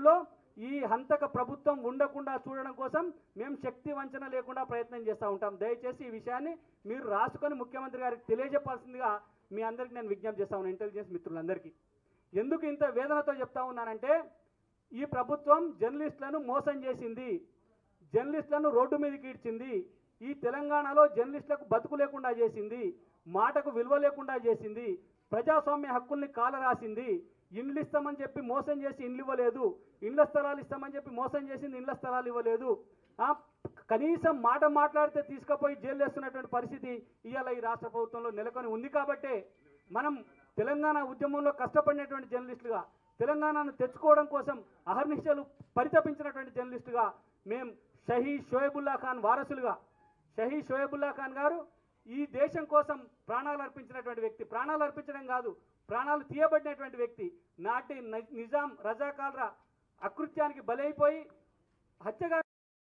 రాష్ట్రంలో ఈ హంతక ప్రభుత్వం ఉండకుండా చూడడం కోసం మేము శక్తి వంచన లేకుండా ప్రయత్నం చేస్తూ ఉంటాం దయచేసి ఈ విషయాన్ని మీరు రాసుకొని ముఖ్యమంత్రి గారికి తెలియజెప్పాల్సిందిగా మీ అందరికి నేను విజ్ఞప్తి చేస్తా ఉన్నాను ఇంటెలిజెన్స్ మిత్రులందరికీ ఎందుకు ఇంత వేదనతో చెప్తా ఉన్నానంటే ఈ ప్రభుత్వం జర్నలిస్టులను మోసం చేసింది జర్నలిస్టులను రోడ్డు మీదకి ఈడ్చింది ఈ తెలంగాణలో జర్నలిస్టులకు బతుకు లేకుండా చేసింది మాటకు విలువ లేకుండా చేసింది ప్రజాస్వామ్య హక్కుల్ని కాలరాసింది ఇండ్లు ఇస్తామని చెప్పి మోసం చేసి ఇండ్లు ఇవ్వలేదు ఇండ్ల స్థలాలు ఇస్తామని చెప్పి మోసం చేసింది ఇండ్ల స్థలాలు ఇవ్వలేదు ఆ, కనీసం మాట మాట్లాడితే తీసుకుపోయి జైలు వేస్తున్నటువంటి పరిస్థితి ఇవాళ ఈ రాష్ట్ర ప్రభుత్వంలో నెలకొని ఉంది కాబట్టే మనం తెలంగాణ ఉద్యమంలో కష్టపడినటువంటి జర్నలిస్టులుగా తెలంగాణను తెచ్చుకోవడం కోసం అహర్నిశలు పరితపించినటువంటి జర్నలిస్టుగా మేము షహీద్ షోయబుల్లా ఖాన్ వారసులుగా షహీద్ షోయబుల్లా ఖాన్ గారు ఈ దేశం కోసం ప్రాణాలు అర్పించినటువంటి వ్యక్తి ప్రాణాలు అర్పించడం కాదు ప్రాణాలు తీయబడినటువంటి వ్యక్తి నాటి ని- నిజాం రజాకాల్ర అకృత్యానికి బలైపోయి హత్యగా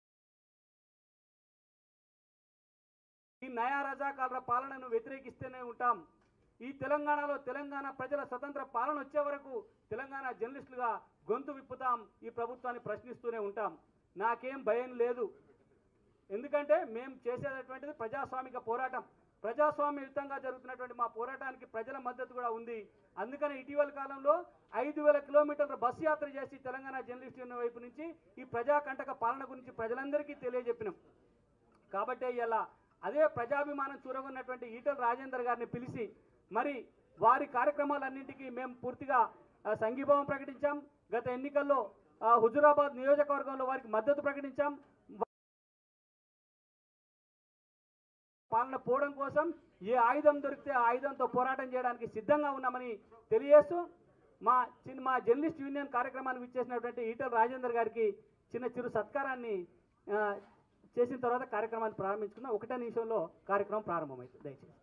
ఈ నయా రజాకాల్ర పాలనను వ్యతిరేకిస్తూనే ఉంటాం ఈ తెలంగాణలో తెలంగాణ ప్రజల స్వతంత్ర పాలన వచ్చే వరకు తెలంగాణ జర్నలిస్టులుగా గొంతు విప్పుతాం ఈ ప్రభుత్వాన్ని ప్రశ్నిస్తూనే ఉంటాం నాకేం భయం లేదు ఎందుకంటే మేము చేసేటటువంటిది ప్రజాస్వామిక పోరాటం ప్రజాస్వామ్యయుతంగా జరుగుతున్నటువంటి మా పోరాటానికి ప్రజల మద్దతు కూడా ఉంది అందుకని ఇటీవల కాలంలో ఐదు వేల కిలోమీటర్ల బస్సు యాత్ర చేసి తెలంగాణ జర్నలిస్ట్ యూనియన్ వైపు నుంచి ఈ ప్రజాకంటక పాలన గురించి ప్రజలందరికీ తెలియజెప్పినాం కాబట్టే ఇలా అదే ప్రజాభిమానం చూరగొన్నటువంటి ఈటల రాజేందర్ గారిని పిలిచి మరి వారి కార్యక్రమాలన్నింటికీ మేము పూర్తిగా ఆ, సంఘీభావం ప్రకటించాం గత ఎన్నికల్లో ఆ, హుజురాబాద్ నియోజకవర్గంలో వారికి మద్దతు ప్రకటించాం పాలన పోవడం కోసం ఏ ఆయుధం దొరికితే ఆ ఆయుధంతో పోరాటం చేయడానికి సిద్ధంగా ఉన్నామని తెలియజేస్తూ మా చిన్న మా జర్నలిస్ట్ యూనియన్ కార్యక్రమానికి ఇచ్చేసినటువంటి ఈటల రాజేందర్ గారికి చిన్న చిరు సత్కారాన్ని ఆ, చేసిన తర్వాత కార్యక్రమాన్ని ప్రారంభించుకున్నాం ఒకటే నిమిషంలో కార్యక్రమం ప్రారంభమైంది దయచేసి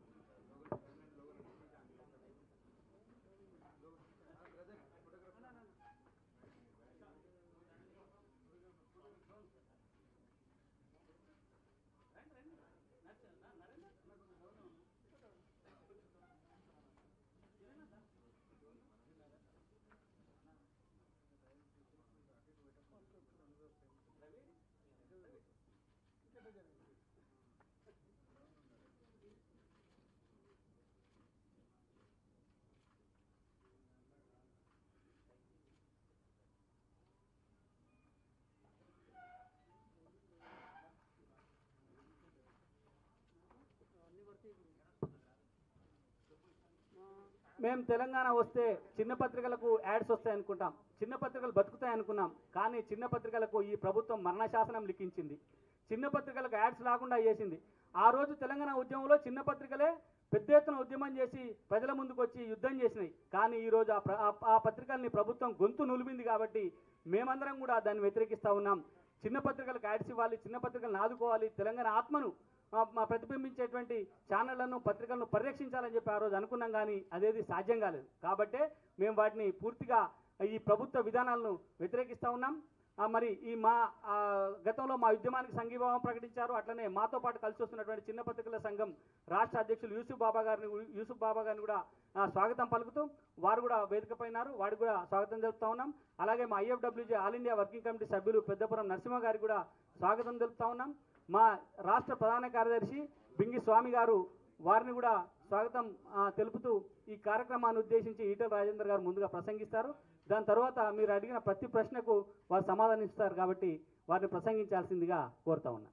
మేము తెలంగాణ వస్తే చిన్న పత్రికలకు యాడ్స్ వస్తాయి అనుకుంటాం చిన్న పత్రికలు బతుకుతాయి అనుకున్నాం కానీ చిన్న పత్రికలకు ఈ ప్రభుత్వం మరణ శాసనం లిఖించింది చిన్న పత్రికలకు యాడ్స్ లేకుండా చేసింది ఆ రోజు తెలంగాణ ఉద్యమంలో చిన్న పత్రికలే పెద్ద ఎత్తున ఉద్యమం చేసి ప్రజల ముందుకు వచ్చి యుద్ధం చేసినాయి కానీ ఈ రోజు ఆ ప్ర- ఆ- ఆ పత్రికల్ని ప్రభుత్వం గొంతు నులిమింది కాబట్టి మేమందరం కూడా దాన్ని వ్యతిరేకిస్తా ఉన్నాం చిన్న పత్రికలకు యాడ్స్ ఇవ్వాలి చిన్న పత్రికలను ఆదుకోవాలి తెలంగాణ ఆత్మను ఆ, మా ప్రతిబింబించేటువంటి ఛానళ్లను పత్రికలను పరిరక్షించాలని చెప్పి ఆ రోజు అనుకున్నాం కానీ అదేది సాధ్యం కాలేదు కాబట్టే మేము వాటిని పూర్తిగా ఈ ప్రభుత్వ విధానాలను వ్యతిరేకిస్తా ఉన్నాం ఆ, మరి ఈ మా ఆ, గతంలో మా ఉద్యమానికి సంఘీభావం ప్రకటించారు అట్లనే మాతో పాటు కలిసి వస్తున్నటువంటి చిన్న పత్రికల సంఘం రాష్ట్ర అధ్యక్షులు యూసుఫ్ బాబా గారిని యూసుఫ్ బాబా గారిని కూడా ఆ, స్వాగతం పలుకుతూ వారు కూడా వేదిక పైనారు వారికి కూడా స్వాగతం తెలుపుతా ఉన్నాం అలాగే మా IFWJ all India working committee సభ్యులు పెద్దపురం నరసింహ గారికి కూడా స్వాగతం తెలుపుతా ఉన్నాం మా రాష్ట్ర ప్రధాన కార్యదర్శి బింగి స్వామి గారు వారిని కూడా స్వాగతం ఆ, తెలుపుతూ ఈ కార్యక్రమాన్ని ఉద్దేశించి ఈటల రాజేందర్ గారు ముందుగా ప్రసంగిస్తారు దాని తర్వాత మీరు అడిగిన ప్రతి ప్రశ్నకు వారు సమాధానం ఇస్తారు కాబట్టి వారిని ప్రసంగించాల్సిందిగా కోరుతా ఉన్నా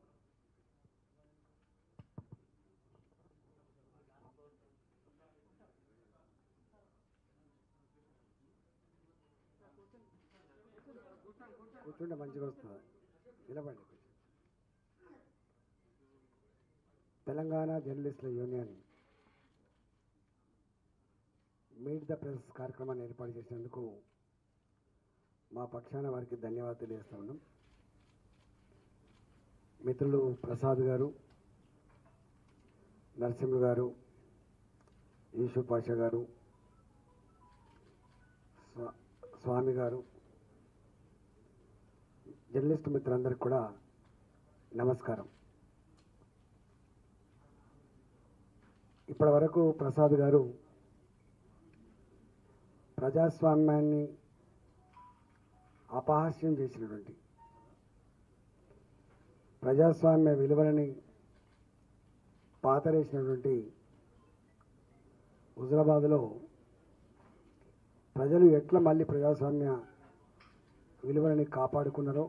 కూర్చుంటే మంచిగా వస్తుంది నిలబడి తెలంగాణ జర్నలిస్టుల యూనియన్ మీట్ ద ప్రెస్ కార్యక్రమాన్ని ఏర్పాటు చేసినందుకు మా పక్షాన వారికి ధన్యవాదాలు తెలియజేస్తా ఉన్నాం మిత్రులు ప్రసాద్ గారు నరసింహ గారు యూసుఫ్ పాషా గారు స్వా- స్వామి గారు జర్నలిస్ట్ మిత్రులందరికీ కూడా నమస్కారం ఇప్పటి వరకు ప్రసాద్ గారు ప్రజాస్వామ్యాన్ని అపహాస్యం చేసినటువంటి ప్రజాస్వామ్య విలువలని పాతరేసినటువంటి హుజరాబాద్లో ప్రజలు ఎట్లా మళ్ళీ ప్రజాస్వామ్య విలువలని కాపాడుకున్నారో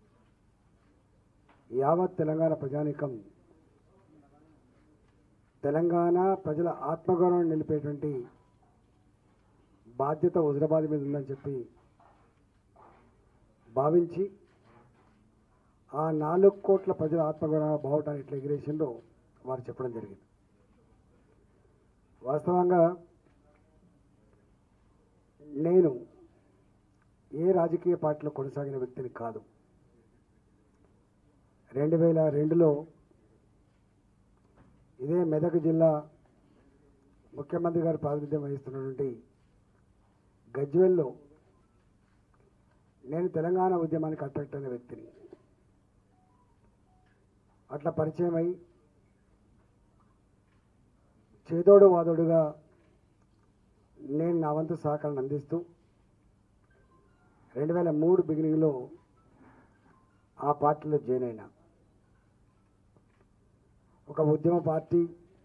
యావత్ తెలంగాణ ప్రజానికం తెలంగాణ ప్రజల ఆత్మగౌరవం నిలిపేటువంటి బాధ్యత హుజరాబాద్ మీద ఉందని చెప్పి భావించి ఆ నాలుగు కోట్ల ప్రజల ఆత్మగౌరవ బావటాన్ని ఎట్లా ఎగిరేసిందో వారు చెప్పడం జరిగింది వాస్తవంగా నేను ఏ రాజకీయ పార్టీలో కొనసాగిన వ్యక్తిని కాదు రెండు వేల రెండులో ఇదే మెదక్ జిల్లా ముఖ్యమంత్రి గారు ప్రాతినిధ్యం వహిస్తున్నటువంటి గజ్వెల్లో నేను తెలంగాణ ఉద్యమానికి అట్రాక్ట్ అయిన వ్యక్తిని అట్లా పరిచయం అయి చేదోడు వాదోడుగా నేను నా వంతు సహకారాన్ని అందిస్తూ రెండు వేల మూడు బిగినింగ్లో ఆ పార్టీలో జాయిన్ అయినా ఒక ఉద్యమ పార్టీ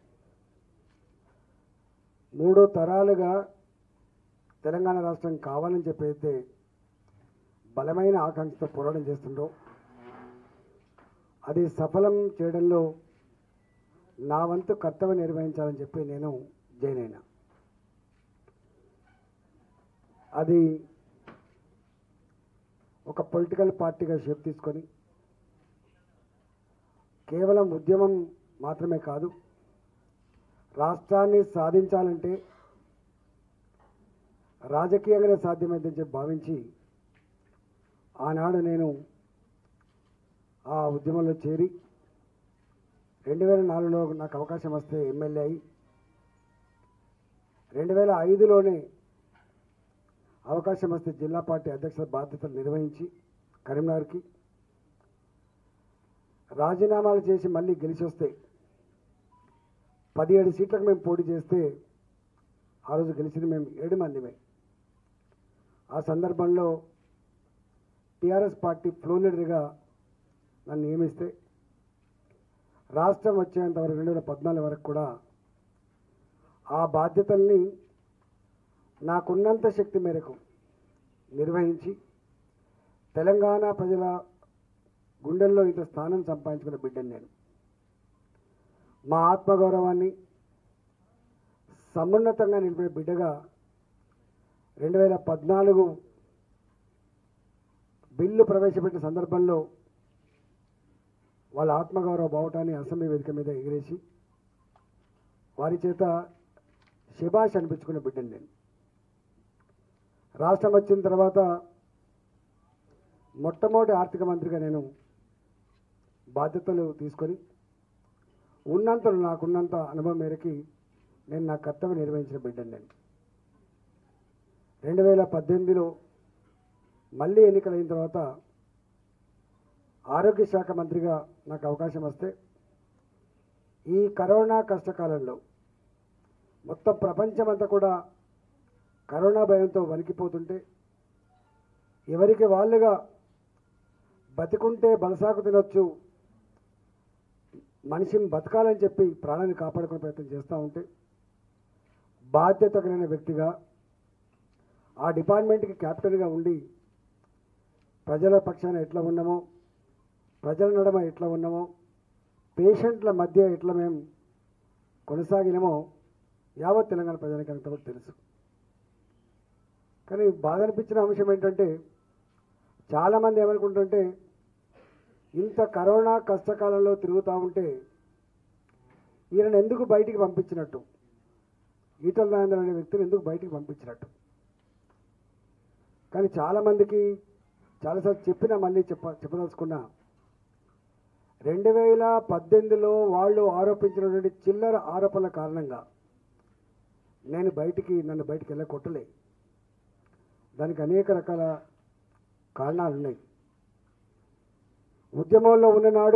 మూడో తరాలుగా తెలంగాణ రాష్ట్రం కావాలని చెప్పైతే బలమైన ఆకాంక్షతో పోరాటం చేస్తుండో అది సఫలం చేయడంలో నా వంతు కర్తవ్యం నిర్వహించాలని చెప్పి నేను జాయిన్ అయినా అది ఒక పొలిటికల్ పార్టీగా షేప్ తీసుకొని కేవలం ఉద్యమం మాత్రమే కాదు రాష్ట్రాన్ని సాధించాలంటే రాజకీయంగానే సాధ్యమైందని చెప్పి భావించి ఆనాడు నేను ఆ ఉద్యమంలో చేరి రెండు వేల నాలుగులో నాకు అవకాశం వస్తే ఎమ్మెల్యే అయి రెండు వేల ఐదులోనే అవకాశం వస్తే జిల్లా పార్టీ అధ్యక్ష బాధ్యతలు నిర్వహించి కరీంనగర్కి రాజీనామాలు చేసి మళ్ళీ గెలిచి వస్తే పదిహేడు సీట్లకు మేము పోటీ చేస్తే ఆ రోజు గెలిచింది మేము ఏడు మందిమే ఆ సందర్భంలో టీఆర్ఎస్ పార్టీ ఫ్లో లీడర్గా నన్ను నియమిస్తే రాష్ట్రం వచ్చేంత వరకు రెండు వేల పద్నాలుగు వరకు కూడా ఆ బాధ్యతల్ని నాకున్నంత శక్తి మేరకు నిర్వహించి తెలంగాణ ప్రజల గుండెల్లో ఇంత స్థానం సంపాదించుకున్న బిడ్డను నేను మా ఆత్మగౌరవాన్ని సమున్నతంగా నిలిపే బిడ్డగా రెండు వేల పద్నాలుగు బిల్లు ప్రవేశపెట్టిన సందర్భంలో వాళ్ళ ఆత్మగౌరవ బావటాన్ని అసెంబ్లీ వేదిక మీద ఎగిరేసి వారి చేత శిభాష్ అనిపించుకున్న బిడ్డను నేను రాష్ట్రం వచ్చిన తర్వాత మొట్టమొదటి ఆర్థిక మంత్రిగా నేను బాధ్యతలు తీసుకొని ఉన్నంతలో నాకున్నంత అనుభవం మేరకి నేను నా కర్తవ్యం నిర్వహించిన బిడ్డను నేను రెండు వేల పద్దెనిమిదిలో మళ్ళీ ఎన్నికలైన తర్వాత ఆరోగ్య శాఖ మంత్రిగా నాకు అవకాశం వస్తే ఈ కరోనా కష్టకాలంలో మొత్తం ప్రపంచమంతా కూడా కరోనా భయంతో వణికిపోతుంటే ఎవరికి వాళ్ళుగా బతికుంటే బలసాకు తినొచ్చు మనిషిని బతకాలని చెప్పి ప్రాణాన్ని కాపాడుకునే ప్రయత్నం చేస్తూ ఉంటే బాధ్యత కలిగిన వ్యక్తిగా ఆ డిపార్ట్మెంట్కి క్యాప్టెన్గా ఉండి ప్రజల పక్షాన ఎట్లా ఉన్నామో ప్రజల నడమ ఎట్లా ఉన్నామో పేషెంట్ల మధ్య ఎట్లా మేము కొనసాగినామో యావత్ తెలంగాణ ప్రజానికి అంత కూడా తెలుసు కానీ బాధ అనిపించిన అంశం ఏంటంటే చాలామంది ఏమనుకుంటుంటే ఇంత కరోనా కష్టకాలంలో తిరుగుతూ ఉంటే ఈయనను ఎందుకు బయటికి పంపించినట్టు ఈటల రాజేంద్ర అనే వ్యక్తిని ఎందుకు బయటికి పంపించినట్టు కానీ చాలామందికి చాలాసార్లు చెప్పినా మళ్ళీ చెప్ప చెప్పదలుచుకున్నా రెండు వేల పద్దెనిమిదిలో వాళ్ళు ఆరోపించినటువంటి చిల్లర ఆరోపణల కారణంగా నేను బయటికి నన్ను బయటికి వెళ్ళ కొట్టలే దానికి అనేక రకాల కారణాలు ఉన్నాయి ఉద్యమంలో ఉన్ననాడు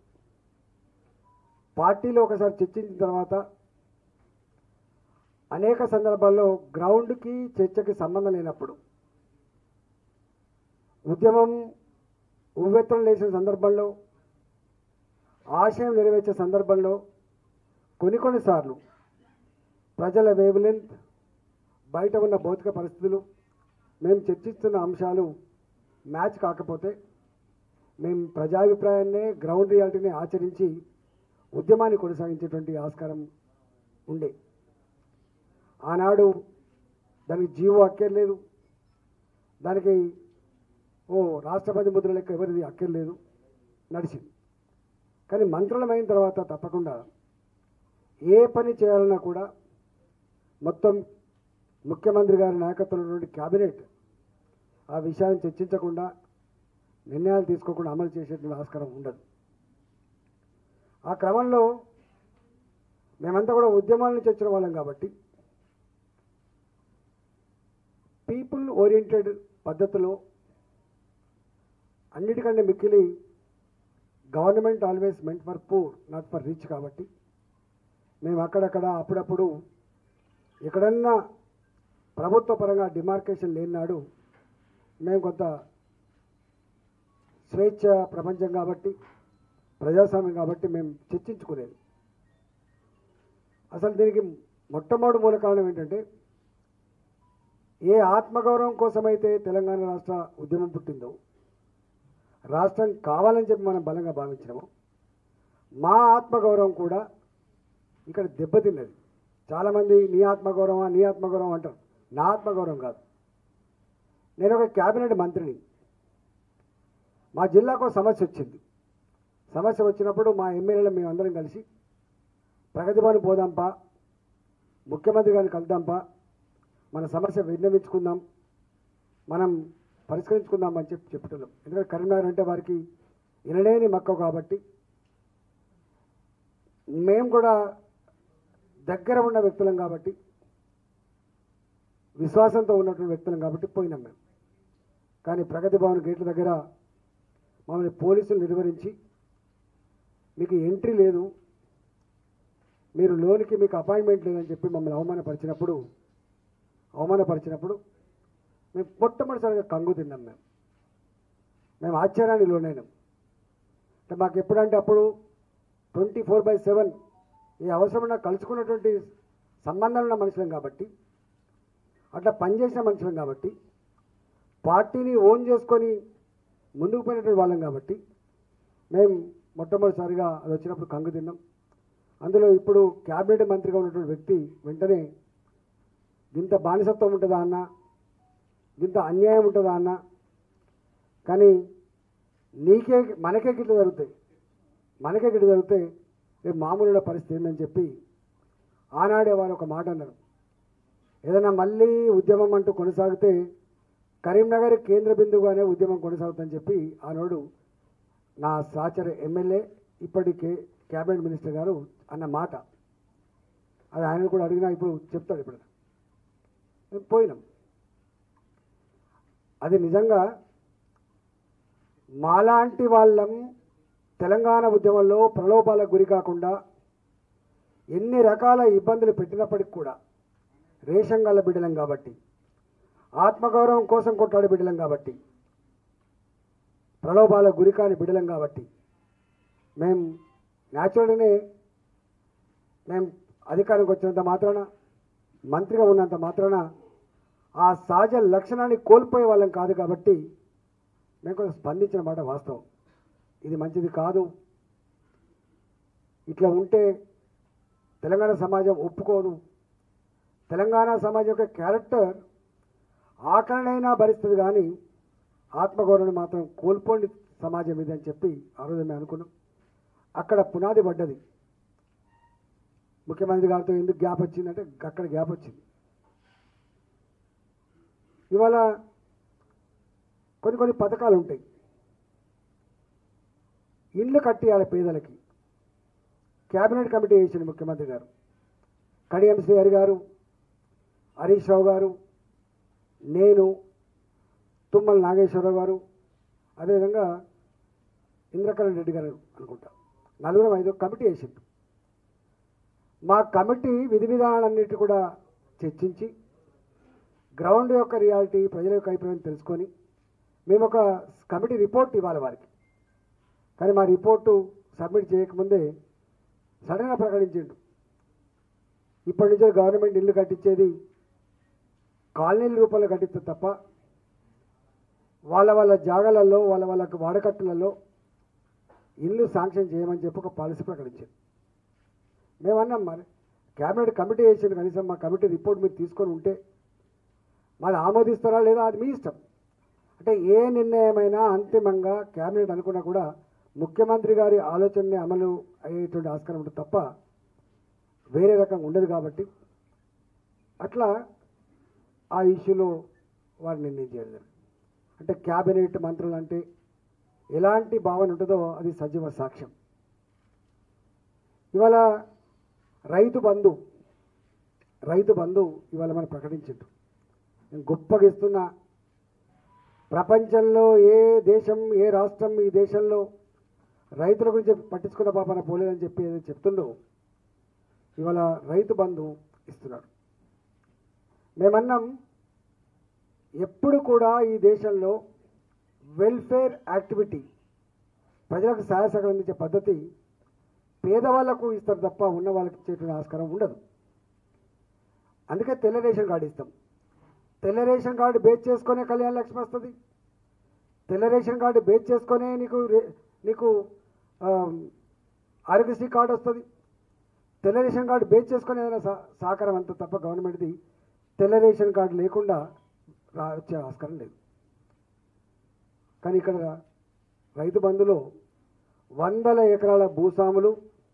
పార్టీలో ఒకసారి చర్చించిన తర్వాత అనేక సందర్భాల్లో గ్రౌండ్కి చర్చకి సంబంధం లేనప్పుడు ఉద్యమం ఉవ్వెత్తున లేచిన సందర్భంలో ఆశయం నెరవేర్చే సందర్భంలో కొన్ని కొన్నిసార్లు ప్రజల వేవ్లెంత్ బయట ఉన్న భౌతిక పరిస్థితులు మేము చర్చిస్తున్న అంశాలు మ్యాచ్ కాకపోతే మేము ప్రజాభిప్రాయాన్నే గ్రౌండ్ రియాలిటీని ఆచరించి ఉద్యమాన్ని కొనసాగించేటువంటి ఆస్కారం ఉండే ఆనాడు దానికి జీవో అక్కర్లేదు దానికి ఓ రాష్ట్రపతి ముద్ర లెక్క ఎవరిది అక్కర్లేదు నడిచింది కానీ మంత్రులమైన తర్వాత తప్పకుండా ఏ పని చేయాలన్నా కూడా మొత్తం ముఖ్యమంత్రి గారి నాయకత్వంలో ఉన్నటువంటి క్యాబినెట్ ఆ విషయాన్ని చర్చించకుండా నిర్ణయాలు తీసుకోకుండా అమలు చేసేటువంటి ఆస్కారం ఉండదు ఆ క్రమంలో మేమంతా కూడా ఉద్యమాల నుంచి వచ్చిన వాళ్ళం కాబట్టి పీపుల్ ఓరియంటెడ్ పద్ధతిలో అన్నిటికంటే మిక్కిలి government always meant for poor not for rich కాబట్టి మేము అక్కడక్కడ అప్పుడప్పుడు ఎక్కడన్నా ప్రభుత్వ పరంగా డిమార్కేషన్ లేనినాడు మేము కొంత స్వేచ్ఛ ప్రపంచం కాబట్టి ప్రజాస్వామ్యం కాబట్టి మేము చర్చించుకునేది అసలు దీనికి మొట్టమొదటి మూల కారణం ఏంటంటే ఏ ఆత్మగౌరవం కోసమైతే తెలంగాణ రాష్ట్ర ఉద్యమం పుట్టిందో రాష్ట్రం కావాలని చెప్పి మనం బలంగా భావించినాము మా ఆత్మగౌరవం కూడా ఇక్కడ దెబ్బతిన్నది చాలామంది నీ ఆత్మగౌరవం నీ ఆత్మగౌరవం అంటారు నా ఆత్మగౌరవం కాదు నేను ఒక క్యాబినెట్ మంత్రిని మా జిల్లాకు ఒక సమస్య వచ్చింది సమస్య వచ్చినప్పుడు మా ఎమ్మెల్యేలు మేమందరం కలిసి ప్రగతి భవన్ పోదాంపా ముఖ్యమంత్రి గారిని కలుద్దాంపా మన సమస్య విన్నవించుకుందాం మనం పరిష్కరించుకుందాం అని చెప్పి చెప్పుతున్నాం ఎందుకంటే కరీంనగర్ అంటే వారికి వినలేని మక్క కాబట్టి మేము కూడా దగ్గర ఉన్న వ్యక్తులం కాబట్టి విశ్వాసంతో ఉన్నటువంటి వ్యక్తులం కాబట్టి పోయినాం మేము కానీ ప్రగతి భవన్ గేట్ల దగ్గర మమ్మల్ని పోలీసులు నిర్వహించి మీకు ఎంట్రీ లేదు మీరు లోనికి మీకు అపాయింట్మెంట్ లేదని చెప్పి మమ్మల్ని అవమానపరిచినప్పుడు అవమానపరిచినప్పుడు మేము మొట్టమొదటిసారిగా కంగు తిన్నాం మేము మేము ఆశ్చర్యానికి లోనైనాం అంటే మాకు ఎప్పుడంటే అప్పుడు ట్వంటీ ఫోర్ బై సెవెన్ ఈ అవసరమైన కలుసుకున్నటువంటి సంబంధాలు ఉన్న మనుషులం కాబట్టి అట్లా పనిచేసిన మనుషులం కాబట్టి పార్టీని ఓన్ చేసుకొని ముందుకు పోయినటువంటి వాళ్ళం కాబట్టి మేము మొట్టమొదటిసారిగా అది వచ్చినప్పుడు కంగు తిన్నాం అందులో ఇప్పుడు క్యాబినెట్ మంత్రిగా ఉన్నటువంటి వ్యక్తి వెంటనే ఇంత బానిసత్వం ఉంటుందా అన్న ఇంత అన్యాయం ఉంటుందా అన్న కానీ నీకే మనకే గిట్ల జరుగుతాయి మనకే గిట్ల జరిగితే రేపు మామూలుగా పరిస్థితి ఏందని చెప్పి ఆనాడే వారు ఒక మాట అన్నారు ఏదైనా మళ్ళీ ఉద్యమం అంటూ కొనసాగితే కరీంనగర్ కేంద్ర బిందువుగానే ఉద్యమం కొనసాగుతుందని చెప్పి ఆనాడు నా సహచర ఎమ్మెల్యే ఇప్పటికే క్యాబినెట్ మినిస్టర్ గారు అన్న మాట అది ఆయన కూడా అడిగినా ఇప్పుడు చెప్తాడు ఇప్పుడు మేము పోయినాం అది నిజంగా మాలాంటి వాళ్ళం తెలంగాణ ఉద్యమంలో ప్రలోభాలకు గురి కాకుండా ఎన్ని రకాల ఇబ్బందులు పెట్టినప్పటికి కూడా రేషన్ గల్ల బిడ్డలం కాబట్టి ఆత్మగౌరవం కోసం కొట్లాడే బిడ్డలం కాబట్టి ప్రలోభాలకు గురి కాని బిడ్డలం కాబట్టి మేము న్యాచురల్గానే మేము అధికారానికి వచ్చినంత మాత్రాన మంత్రిగా ఉన్నంత మాత్రాన ఆ సహజ లక్షణాన్ని కోల్పోయే వాళ్ళం కాదు కాబట్టి మేము కొంచెం స్పందించిన మాట వాస్తవం ఇది మంచిది కాదు ఇట్లా ఉంటే తెలంగాణ సమాజం ఒప్పుకోదు తెలంగాణ సమాజం యొక్క క్యారెక్టర్ ఆకలినైనా భరిస్తుంది కానీ ఆత్మగౌరవం మాత్రం కోల్పోండి సమాజం ఇది అని చెప్పి ఆ రోజు మేము అనుకున్నాం అక్కడ పునాది పడ్డది ముఖ్యమంత్రి గారితో ఎందుకు గ్యాప్ వచ్చిందంటే అక్కడ గ్యాప్ వచ్చింది ఇవాళ కొన్ని కొన్ని పథకాలు ఉంటాయి ఇండ్లు కట్టియాలి పేదలకి క్యాబినెట్ కమిటీ వేసింది ముఖ్యమంత్రి గారు కడియం శ్రీహరి గారు హరీష్ రావు గారు నేను తుమ్మల నాగేశ్వరరావు గారు అదేవిధంగా ఇంద్రకరణ్ రెడ్డి గారు అనుకుంటా నలుగురం ఐదు కమిటీ వేసింది మా కమిటీ విధి విధానాలన్నిటి కూడా చర్చించి గ్రౌండ్ యొక్క రియాలిటీ ప్రజల యొక్క అభిప్రాయం తెలుసుకొని మేము ఒక కమిటీ రిపోర్ట్ ఇవ్వాలి వారికి కానీ మా రిపోర్టు సబ్మిట్ చేయకముందే సడన్గా ప్రకటించిండు ఇప్పటి నుంచే గవర్నమెంట్ ఇల్లు కట్టించేది కాలనీల రూపంలో కట్టిస్తుంది తప్ప వాళ్ళ వాళ్ళ జాగాలలో వాళ్ళ వాళ్ళ వాడకట్టులలో ఇల్లు శాంక్షన్ చేయమని చెప్పి ఒక పాలసీ ప్రకటించింది మేమన్నాం మరి క్యాబినెట్ కమిటీ వేసింది కనీసం మా కమిటీ రిపోర్ట్ మీరు తీసుకొని ఉంటే మాది ఆమోదిస్తారా లేదా అది మీ ఇష్టం అంటే ఏ నిర్ణయమైనా అంతిమంగా క్యాబినెట్ అనుకున్నా కూడా ముఖ్యమంత్రి గారి ఆలోచనని అమలు అయ్యేటువంటి ఆస్కారం ఉంటుంది తప్ప వేరే రకంగా ఉండదు కాబట్టి అట్లా ఆ ఇష్యూలో వారు నిర్ణయం చేయడం జరిగింది. అంటే క్యాబినెట్ మంత్రులు అంటే ఎలాంటి భావన ఉంటుందో అది సజీవ సాక్ష్యం ఇవాళ రైతు బంధు రైతు బంధు ఇవాళ మనం ప్రకటించిండు నేను గొప్పగా ఇస్తున్నా ప్రపంచంలో ఏ దేశం ఏ రాష్ట్రం ఈ దేశంలో రైతుల గురించి పట్టించుకున్న పాపన పోలేదని చెప్పి ఏదో చెప్తుండో ఇవాళ రైతు బంధు ఇస్తున్నాడు మేమన్నాం ఎప్పుడు కూడా ఈ దేశంలో వెల్ఫేర్ యాక్టివిటీ ప్రజలకు సహాయ సహకారం అందించే పద్ధతి పేదవాళ్లకు ఇస్తారు తప్ప ఉన్న వాళ్ళకి ఇచ్చేటువంటి ఆస్కారం ఉండదు అందుకే తెల్ల రేషన్ కార్డు ఇస్తాం తెల్ల రేషన్ కార్డు బేస్ చేసుకునే కళ్యాణ లక్ష్మి వస్తుంది తెల్ల రేషన్ కార్డు బేస్ చేసుకునే నీకు రే- నీకు ఆ, ఆరోగ్యశ్రీ కార్డు వస్తుంది తెల్ల రేషన్ కార్డు బేస్ చేసుకుని ఏదైనా సహ- సహకారం అంత తప్ప గవర్నమెంట్ది తెల్ల రేషన్ కార్డు లేకుండా రా వచ్చే ఆస్కారం లేదు కానీ ఇక్కడ రైతు బంధులో వందల ఎకరాల భూస్వాములు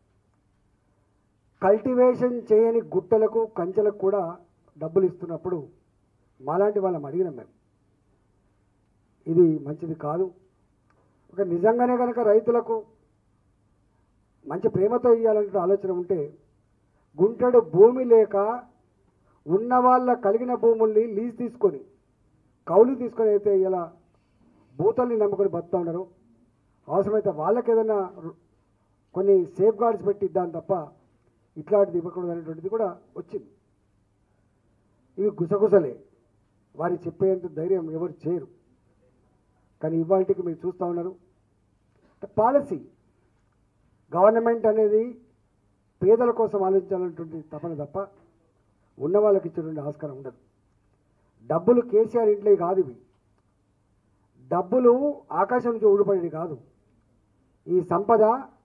కల్టివేషన్ చేయని గుట్టలకు కంచెలకు కూడా డబ్బులు ఇస్తున్నప్పుడు మాలాంటి వాళ్ళం అడిగినాం మేము ఇది మంచిది కాదు ఒక నిజంగానే కనుక రైతులకు మంచి ప్రేమతో ఇవ్వాలంటే ఆలోచన ఉంటే గుంటడు భూమి లేక ఉన్న వాళ్ళ కలిగిన భూముల్ని లీజ్ తీసుకొని కౌలు తీసుకొని అయితే ఇలా భూతల్ని నమ్ముకొని బతుకుతా ఉన్నారు అవసరమైతే వాళ్ళకి ఏదైనా రు- కొన్ని సేఫ్ గార్డ్స్ పెట్టి ఇద్దాం తప్ప ఇట్లాంటిది ఇవ్వకూడదు అనేటువంటిది కూడా వచ్చింది ఇవి గుసగుసలే వారి చెప్పేంత ధైర్యం ఎవరు చేయరు కానీ ఇవాళకి మీరు చూస్తూ ఉన్నారు పాలసీ గవర్నమెంట్ అనేది పేదల కోసం ఆలోచించాలన్నటువంటి తపన తప్ప ఉన్న వాళ్ళకి ఇచ్చేటువంటి ఆస్కారం ఉండదు డబ్బులు కేసీఆర్ ఇంట్లో కాదు ఇవి డబ్బులు ఆకాశం నుంచి ఊడిపడేది కాదు ఈ సంపద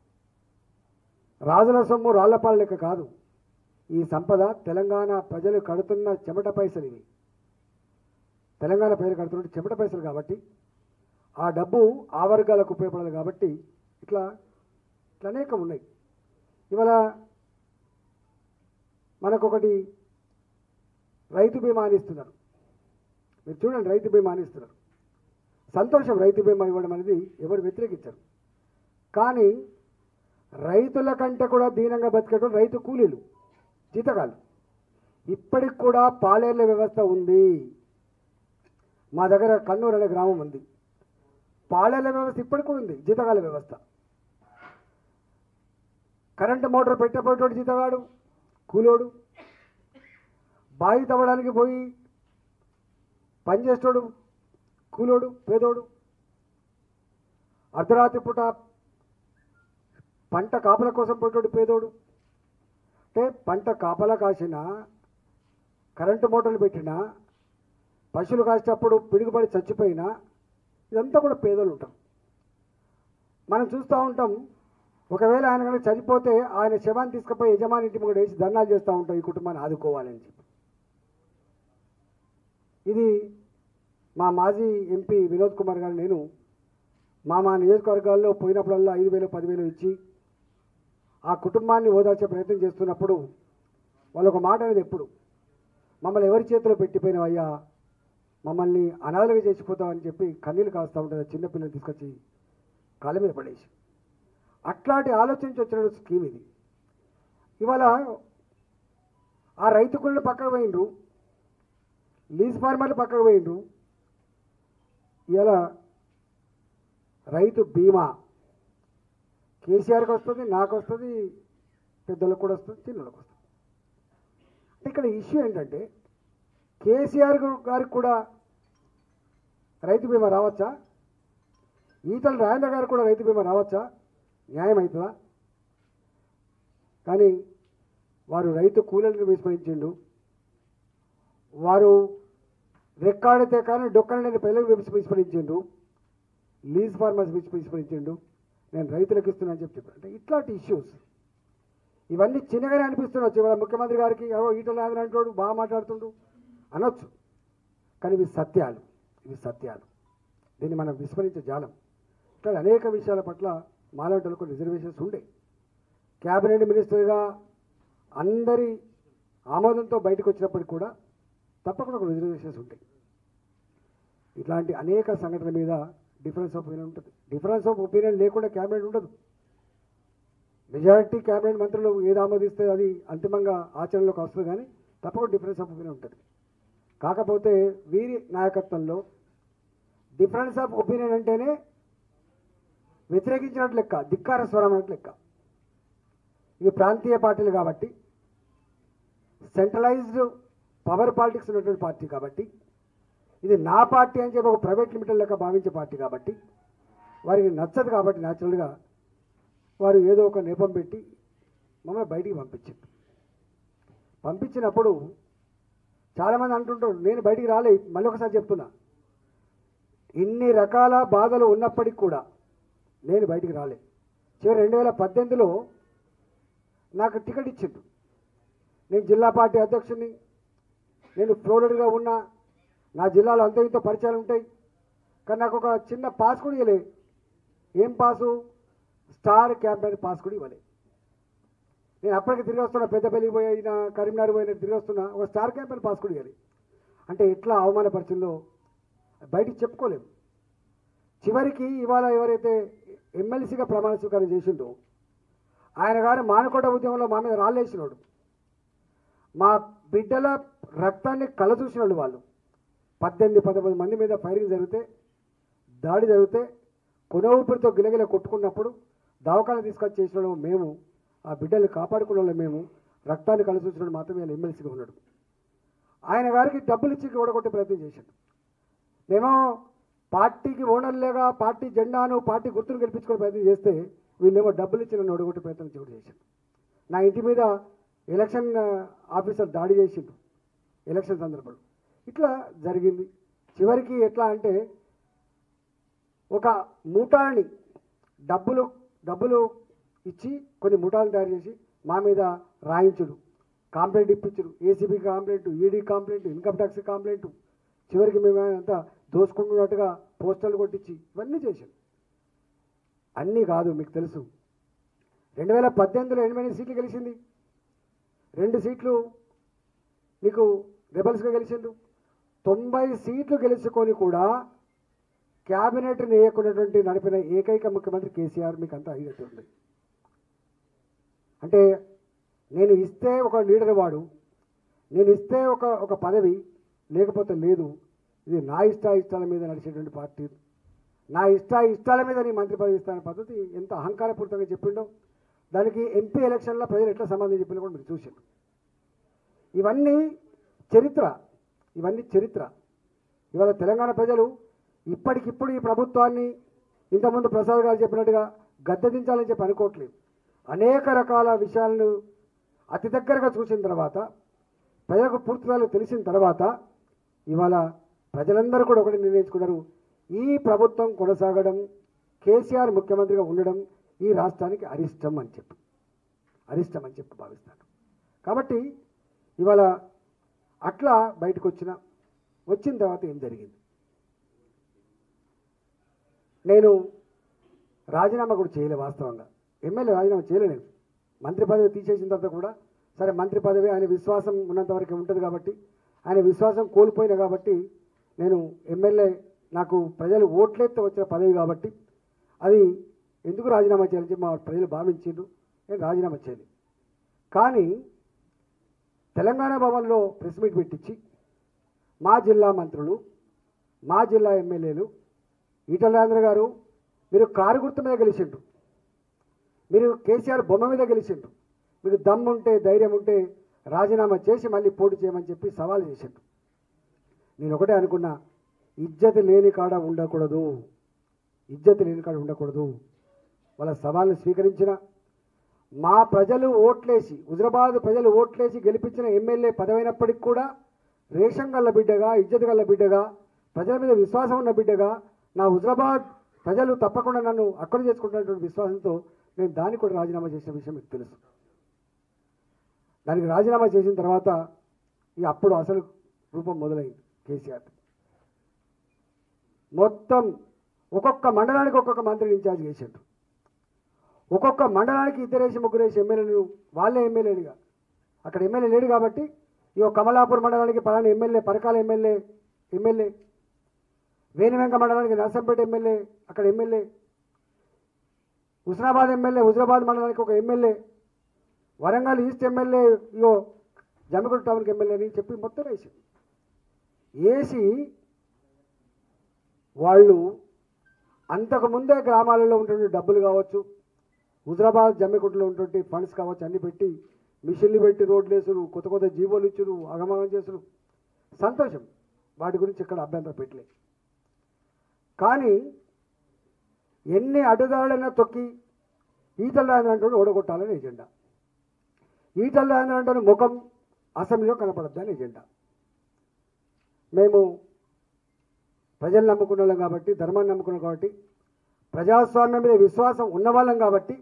రాజుల సొమ్ము రాళ్లపాల లెక్క కాదు ఈ సంపద తెలంగాణ ప్రజలు కడుతున్న చెమట పైసలు ఇవి తెలంగాణ ప్రజలు కడుతున్న చెమట పైసలు కాబట్టి ఆ డబ్బు ఆ వర్గాలకు ఉపయోగపడాలి కాబట్టి ఇట్లా ఇట్లా అనేకం ఉన్నాయి ఇవాళ మనకొకటి రైతు బీమా అని ఇస్తున్నారు మీరు చూడండి రైతు బీమా అని ఇస్తున్నారు సంతోషం రైతు బీమా ఇవ్వడం అనేది ఎవరు వ్యతిరేకించరు కానీ రైతుల కంటే కూడా దీనంగా బతికేటం రైతు కూలీలు జీతగాలు ఇప్పటికి కూడా పాలేర్ల వ్యవస్థ ఉంది మా దగ్గర కన్నూరు అనే గ్రామం ఉంది పాలేర్ల వ్యవస్థ ఇప్పటికి కూడా ఉంది జీతగాల వ్యవస్థ కరెంటు మోటార్ పెట్టేపోయేటోడు జీతగాడు కూలోడు బావి తవ్వడానికి పోయి పనిచేసేటోడు కూలోడు పేదోడు అర్ధరాత్రి పూట పంట కాపల కోసం పోయేటోడు పేదోడు అంటే పంట కాపలా కాసిన కరెంటు మోటార్లు పెట్టినా పశువులు కాసేటప్పుడు పిడుగుపడి చచ్చిపోయినా ఇదంతా కూడా పేదలు ఉంటాం మనం చూస్తూ ఉంటాం ఒకవేళ ఆయన కనుక చనిపోతే ఆయన శవాన్ని తీసుకుపోయి యజమాని ఇంటి ముందు వేసి ధర్నాలు చేస్తూ ఉంటాం ఈ కుటుంబాన్ని ఆదుకోవాలని చెప్పి ఇది మా మాజీ ఎంపీ వినోద్ కుమార్ గారు నేను మా మా నియోజకవర్గాల్లో పోయినప్పుడల్లా ఐదు వేలు పదివేలు ఇచ్చి ఆ కుటుంబాన్ని ఓదార్చే ప్రయత్నం చేస్తున్నప్పుడు వాళ్ళు ఒక మాట అనేది ఎప్పుడు మమ్మల్ని ఎవరి చేతిలో పెట్టిపోయినవయ్యా మమ్మల్ని అనాథలుగా చేసిపోతామని చెప్పి కన్నీళ్ళు కాస్తూ ఉంటుంది చిన్నపిల్లలు తీసుకొచ్చి కాళ్ళ మీద పడేసి అట్లాంటి ఆలోచించి వచ్చిన స్కీమ్ ఇది ఇవాళ ఆ రైతు కుళ్ళు పక్కకు పోయిండ్రు లీజ్ ఫార్మర్లు పక్కకు పోయిండ్రు ఇలా రైతు బీమా కేసీఆర్కి వస్తుంది నాకు వస్తుంది పెద్దలకు కూడా వస్తుంది చిన్నలకు వస్తుంది అంటే ఇక్కడ ఇష్యూ ఏంటంటే కేసీఆర్ గు- గారికి కూడా రైతు బీమా రావచ్చా ఈతల రాజేంద్ర గారు కూడా రైతు బీమా రావచ్చా న్యాయం అవుతుందా కానీ వారు రైతు కూలీలను విస్మరించిండు వారు రెక్కాడితే కానీ డొక్కనలేని ప్రజలకు విస్- విస్మరించిండు లీజ్ ఫార్మర్స్ విస్- విస్మరించిండు నేను రైతులకు ఇస్తున్నాను చెప్పి చెప్పాను అంటే ఇట్లాంటి ఇష్యూస్ ఇవన్నీ చిన్నగానే అనిపిస్తుండొచ్చు ఇవాళ ముఖ్యమంత్రి గారికి ఎవరో ఈటల రాజేంద్ర అంటాడు బాగా మాట్లాడుతుండు అనొచ్చు కానీ ఇవి సత్యాలు ఇవి సత్యాలు దీన్ని మనం విస్మరించే జాలం ఇట్లా అనేక విషయాల పట్ల మాలాంటలకు రిజర్వేషన్స్ ఉండే క్యాబినెట్ మినిస్టర్గా అందరి ఆమోదంతో బయటకు వచ్చినప్పటికి కూడా తప్పకుండా ఒక రిజర్వేషన్స్ ఉంటాయి ఇట్లాంటి అనేక సంఘటనల మీద డిఫరెన్స్ ఆఫ్ ఒపీనియన్ ఉంటుంది డిఫరెన్స్ ఆఫ్ ఒపీనియన్ లేకుండా క్యాబినెట్ ఉండదు మెజారిటీ క్యాబినెట్ మంత్రులు ఏది ఆమోదిస్తే అది అంతిమంగా ఆచరణలోకి వస్తుంది కానీ తప్పకుండా డిఫరెన్స్ ఆఫ్ ఒపీనియన్ ఉంటుంది కాకపోతే వీరి నాయకత్వంలో డిఫరెన్స్ ఆఫ్ ఒపీనియన్ అంటేనే వ్యతిరేకించినట్లు లెక్క ధిక్కార స్వరం అన్నట్లు లెక్క ఇవి ప్రాంతీయ పార్టీలు కాబట్టి సెంట్రలైజ్డ్ పవర్ పాలిటిక్స్ ఉన్నటువంటి పార్టీ కాబట్టి ఇది నా పార్టీ అని చెప్పి ఒక ప్రైవేట్ లిమిటెడ్ లెక్క భావించే పార్టీ కాబట్టి వారికి నచ్చదు కాబట్టి న్యాచురల్గా వారు ఏదో ఒక నెపం పెట్టి మమ్మల్ని బయటికి పంపించారు పంపించినప్పుడు చాలామంది అంటుంటారు నేను బయటికి రాలే మళ్ళీ ఒకసారి చెప్తున్నా ఇన్ని రకాల బాధలు ఉన్నప్పటికీ కూడా నేను బయటికి రాలే చివరి రెండు వేల పద్దెనిమిదిలో నాకు టికెట్ ఇచ్చిండు నేను జిల్లా పార్టీ అధ్యక్షుడిని నేను ఫ్లోరిడ్గా ఉన్నా నా జిల్లాలో అంత ఇంత పరిచయాలు ఉంటాయి కానీ నాకు ఒక చిన్న పాస్ కూడా ఇవ్వలే ఏం పాసు స్టార్ క్యాంపెయిన్ పాస్ కూడా ఇవ్వలే నేను అప్పటికి తిరిగి వస్తున్నా పెద్దపల్లికి పోయిన కరీంనగర్ పోయిన తిరిగి వస్తున్నా ఒక స్టార్ క్యాంపెయిన్ పాస్ కూడా ఇవ్వాలి అంటే ఎట్లా అవమానపరిచిందో బయటికి చెప్పుకోలేము చివరికి ఇవాళ ఎవరైతే ఎమ్మెల్సీగా ప్రమాణ స్వీకారం చేసిండో ఆయన గారు మానకోట ఉద్యమంలో మా మీద రాళ్ళేసినాడు మా బిడ్డల రక్తాన్ని కలచూసినాడు వాళ్ళు పద్దెనిమిది పదకొండు మంది మీద ఫైరింగ్ జరిగితే దాడి జరిగితే కొన ఊపిరితో గిలగిల కొట్టుకున్నప్పుడు దవాఖాన తీసుకొచ్చి చేసిన మేము ఆ బిడ్డల్ని కాపాడుకున్న వాళ్ళం మేము రక్తాన్ని కలచూసినాడు మాత్రమే ఆయన ఎమ్మెల్సీగా ఉన్నాడు ఆయన గారికి డబ్బులు ఇచ్చి ఓడగొట్టే ప్రయత్నం చేశాడు మేము పార్టీకి ఓనర్లేగా పార్టీ జెండాను పార్టీ గుర్తును గెలిపించుకునే ప్రయత్నం చేస్తే వీళ్ళేమో డబ్బులు ఇచ్చి నన్ను ఓడగొట్టే ప్రయత్నం చేయడం చేశాడు నా ఇంటి మీద ఎలక్షన్ ఆ, ఆఫీసర్ దాడి చేసిండు ఎలక్షన్ సందర్భంలో ఇట్లా జరిగింది చివరికి ఎట్లా అంటే ఒక మూటాలని డబ్బులు డబ్బులు ఇచ్చి కొన్ని ముఠాలు తయారు చేసి మా మీద రాయించుడు కాంప్లైంట్ ఇప్పించుడు ACB complaint ED complaint income tax complaint చివరికి మేము అంతా దోసుకుంటున్నట్టుగా పోస్టర్లు కొట్టించి ఇవన్నీ చేశాం అన్నీ కాదు మీకు తెలుసు రెండు వేల పద్దెనిమిదిలో ఎనిమిది సీట్లు గెలిచింది రెండు సీట్లు మీకు రెబల్స్గా గెలిచిండు తొంభై సీట్లు గెలుచుకొని కూడా క్యాబినెట్ వేయకున్నటువంటి నడిపిన ఏకైక ముఖ్యమంత్రి కేసీఆర్ మీకు అంతా అయ్యేట్టుంది అంటే నేను ఇస్తే ఒక లీడర్ వాడు నేను ఇస్తే ఒక ఒక పదవి లేకపోతే లేదు ఇది నా ఇష్ట ఇష్టాల మీద నడిచేటువంటి పార్టీ నా ఇష్ట ఇష్టాల మీద నీ మంత్రి పదవి ఇస్తాన పద్ధతి ఎంత అహంకారపూరితంగా చెప్పిండో దానికి ఎంపీ ఎలక్షన్లో ప్రజలు ఎట్లా సంబంధం చెప్పిందో కూడా మీరు చూసారు ఇవన్నీ చరిత్ర ఇవన్నీ చరిత్ర ఇవాళ తెలంగాణ ప్రజలు ఇప్పటికిప్పుడు ఈ ప్రభుత్వాన్ని ఇంతకుముందు ప్రసాద్ గారు చెప్పినట్టుగా గద్దెదించాలని చెప్పి అనుకోవట్లేదు అనేక రకాల విషయాలను అతి దగ్గరగా చూసిన తర్వాత ప్రజలకు పూర్తిగా తెలిసిన తర్వాత ఇవాళ ప్రజలందరూ కూడా ఒకటి నిర్ణయించుకున్నారు ఈ ప్రభుత్వం కొనసాగడం కేసీఆర్ ముఖ్యమంత్రిగా ఉండడం ఈ రాష్ట్రానికి అరిష్టం అని చెప్పి అరిష్టం అని చెప్పి భావిస్తాను కాబట్టి ఇవాళ అట్లా బయటకు వచ్చిన వచ్చిన తర్వాత ఏం జరిగింది నేను రాజీనామా కూడా చేయలే వాస్తవంగా ఎమ్మెల్యే రాజీనామా చేయలే నేను మంత్రి పదవి తీసేసిన తర్వాత కూడా సరే మంత్రి పదవి ఆయన విశ్వాసం ఉన్నంత వరకు ఉంటుంది కాబట్టి ఆయన విశ్వాసం కోల్పోయిన కాబట్టి నేను ఎమ్మెల్యే నాకు ప్రజలు ఓట్లెత్తే వచ్చిన పదవి కాబట్టి అది ఎందుకు రాజీనామా చేయాలని చెప్పి మా ప్రజలు భావించారు నేను రాజీనామా చేయాలి కానీ తెలంగాణ భవన్లో ప్రెస్ మీట్ పెట్టించి మా జిల్లా మంత్రులు మా జిల్లా ఎమ్మెల్యేలు ఈటల రాజేంద్ర గారు మీరు కారు గుర్తు మీద గెలిచిండ్రు మీరు కేసీఆర్ బొమ్మ మీద గెలిచిండ్రు మీకు దమ్ము ఉంటే ధైర్యం ఉంటే రాజీనామా చేసి మళ్ళీ పోటీ చేయమని చెప్పి సవాల్ చేసిండ్రు నేను ఒకటే అనుకున్నా ఇజ్జతి లేని కాడ ఉండకూడదు ఇజ్జతి లేని కాడ ఉండకూడదు వాళ్ళ సవాళ్ళను స్వీకరించిన మా ప్రజలు ఓట్లేసి హుజరాబాద్ ప్రజలు ఓట్లేసి గెలిపించిన ఎమ్మెల్యే పదవైనప్పటికి కూడా రేషన్ గల్ల బిడ్డగా ఇజ్జత్ గల్ల బిడ్డగా ప్రజల మీద విశ్వాసం ఉన్న బిడ్డగా నా హుజరాబాద్ ప్రజలు తప్పకుండా నన్ను అక్కడ చేసుకుంటున్నటువంటి విశ్వాసంతో నేను దానికి కూడా రాజీనామా చేసిన విషయం మీకు తెలుసు దానికి రాజీనామా చేసిన తర్వాత ఈ అప్పుడు అసలు రూపం మొదలైంది కేసీఆర్ మొత్తం ఒక్కొక్క మండలానికి ఒక్కొక్క మంత్రిని ఇన్ఛార్జ్ చేసిండ్రు ఒక్కొక్క మండలానికి ఇద్దరేసి ముగ్గురేసి ఎమ్మెల్యేలు వాళ్ళే ఎమ్మెల్యేలుగా అక్కడ ఎమ్మెల్యే లేడు కాబట్టి ఈ కమలాపూర్ మండలానికి పలానా ఎమ్మెల్యే పరకాల ఎమ్మెల్యే ఎమ్మెల్యే వేణివెంక మండలానికి నర్సంపేట ఎమ్మెల్యే అక్కడ ఎమ్మెల్యే హుస్నాబాద్ ఎమ్మెల్యే హుజరాబాద్ మండలానికి ఒక ఎమ్మెల్యే వరంగల్ ఈస్ట్ ఎమ్మెల్యే ఇగో జమ్మిగుంట టౌన్కి ఎమ్మెల్యే అని చెప్పి మొత్తం వేసి వేసి వాళ్ళు అంతకుముందే గ్రామాలలో ఉంటున్న డబ్బులు కావచ్చు హుజరాబాద్ జమ్మికుంటలో ఉన్నటువంటి ఫండ్స్ కావచ్చు అన్ని పెట్టి మిషన్లు పెట్టి రోడ్లు వేసుడు కొత్త కొత్త జీవోలు ఇచ్చుడు అగమగం చేసుడు సంతోషం వాటి గురించి ఇక్కడ అభ్యంతరం పెట్టలే కానీ ఎన్ని అడ్డుదారులైనా తొక్కి ఈతల రాజేంద్ర ఓడగొట్టాలని ఎజెండా ఈతల రాజేంద్ర ముఖం అసెంబ్లీలో కనపడద్దని ఎజెండా మేము ప్రజలు నమ్ముకున్న వాళ్ళం కాబట్టి ధర్మాన్ని నమ్ముకున్నాం కాబట్టి ప్రజాస్వామ్యం మీద విశ్వాసం ఉన్నవాళ్ళం కాబట్టి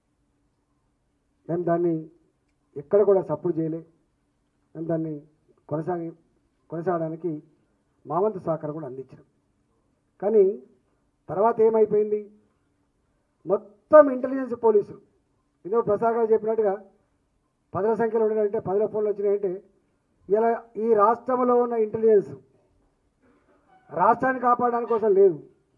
మేము దాన్ని ఎక్కడ కూడా సపోర్ట్ చేయలే మేము దాన్ని కొనసాగి కొనసాగడానికి మా వంతు సహకారం కూడా అందించాం కానీ తర్వాత ఏమైపోయింది మొత్తం ఇంటెలిజెన్స్ పోలీసులు ఇదో ప్రసాద్ గారు చెప్పినట్టుగా పదుల సంఖ్యలో ఉండాలంటే పదుల ఫోన్లు వచ్చినాయంటే ఇలా ఈ రాష్ట్రంలో ఉన్న ఇంటెలిజెన్స్ రాష్ట్రాన్ని కాపాడడానికి కోసం లేదు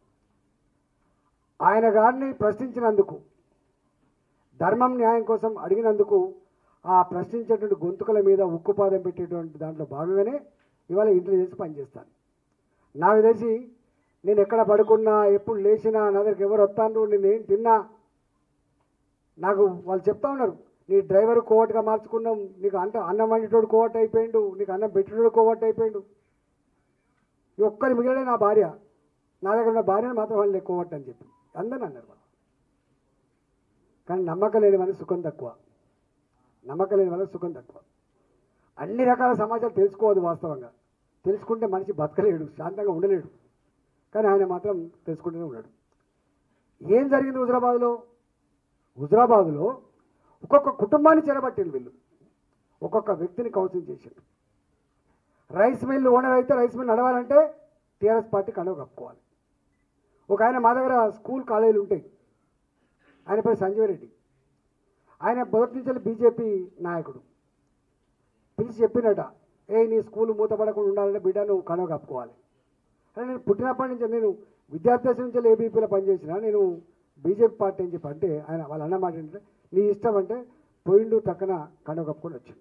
ఆయన గారిని ప్రశ్నించినందుకు ధర్మం న్యాయం కోసం అడిగినందుకు ఆ ప్రశ్నించేటువంటి గొంతుకల మీద ఉక్కుపాదం పెట్టేటువంటి దాంట్లో భాగంగానే ఇవాళ ఇంటెలిజెన్స్ పనిచేస్తాను నాకు తెలిసి నేను ఎక్కడ పడుకున్నా ఎప్పుడు లేచినా నా దగ్గరికి ఎవరు వస్తాను నేను ఏం తిన్నా నాకు వాళ్ళు చెప్తా ఉన్నారు నీ డ్రైవర్ కోవట్గా మార్చుకున్నాం నీకు అంట అన్నం వండేటోడు కోవట్ అయిపోయిండు నీకు అన్నం పెట్టేటోడు కోవట్ అయిపోయిండు ఈ ఒక్కరి మిగిలే నా భార్య నా దగ్గర ఉన్న భార్యను మాత్రం వాళ్ళు కోవట్ అని చెప్పి అందరిని అన్నారు వాళ్ళు కానీ నమ్మకం లేని వాళ్ళకి సుఖం తక్కువ నమ్మకం లేని వాళ్ళకి సుఖం తక్కువ అన్ని రకాల సమాచారం తెలుసుకోవద్దు వాస్తవంగా తెలుసుకుంటే మనిషి బతకలేడు శాంతంగా ఉండలేడు కానీ ఆయన మాత్రం తెలుసుకుంటూనే ఉన్నాడు ఏం జరిగింది హుజరాబాద్లో హుజరాబాద్లో ఒక్కొక్క కుటుంబాన్ని చెరబట్టింది వీళ్ళు ఒక్కొక్క వ్యక్తిని కౌన్సిల్ చేశారు రైస్ మిల్ ఓనర్ అయితే రైస్ మిల్ నడవాలంటే టీఆర్ఎస్ పార్టీ కండవ కప్పుకోవాలి ఒక ఆయన మా దగ్గర స్కూల్ కాలేజీలు ఉంటాయి ఆయన పేరు సంజయ్ రెడ్డి ఆయన మొదటి నుంచి బీజేపీ నాయకుడు పిలిచి చెప్పినట ఏ నీ స్కూల్ మూతపడకుండా ఉండాలంటే బిడ్డ నువ్వు కండవ కప్పుకోవాలి అని నేను పుట్టినప్పటి నుంచి నేను విద్యార్థి దశ నుంచి ఏబీపీలో పనిచేసిన నేను బీజేపీ పార్టీ అని చెప్పి అంటే ఆయన వాళ్ళ అన్న మాట ఏంటంటే నీ ఇష్టం అంటే పోయిండు టక్కన కండవ కప్పుకొని వచ్చాను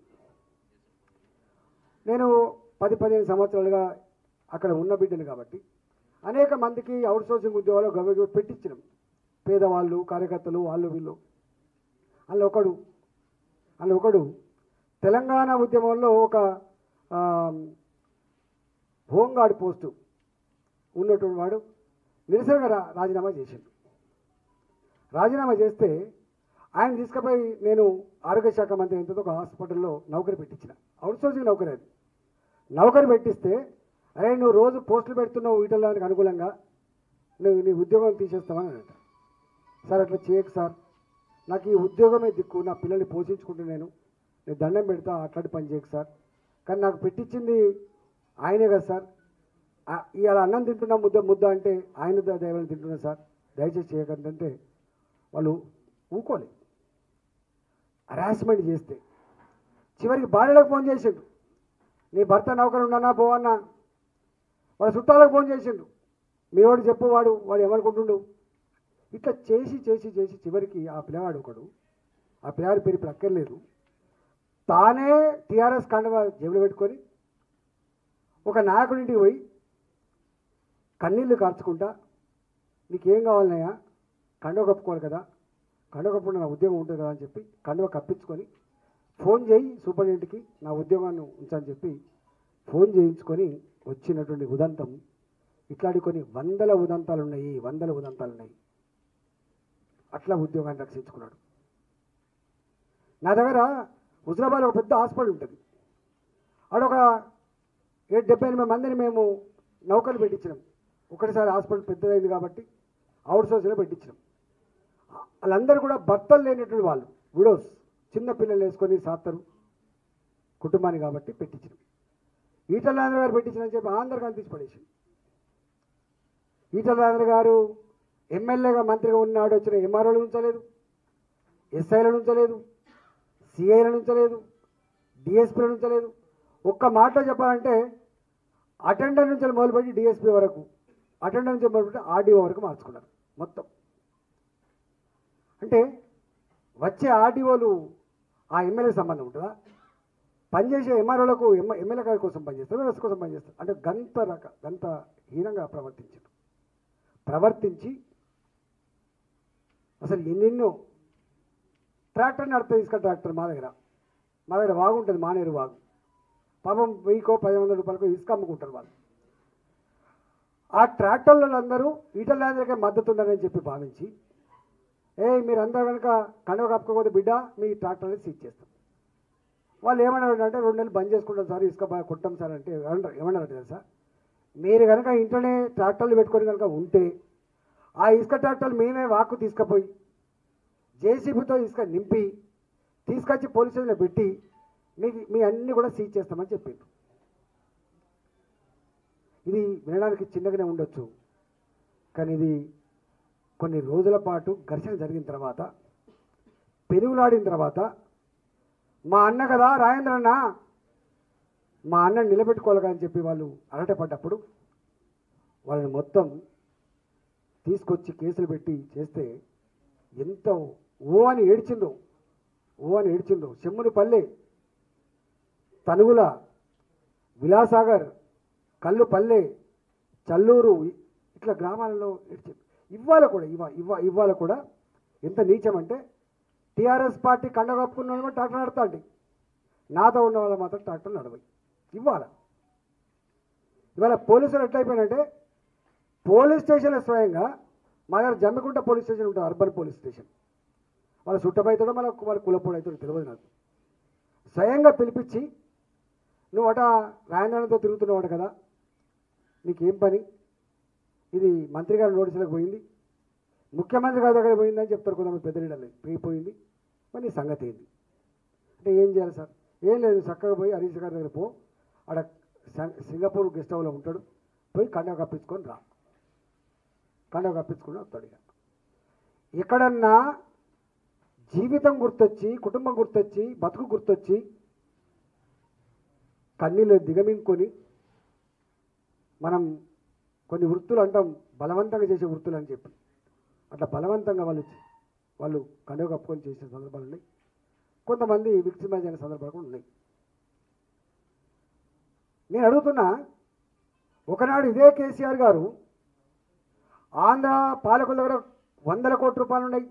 నేను పది పదిహేను సంవత్సరాలుగా అక్కడ ఉన్న బిడ్డను కాబట్టి అనేక మందికి అవుట్ సోర్సింగ్ ఉద్యోగాలు గవర్నమెంట్ పెట్టించినాం పేదవాళ్ళు కార్యకర్తలు వాళ్ళు వీళ్ళు అందులో ఒకడు అందులో ఒకడు తెలంగాణ ఉద్యమంలో ఒక ఆ, హోంగార్డ్ పోస్టు ఉన్నటువంటి వాడు నిరసనగా రా రాజీనామా చేసిండు రాజీనామా చేస్తే ఆయన తీసుకుపోయి నేను ఆరోగ్య శాఖ మంత్రి ఎంతో ఒక హాస్పిటల్లో నౌకరి పెట్టించిన అవుట్ సోర్సింగ్ నౌకరి అది నౌకరి పెట్టిస్తే అరే నువ్వు రోజు పోస్టులు పెడుతున్నావు వీటిల్లానికి అనుకూలంగా నువ్వు నీ ఉద్యోగం తీసేస్తావని అన్నట సార్ అట్లా చేయకు సార్ నాకు ఈ ఉద్యోగమే దిక్కు నా పిల్లల్ని పోషించుకుంటూ నేను నేను దండం పెడతా అట్లాంటి పని చేయకు సార్ కానీ నాకు పెట్టించింది ఆయనే కదా సార్ ఆ- ఇవాళ అన్నం తింటున్నా ముద్ద ముద్ద అంటే ఆయన ద- దైవం తింటున్నా సార్ దయచేసి చేయకండి అంటే వాళ్ళు ఊకోలే హరాస్మెంట్ చేస్తే చివరికి భార్యలకు ఫోన్ చేసిండు నీ భర్త నౌకరు ఉన్నానా పోవన్నా వాళ్ళ చుట్టాలకు ఫోన్ చేసిండు మీ వాడు చెప్పు వాడు వాడు ఏమనుకుంటుండు ఇట్లా చేసి చేసి చేసి చివరికి ఆ పిల్లవాడు ఒకడు ఆ పిల్లవాడి పేరు ఇప్పుడు అక్కర్లేదు తానే టీఆర్ఎస్ కండవ జేబులో పెట్టుకొని ఒక నాయకుడింటికి పోయి కన్నీళ్లు కార్చుకుంటా నీకేం కావాలన్నాయా కండవ కప్పుకోవాలి కదా కండవ కప్పుకుంటే నా ఉద్యోగం ఉంటుంది కదా అని చెప్పి కండవ కప్పించుకొని ఫోన్ చేయి సూపరింటెండెంట్కి నా ఉద్యోగాన్ని ఉంచని చెప్పి ఫోన్ చేయించుకొని వచ్చినటువంటి ఉదంతం ఇట్లాంటి కొన్ని వందల ఉదంతాలు ఉన్నాయి వందల ఉదంతాలు ఉన్నాయి అట్లా ఉద్యోగాన్ని రక్షించుకున్నాడు నా దగ్గర హుజరాబాద్ ఒక పెద్ద హాస్పిటల్ ఉంటుంది ఆడొక ఏడు డెబ్బై ఎనిమిది మందిని మేము నౌకలు పెట్టించినాం ఒకటిసారి హాస్పిటల్ పెద్దదైంది కాబట్టి అవుట్ సోర్స్లో పెట్టించినాం వాళ్ళందరూ కూడా భర్తలు లేనటువంటి వాళ్ళు విడోస్ చిన్న పిల్లలు వేసుకొని సాత్తరు కుటుంబాన్ని కాబట్టి పెట్టించినాం ఈటల రాజేంద్ర గారు పెట్టించిన చెప్పి ఆంధ్రకాన్ని తీసి పడేసి ఈటల రాజేంద్ర గారు ఎమ్మెల్యేగా మంత్రిగా ఉన్నాడు వచ్చిన ఎంఆర్ఓలు ఉంచలేదు ఎస్ఐలను ఉంచలేదు సిఐలను ఉంచలేదు డిఎస్పీలను ఉంచలేదు ఒక్క మాటలో చెప్పాలంటే అటెండర్ నుంచి మొదలుపెట్టి డిఎస్పీ వరకు అటెండర్ నుంచి మొదలుపెట్టి ఆర్డీఓ వరకు మార్చుకున్నారు మొత్తం అంటే వచ్చే ఆర్డీఓలు ఆ ఎమ్మెల్యే సంబంధం ఉంటుందా పనిచేసే ఎంఆర్ఓలకు ఎమ్మెల్యే గారి కోసం పనిచేస్తారు వ్యవస్థ కోసం పనిచేస్తారు అంటే గంత రక గంత హీనంగా ప్రవర్తించారు ప్రవర్తించి అసలు ఎన్నెన్నో ట్రాక్టర్ నడితే ఇసుక ట్రాక్టర్ మా దగ్గర మా దగ్గర వాగు ఉంటుంది మానేరు వాగు పాపం వెయ్యికో పది వందల రూపాయలకో ఇసుక అమ్ముకుంటారు వాళ్ళు ఆ ట్రాక్టర్లలో అందరూ ఈటల రాజులకే మద్దతు ఉందని చెప్పి భావించి ఏ మీరందరూ కనుక కండవ కప్పుకోకపోతే బిడ్డ మీ ట్రాక్టర్ని సీజ్ చేస్తాం వాళ్ళు ఏమన్నారు అంటే రెండు నెలలు బంద్ చేసుకుంటాం సార్ ఇసుక బాగా కొట్టాం సార్ అంటే ఏమన్నారు ఏమన్నారు తెలుసా మీరు కనుక ఇంట్లోనే ట్రాక్టర్లు పెట్టుకొని కనుక ఉంటే ఆ ఇసుక ట్రాక్టర్లు మేమే వాకు తీసుకుపోయి జేసీబీతో ఇసుక నింపి తీసుకొచ్చి పోలీస్ స్టేషన్లో పెట్టి మీ మీ అన్ని కూడా సీజ్ చేస్తామని చెప్పిండ్రు ఇది వినడానికి చిన్నగానే ఉండొచ్చు కానీ ఇది కొన్ని రోజుల పాటు ఘర్షణ జరిగిన తర్వాత పెరుగులాడిన తర్వాత మా అన్న కదా రాజేంద్ర అన్న మా అన్న నిలబెట్టుకోవాలి అని చెప్పి వాళ్ళు అరటపడ్డప్పుడు వాళ్ళని మొత్తం తీసుకొచ్చి కేసులు పెట్టి చేస్తే ఎంత ఓ అని ఏడ్చిందో ఓ అని ఏడ్చిందో చెమ్ముని పల్లె తనుగుల విలాసాగర్ కల్లు పల్లె చల్లూరు ఇ- ఇట్లా గ్రామాలలో ఏడ్చింది ఇవాళ కూడా ఇవా ఇవ్వ ఇవాళ కూడా ఎంత నీచం అంటే టీఆర్ఎస్ పార్టీ కండ కప్పుకున్న వాళ్ళు ట్రాక్టర్ నడతాండి నాతో ఉన్న వాళ్ళు మాత్రం ట్రాక్టర్ నడవై ఇవాళ ఇవాళ పోలీసులు ఎట్లయిపోయినంటే పోలీస్ స్టేషన్లో స్వయంగా మా దగ్గర జమ్మికుంట పోలీస్ స్టేషన్ ఉంటుంది అర్బన్ పోలీస్ స్టేషన్ వాళ్ళ చుట్టబైతాడో మన వాళ్ళ కులపోడు అవుతాడో తెలియదు నాకు స్వయంగా పిలిపించి నువ్వు అట రాయంద్రతో తిరుగుతున్నావు కదా నీకేం పని ఇది మంత్రి గారి నోటీసులకు పోయింది ముఖ్యమంత్రి గారి దగ్గర పోయిందని చెప్తారు కొంతమంది పెద్ద లీడర్లు పోయింది మరి నీ సంగతి ఏంది అంటే ఏం చేయాలి సార్ ఏం లేదు చక్కగా పోయి హరీష్ గారి దగ్గర పో ఆడ సం- సింగపూర్ గెస్ట్ హౌస్లో ఉంటాడు పోయి కండవ కప్పించుకొని రా కండవ కప్పించుకుని వస్తాడు ఇక ఎక్కడన్నా జీవితం గుర్తొచ్చి కుటుంబం గుర్తొచ్చి బతుకు గుర్తొచ్చి కన్నీళ్ళు దిగమింగుకొని మనం కొన్ని వృత్తులు అంటాం బలవంతంగా చేసే వృత్తులు అని చెప్పి అట్లా బలవంతంగా వాళ్ళు చే- వాళ్ళు కండువ కప్పుకొని చేసిన సందర్భాలు ఉన్నాయి కొంతమంది విక్టిమైజ్ అయిన సందర్భాలు కూడా ఉన్నాయి నేను అడుగుతున్నా ఒకనాడు ఇదే కేసీఆర్ గారు ఆంధ్ర పాలకుల దగ్గర వందల కోట్ల రూపాయలు ఉన్నాయి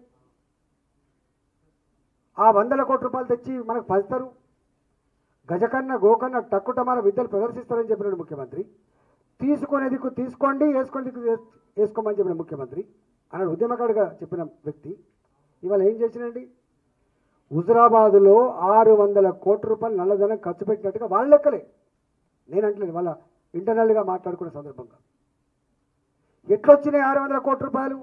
ఆ వందల కోట్ల రూపాయలు తెచ్చి మనకు పంచుతారు గజకన్న గోకన్న టక్కుటమాల విద్యలు ప్రదర్శిస్తారని చెప్పినాడు ముఖ్యమంత్రి తీసుకునే దిక్కు తీసుకోండి వేసుకునే దిక్కు వేస్- వేసుకోమని చెప్పిన ముఖ్యమంత్రి అన్నాడు ఉద్యమకాడుగా చెప్పిన వ్యక్తి ఇవాళ ఏం చేసినండి హుజరాబాదులో ఆరు వందల కోట్ల రూపాయలు నల్లధనం ఖర్చు పెట్టినట్టుగా వాళ్ళ లెక్కలే నేను అంటలేదు వాళ్ళ ఇంటర్నల్గా మాట్లాడుకునే సందర్భంగా ఎట్లొచ్చినాయి ఆరు వందల కోట్ల రూపాయలు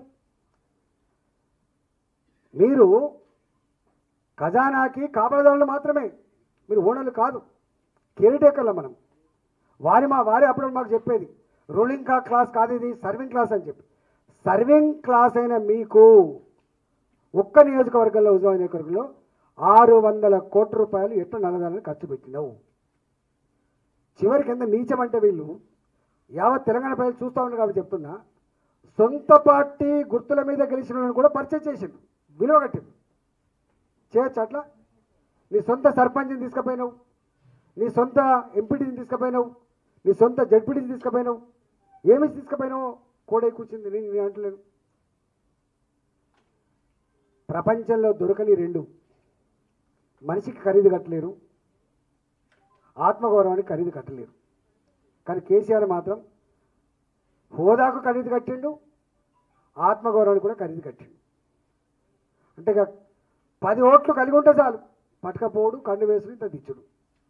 మీరు ఖజానాకి కాపలదారులు మాత్రమే మీరు ఓనర్లు కాదు కేరిటేకర్ల మనం వారి మా వారి అప్పుడు మాకు చెప్పేది రూలింగ్ కా క్లాస్ కాదు ఇది సర్వింగ్ క్లాస్ అని చెప్పి సర్వింగ్ క్లాస్ అయిన మీకు ఒక్క నియోజకవర్గంలో ఉద్యోగ నియోజకవర్గంలో ఆరు వందల కోట్ల రూపాయలు ఎట్లా నల్లదాన్ని ఖర్చు పెట్టినావు చివరికి ఎంత నీచం అంటే వీళ్ళు యావత్ తెలంగాణ ప్రజలు చూస్తూ ఉన్నారు కాబట్టి చెప్తున్నా సొంత పార్టీ గుర్తుల మీద గెలిచిన వాళ్ళని కూడా పరిచయం చేసిండు విలువ కట్టిండు చేయొచ్చు అట్లా నీ సొంత సర్పంచ్ని తీసుకుపోయినావు నీ సొంత ఎంపీటీని తీసుకుపోయినావు నీ సొంత జడ్పీటీని తీసుకుపోయినావు ఏమి తీసుకుపోయినావు కోడే కూర్చుంది నేను నేను అంటలేను ప్రపంచంలో దొరకని రెండు మనిషికి ఖరీదు కట్టలేరు ఆత్మగౌరవానికి ఖరీదు కట్టలేరు కానీ కేసీఆర్ మాత్రం హోదాకు ఖరీదు కట్టిండు ఆత్మగౌరవానికి కూడా ఖరీదు కట్టిండు అంటే ఇక పది ఓట్లు కలిగి ఉంటే చాలు పట్టకపోడు కన్ను వేసుకుని ఇంత దిచ్చుడు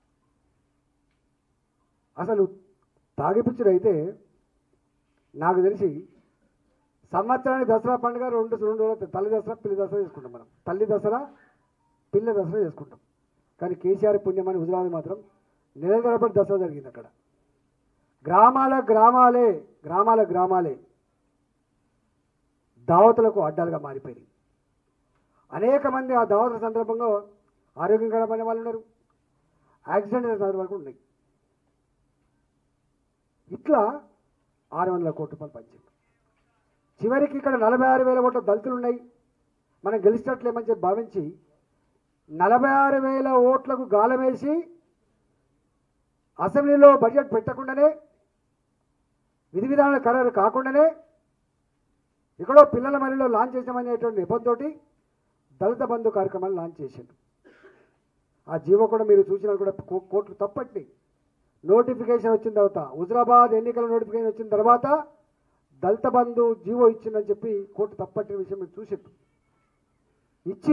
అసలు తాగిపిచ్చుడు అయితే నాకు తెలిసి సంవత్సరానికి దసరా పండుగ రెండు రెండు రోజులు తల్లి దసరా పిల్లి దసరా చేసుకుంటాం మనం తల్లి దసరా పిల్ల దసరా చేసుకుంటాం కానీ కేసీఆర్ పుణ్యం అని హుజరాబాద్ మాత్రం నెల తరబడి దసరా జరిగింది అక్కడ గ్రామాల గ్రామాలే గ్రామాల గ్రామాలే దావతులకు అడ్డాలుగా మారిపోయింది అనేక మంది ఆ దావతుల సందర్భంగా ఆరోగ్యకరమైన వాళ్ళు ఉన్నారు యాక్సిడెంట్ అయిన సందర్భాలు కూడా ఉన్నాయి ఇట్లా ఆరు వందల కోట్ల రూపాయలు పంచింది చివరికి ఇక్కడ నలభై ఆరు వేల ఓట్ల దళితులు ఉన్నాయి మనం గెలిచినట్లేమని చెప్పి భావించి నలభై ఆరు వేల ఓట్లకు గాలం వేసి అసెంబ్లీలో బడ్జెట్ పెట్టకుండానే విధి విధానాలు ఖరారు కాకుండానే ఎక్కడో పిల్లల మరిలో లాంచ్ చేసామనేటువంటి నెపంతో దళిత బంధు కార్యక్రమాన్ని లాంచ్ చేసిండు ఆ జీవో కూడా మీరు చూసినా కూడా కో- కోర్టు తప్పట్టి నోటిఫికేషన్ వచ్చిన తర్వాత హుజరాబాద్ ఎన్నికల నోటిఫికేషన్ వచ్చిన తర్వాత దళిత బంధు జీవో ఇచ్చిందని చెప్పి కోర్టు తప్పట్టిన విషయం మీరు చూసారు ఇచ్చి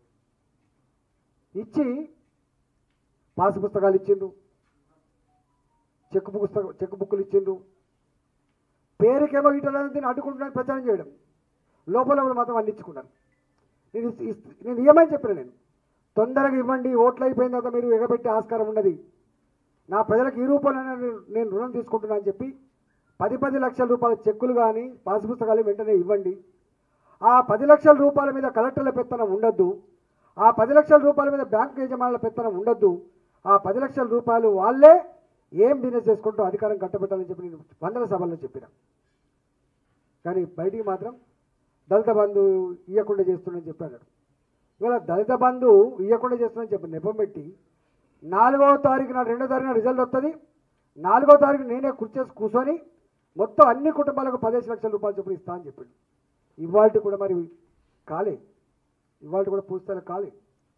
ఇచ్చి పాస్ పుస్తకాలు ఇచ్చిండ్రు చెక్ పుస్తకం చెక్ బుక్లు ఇచ్చిండ్రు పేరుకేమో ఇటలని దీన్ని అడ్డుకుంటున్నాను ప్రచారం చేయడం లోపల లోపల మాత్రం అందించుకున్నారు నేను ఇస్- ఇస్- నేను ఇవ్వమని చెప్పిన నేను తొందరగా ఇవ్వండి ఓట్లు అయిపోయిన తర్వాత మీరు ఎగబెట్టే ఆస్కారం ఉన్నది నా ప్రజలకు ఈ రూపంలో నేను నేను రుణం తీసుకుంటున్నా అని చెప్పి పది పది లక్షల రూపాయల చెక్కులు కానీ పాస్ పుస్తకాలు వెంటనే ఇవ్వండి ఆ పది లక్షల రూపాయల మీద కలెక్టర్ల పెత్తనం ఉండొద్దు ఆ పది లక్షల రూపాయల మీద బ్యాంకు యజమానుల పెత్తనం ఉండొద్దు ఆ పది లక్షల రూపాయలు వాళ్ళే ఏం బిజినెస్ చేసుకుంటూ అధికారం కట్టబెట్టాలని చెప్పి నేను వందల సభల్లో చెప్పిన కానీ బయటికి మాత్రం దళిత బంధు ఇవ్వకుండా చేస్తుందని చెప్పాడు ఇవాళ దళిత బంధు ఇవ్వకుండా చేస్తుందని చెప్పి నెపం పెట్టి నాలుగవ తారీఖు నాడు రెండో తారీఖున రిజల్ట్ వస్తుంది నాలుగో తారీఖు నేనే కూర్చేసి కూర్చొని మొత్తం అన్ని కుటుంబాలకు పదిహేను లక్షల రూపాయలు చొప్పున ఇస్తా అని చెప్పాడు ఇవాళ కూడా మరి కాలే ఇవాళ కూడా పూస్తాలు కాలే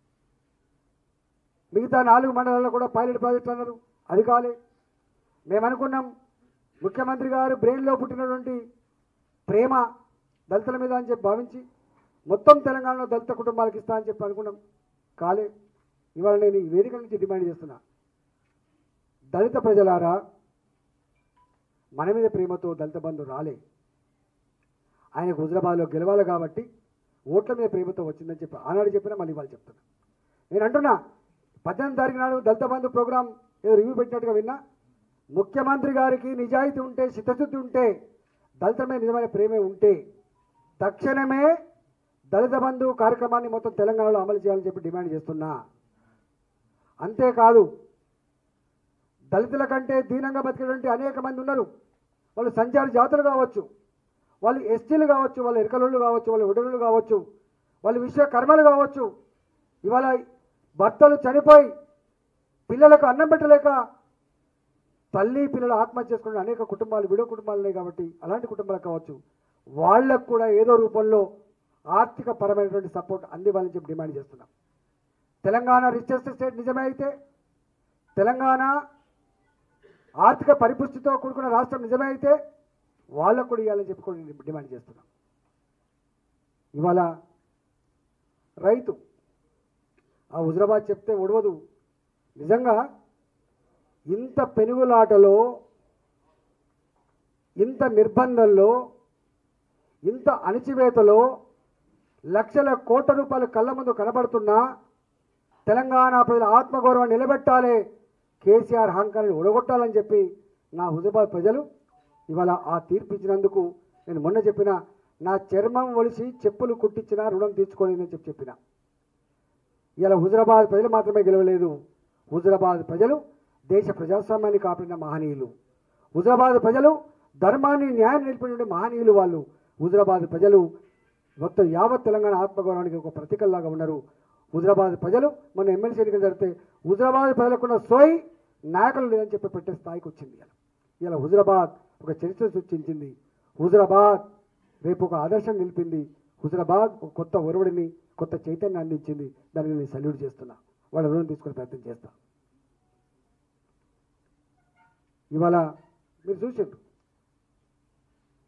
మిగతా నాలుగు మండలాల్లో కూడా పైలట్ ప్రాజెక్ట్ అన్నారు అది కాలే మేము అనుకున్నాం ముఖ్యమంత్రి గారు బ్రెయిన్లో పుట్టినటువంటి ప్రేమ దళితుల మీద అని చెప్పి భావించి మొత్తం తెలంగాణలో దళిత కుటుంబాలకు ఇస్తా అని చెప్పి అనుకున్నాం కాలే ఇవాళ నేను ఈ వేదిక నుంచి డిమాండ్ చేస్తున్నా దళిత ప్రజలారా మన మీద ప్రేమతో దళిత బంధు రాలే ఆయన హుజరాబాద్లో గెలవాలి కాబట్టి ఓట్ల మీద ప్రేమతో వచ్చిందని చెప్పి ఆనాడు చెప్పినా మళ్ళీ వాళ్ళు చెప్తున్నా నేను అంటున్నా పద్దెనిమిది తారీఖు నాడు దళిత బంధు ప్రోగ్రాం ఏదో రివ్యూ పెట్టినట్టుగా విన్నా ముఖ్యమంత్రి గారికి నిజాయితీ ఉంటే చిత్తశుద్ధి ఉంటే దళితుల మీద నిజమైన ప్రేమే ఉంటే తక్షణమే దళిత బంధు కార్యక్రమాన్ని మొత్తం తెలంగాణలో అమలు చేయాలని చెప్పి డిమాండ్ చేస్తున్నా అంతేకాదు దళితుల కంటే దీనంగా బతికేటువంటి అనేక మంది ఉన్నారు వాళ్ళు సంచారి జాతులు కావచ్చు వాళ్ళు ఎస్టీలు కావచ్చు వాళ్ళు ఎరకలోళ్ళు కావచ్చు వాళ్ళు ఉడలు కావచ్చు వాళ్ళు విశ్వకర్మలు కావచ్చు ఇవాళ భర్తలు చనిపోయి పిల్లలకు అన్నం పెట్టలేక తల్లి పిల్లలు ఆత్మహత్య చేసుకున్న అనేక కుటుంబాలు విడో కుటుంబాలు ఉన్నాయి కాబట్టి అలాంటి కుటుంబాలకు కావచ్చు వాళ్ళకు కూడా ఏదో రూపంలో ఆర్థిక పరమైనటువంటి సపోర్ట్ అందివ్వాలని చెప్పి డిమాండ్ చేస్తున్నాం తెలంగాణ రిచెస్ట్ స్టేట్ నిజమే అయితే తెలంగాణ ఆర్థిక పరిపుష్టితో కూడుకున్న రాష్ట్రం నిజమే అయితే వాళ్ళకు కూడా ఇవ్వాలని చెప్పి కూడా నేను డిమాండ్ చేస్తున్నాం ఇవాళ రైతు ఆ హుజరాబాద్ చెప్తే ఒడవదు నిజంగా ఇంత పెనుగులాటలో ఇంత నిర్బంధంలో ఇంత అణిచివేతలో లక్షల కోట్ల రూపాయలు కళ్ళ ముందు కనబడుతున్నా తెలంగాణ ప్రజల ఆత్మగౌరవాన్ని నిలబెట్టాలి కేసీఆర్ అహంకారాన్ని ఉడగొట్టాలని చెప్పి నా హుజరాబాద్ ప్రజలు ఇవాళ ఆ తీర్పు ఇచ్చినందుకు నేను మొన్న చెప్పిన నా చర్మం ఒలిసి చెప్పులు కుట్టించిన రుణం తీర్చుకోలేదని చెప్పి చెప్పిన ఇలా హుజరాబాద్ ప్రజలు మాత్రమే గెలవలేదు హుజరాబాద్ ప్రజలు దేశ ప్రజాస్వామ్యాన్ని కాపాడిన మహనీయులు హుజరాబాద్ ప్రజలు ధర్మాన్ని న్యాయం నిలిపిన మహనీయులు వాళ్ళు హుజరాబాద్ ప్రజలు మొత్తం యావత్ తెలంగాణ ఆత్మగౌరవానికి ఒక ప్రతీకల్లాగా ఉన్నారు హుజరాబాద్ ప్రజలు మన ఎమ్మెల్సీ ఎన్నికలు జరిగితే హుజరాబాద్ ప్రజలకున్న సోయి నాయకులు లేదని చెప్పి పెట్టే స్థాయికి వచ్చింది ఇలా ఇలా హుజరాబాద్ ఒక చరిత్ర సృష్టించింది హుజరాబాద్ రేపు ఒక ఆదర్శం నిలిపింది హుజరాబాద్ ఒక కొత్త ఒరవడిని కొత్త చైతన్యం అందించింది దానికి నేను సల్యూట్ చేస్తున్నా వాళ్ళ రుణం తీసుకునే ప్రయత్నం చేస్తా ఇవాళ మీరు చూసారు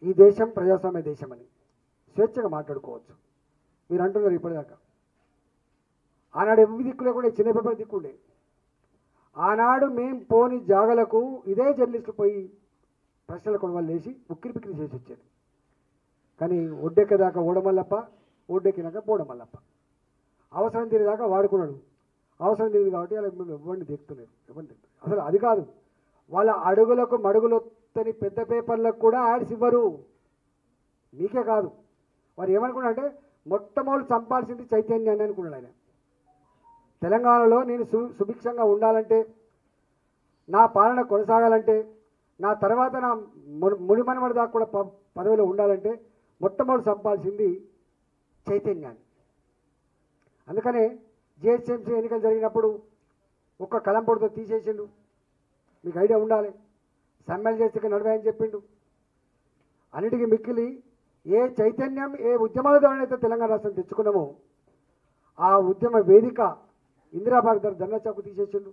ఈ దేశం ప్రజాస్వామ్య దేశం అని స్వేచ్ఛగా మాట్లాడుకోవచ్చు మీరు అంటున్నారు ఇప్పటిదాకా ఆనాడు ఎనిమిది దిక్కులే కూడా చిన్న పేపర్ దిక్కుండే ఆనాడు మేం పోని జాగలకు ఇదే జర్నలిస్టులు పోయి ప్రశ్నల కొడవలు లేచి ఉక్కిరి పిక్కిరి చేసి వచ్చారు కానీ ఒడ్డెక్కేదాకా ఓడమల్లప్ప ఒడ్డెక్కినాక పోవడమల్లప్ప అవసరం తీరేదాకా వాడుకున్నాడు అవసరం తీరింది కాబట్టి అలా మేము ఎవరిని దిక్కుతలేరు ఎవరిని దిక్కుతలేరు అసలు అది కాదు వాళ్ళ అడుగులకు మడుగులొత్తని పెద్ద పేపర్లకు కూడా యాడ్స్ ఇవ్వరు మీకే కాదు వారు ఏమనుకున్నారంటే మొట్టమొదటి చంపాల్సింది చైతన్యాన్ని అనుకున్నాడు ఆయన తెలంగాణలో నేను సు సుభిక్షంగా ఉండాలంటే నా పాలన కొనసాగాలంటే నా తర్వాత నా ముని మునిమనమడి దాకా కూడా ప- పదవిలో ఉండాలంటే మొట్టమొదటి చంపాల్సింది చైతన్యాన్ని అందుకనే జిహెచ్ఎంసీ ఎన్నికలు జరిగినప్పుడు ఒక్క కలంపొడితో తీసేసిండు మీకు ఐడియా ఉండాలి సమ్మెలు చేస్తే నడవాయని చెప్పిండు అన్నిటికీ మిక్కిలి ఏ చైతన్యం ఏ ఉద్యమాల ద్వారానైతే తెలంగాణ రాష్ట్రం తెచ్చుకున్నామో ఆ ఉద్యమ వేదిక ఇందిరాబాగ్ దగ్గర ధర్నా చౌక్ తీసేసిండు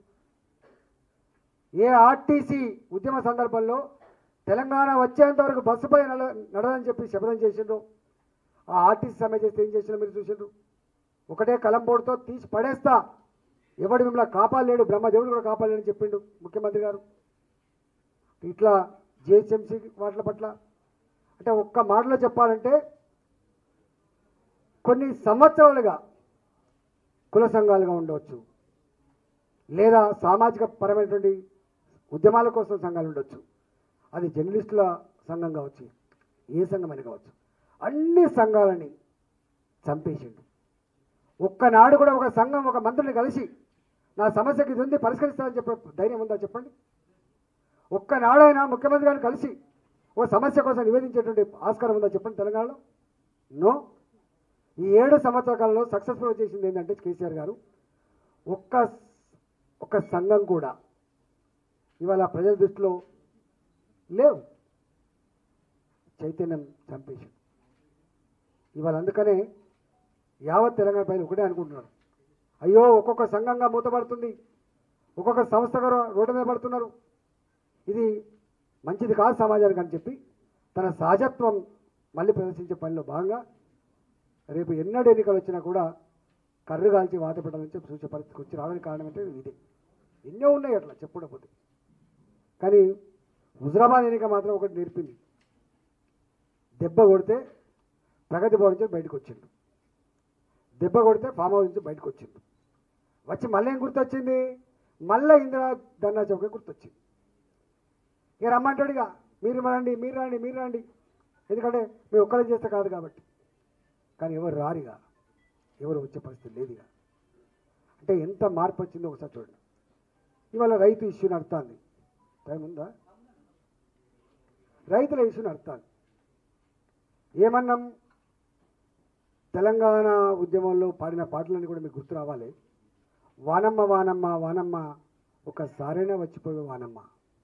ఏ ఆర్టీసీ ఉద్యమ సందర్భంలో తెలంగాణ వచ్చేంత వరకు బస్సుపై నడ నడదని చెప్పి శపథం చేసిండ్రు ఆ ఆర్టీసీ సమ్మె చేస్తే ఏం చేసిండ్రు మీరు చూసిండ్రు ఒకటే కలంపోటుతో తీసి పడేస్తా ఎవడు మిమ్మల్ని కాపాడలేడు బ్రహ్మదేవుడు కూడా కాపాడలేడని చెప్పిండు ముఖ్యమంత్రి గారు ఇట్లా జిహెచ్ఎంసీ వాటి పట్ల అంటే ఒక్క మాటలో చెప్పాలంటే కొన్ని సంవత్సరాలుగా కుల సంఘాలుగా ఉండవచ్చు లేదా సామాజిక పరమైనటువంటి ఉద్యమాల కోసం సంఘాలు ఉండొచ్చు అది జర్నలిస్టుల సంఘం కావచ్చు ఏ సంఘమైనా కావచ్చు అన్ని సంఘాలని చంపేసిండు ఒక్కనాడు కూడా ఒక సంఘం ఒక మంత్రిని కలిసి నా సమస్యకి ఇది ఉంది పరిష్కరిస్తానని చెప్పే ధైర్యం ఉందా చెప్పండి ఒక్కనాడైనా ముఖ్యమంత్రి గారిని కలిసి ఒక సమస్య కోసం నివేదించేటువంటి ఆస్కారం ఉందా చెప్పండి తెలంగాణలో నో ఈ ఏడు సంవత్సరాల కాలంలో సక్సెస్ఫుల్ చేసింది ఏంటంటే కేసీఆర్ గారు ఒక్క ఒక్క సంఘం కూడా ఇవాళ ప్రజల దృష్టిలో లేవు చైతన్యం చంపేసి ఇవాళ అందుకనే యావత్ తెలంగాణ ప్రజలు ఒకటే అనుకుంటున్నారు అయ్యో ఒక్కొక్క సంఘంగా మూతపడుతుంది ఒక్కొక్క సంస్థగా రో- రోడ్డు మీద పడుతున్నారు ఇది మంచిది కాదు సమాజానికి అని చెప్పి తన సహజత్వం మళ్ళీ ప్రదర్శించే పనిలో భాగంగా రేపు ఎన్నడూ ఎన్నికలు వచ్చినా కూడా కర్రు కాల్చి వాత పెట్టాలని చెప్పి సూచే పరిస్థితికి వచ్చి రావడానికి కారణం అంటే ఇదే ఎన్నో ఉన్నాయి అట్లా చెప్పుడపోతే కానీ హుజరాబాద్ ఎన్నిక మాత్రం ఒకటి నేర్పింది దెబ్బ కొడితే ప్రగతి భవన్ నుంచి బయటకు వచ్చిండు దెబ్బ కొడితే ఫామ్ హౌస్ నుంచి బయటకు వచ్చిండు వచ్చి మళ్ళీ ఏం గుర్తొచ్చింది మళ్ళీ ఇందిరా ధర్నా చౌక గుర్తొచ్చింది ఇక రమ్మంటాడు ఇక మీరు రండి మీరు రండి మీరు రండి ఎందుకంటే మేము ఒక్కడే చేస్తే కాదు కాబట్టి కానీ ఎవరు రారిగా ఎవరు వచ్చే పరిస్థితి లేదుగా అంటే ఎంత మార్పు వచ్చిందో ఒకసారి చూడండి ఇవాళ రైతు ఇష్యూ నడుస్తుంది టైం ఉందా రైతుల ఇష్యూ నడుస్తుంది ఏమన్నాం తెలంగాణ ఉద్యమంలో పాడిన పాటలన్నీ కూడా మీకు గుర్తు రావాలి వానమ్మ వానమ్మ వానమ్మ ఒకసారైనా వచ్చిపోయే వానమ్మ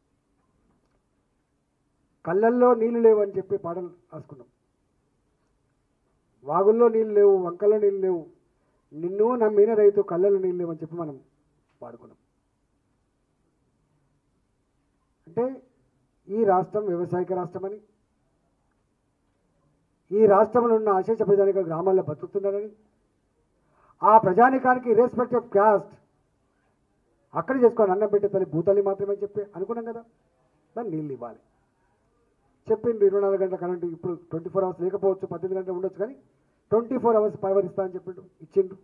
కళ్ళల్లో నీళ్లు లేవు అని చెప్పి పాటలు రాసుకున్నాం వాగుల్లో నీళ్ళు లేవు వంకల్లో నీళ్ళు లేవు నిన్ను నమ్మిన రైతు కళ్ళల్లో నీళ్ళు లేవు అని చెప్పి మనం పాడుకున్నాం అంటే ఈ రాష్ట్రం వ్యవసాయక రాష్ట్రమని ఈ రాష్ట్రంలో ఉన్న అశేష ప్రజానిక గ్రామాల్లో బతుకుతున్నారని ఆ ప్రజానికానికి ఇర్రెస్పెక్ట్ ఆఫ్ క్యాస్ట్ అక్కడ చేసుకోవాలి అన్నం పెట్టే తల్లి భూతల్లి మాత్రమే చెప్పి అనుకున్నాం కదా దాన్ని నీళ్ళు ఇవ్వాలి చెప్పిండు ఇరవై నాలుగు గంటల కరెంటు ఇప్పుడు ట్వంటీ ఫోర్ అవర్స్ లేకపోవచ్చు పద్దెనిమిది గంటలు ఉండొచ్చు కానీ ట్వంటీ ఫోర్ అవర్స్ పవర్ ఇస్తా అని చెప్పిండు ఇచ్చిండు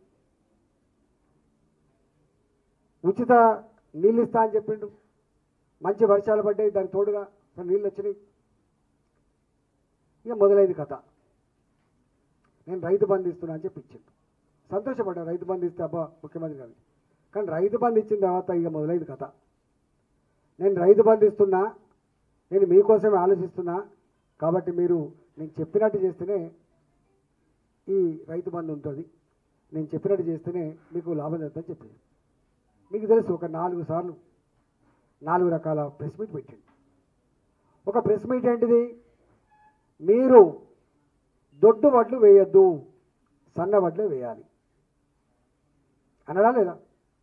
ఉచిత నీళ్ళు ఇస్తా అని చెప్పిండు మంచి వర్షాలు పడ్డాయి దానికి తోడుగా కొన్ని నీళ్ళు వచ్చినాయి ఇక మొదలైంది కథ నేను రైతు బంధు ఇస్తున్నా అని చెప్పి ఇచ్చిండు సంతోషపడ్డా రైతు బంధు ఇస్తే అబ్బా ముఖ్యమంత్రి గారు కానీ రైతు బంధు ఇచ్చిన తర్వాత ఇక మొదలైంది కథ నేను రైతు బంధు ఇస్తున్నా నేను మీకోసమే ఆలోచిస్తున్నా కాబట్టి మీరు నేను చెప్పినట్టు చేస్తేనే ఈ రైతు బంధు ఉంటుంది నేను చెప్పినట్టు చేస్తేనే మీకు లాభం జరుగుతుందని చెప్పింది మీకు తెలుసు ఒక నాలుగు సార్లు నాలుగు రకాల ప్రెస్ మీట్ పెట్టింది ఒక ప్రెస్ మీట్ ఏంటిది మీరు దొడ్డు వడ్లు వేయొద్దు సన్న వడ్లు వేయాలి అనడా లేదా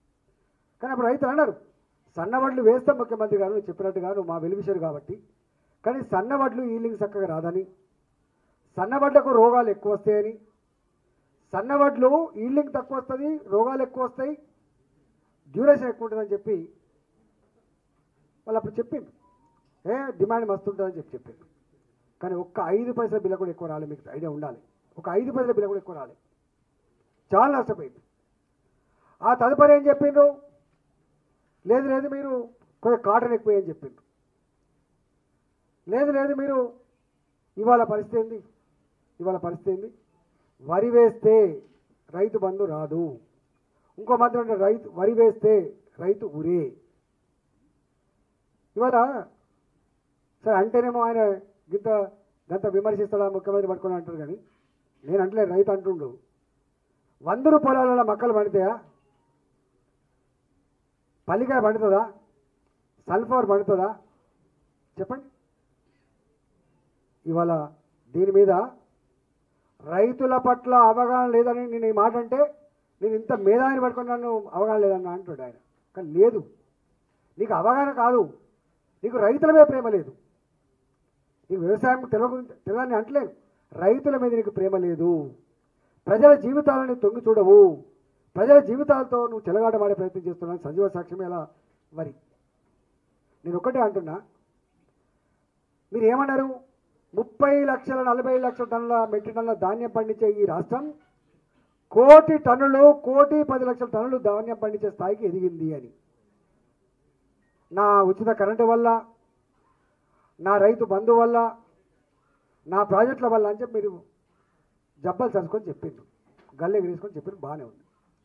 కానీ అప్పుడు రైతులు అన్నారు సన్న వడ్లు వేస్తాం ముఖ్యమంత్రి గారు నువ్వు చెప్పినట్టుగా నువ్వు మా వెలువిషారు కాబట్టి కానీ సన్నవడ్లు ఈలింగ్ చక్కగా రాదని సన్నవడ్లకు రోగాలు ఎక్కువ వస్తాయని సన్నవడ్లు ఈల్డింగ్ తక్కువ వస్తుంది రోగాలు ఎక్కువ వస్తాయి డ్యూరేషన్ ఎక్కువ ఉంటుందని చెప్పి వాళ్ళు అప్పుడు చెప్పింది ఏ డిమాండ్ మస్తు ఉంటుందని చెప్పి చెప్పింది కానీ ఒక్క ఐదు పైసల బిల్ల కూడా ఎక్కువ రాలేదు మీకు ఐడియా ఉండాలి ఒక ఐదు పైసల బిల్ల కూడా ఎక్కువ రాలేదు చాలా నష్టపోయింది ఆ తదుపరి ఏం చెప్పిండ్రు లేదు లేదు మీరు కొంచెం కాటన్ ఎక్కువ అని చెప్పిండ్రు లేదు లేదు మీరు ఇవాళ పరిస్థితి ఏంది ఇవాళ పరిస్థితి ఏంది వరి వేస్తే రైతు బంధు రాదు ఇంకో మాత్రం అంటే రైతు వరి వేస్తే రైతు ఉరే ఇవాళ సరే అంటేనేమో ఆయన గింత గంత విమర్శిస్తాడా ముఖ్యమంత్రి పట్టుకొని అంటారు కానీ నేను అంటలేదు రైతు అంటుండు వందరు పొలాలలో మొక్కలు పండుతాయా పల్లికాయ పండుతుందా సల్ఫర్ పండుతుందా చెప్పండి ఇవాళ దీని మీద రైతుల పట్ల అవగాహన లేదని నేను ఈ మాట అంటే నేను ఇంత మేధావిని పట్టుకొని నన్ను అవగాహన లేదన్న అంటాడు ఆయన కానీ లేదు నీకు అవగాహన కాదు నీకు రైతుల మీద ప్రేమ లేదు నీకు వ్యవసాయం తెలియ తెలియని అంటలేదు రైతుల మీద నీకు ప్రేమ లేదు ప్రజల జీవితాలను తొంగి చూడవు ప్రజల జీవితాలతో నువ్వు చెలగాటమాడే ప్రయత్నం చేస్తున్నావు సజీవ సాక్ష్యం ఎలా వరి నేను ఒకటే అంటున్నా మీరు ఏమన్నారు ముప్పై లక్షల నలభై లక్షల టన్నుల మెట్రిక్ టన్నుల ధాన్యం పండించే ఈ రాష్ట్రం కోటి టన్నులు కోటి పది లక్షల టన్నులు ధాన్యం పండించే స్థాయికి ఎదిగింది అని నా ఉచిత కరెంటు వల్ల నా రైతు బంధు వల్ల నా ప్రాజెక్టుల వల్ల అని చెప్పి మీరు జబ్బలు చదువుకొని చెప్పిండ్రు గల్లె విరేసుకొని చెప్పిండ్రు బాగానే ఉంది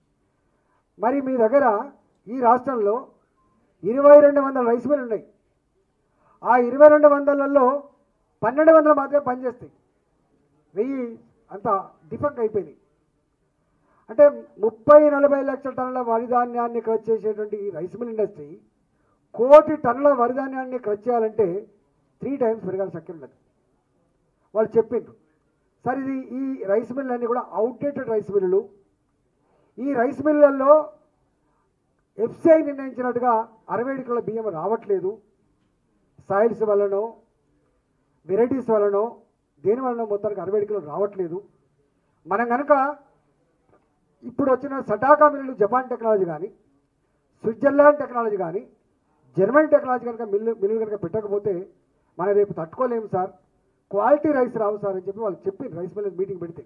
మరి మీ దగ్గర ఈ రాష్ట్రంలో ఇరవై రెండు వందల రైస్ మిల్లు ఉన్నాయి ఆ ఇరవై రెండు వందలలో పన్నెండు వందలు మాత్రమే పనిచేస్తాయి వెయ్యి అంత డిఫెక్ట్ అయిపోయింది అంటే ముప్పై నలభై లక్షల టన్నుల వరి ధాన్యాన్ని క్రచ్ చేసేటువంటి ఈ రైస్ మిల్ ఇండస్ట్రీ కోటి టన్నుల వరి ధాన్యాన్ని క్రచ్ చేయాలంటే త్రీ టైమ్స్ పెరగాలి శక్యం ఉండదు వాళ్ళు చెప్పిండ్రు సార్ ఇది ఈ రైస్ మిల్లు అన్నీ కూడా అవుట్డేటెడ్ రైస్ మిల్లులు ఈ రైస్ మిల్లులలో ఎఫ్సిఐ నిర్ణయించినట్టుగా అరవై ఏడు కిలోల బియ్యం రావట్లేదు సాయిల్స్ వల్లనో వెరైటీస్ వల్లనో దేని వలన మొత్తానికి అరవై ఏడు కిలోలు రావట్లేదు మనం కనుక ఇప్పుడు వచ్చిన సటాకా మిల్లులు జపాన్ టెక్నాలజీ కానీ స్విట్జర్లాండ్ టెక్నాలజీ కానీ జర్మన్ టెక్నాలజీ కనుక మిల్లు మిల్లులు కనుక పెట్టకపోతే మనం రేపు తట్టుకోలేము సార్ క్వాలిటీ రైస్ రావు సార్ అని చెప్పి వాళ్ళు చెప్పి రైస్ మిల్ మీటింగ్ పెడితే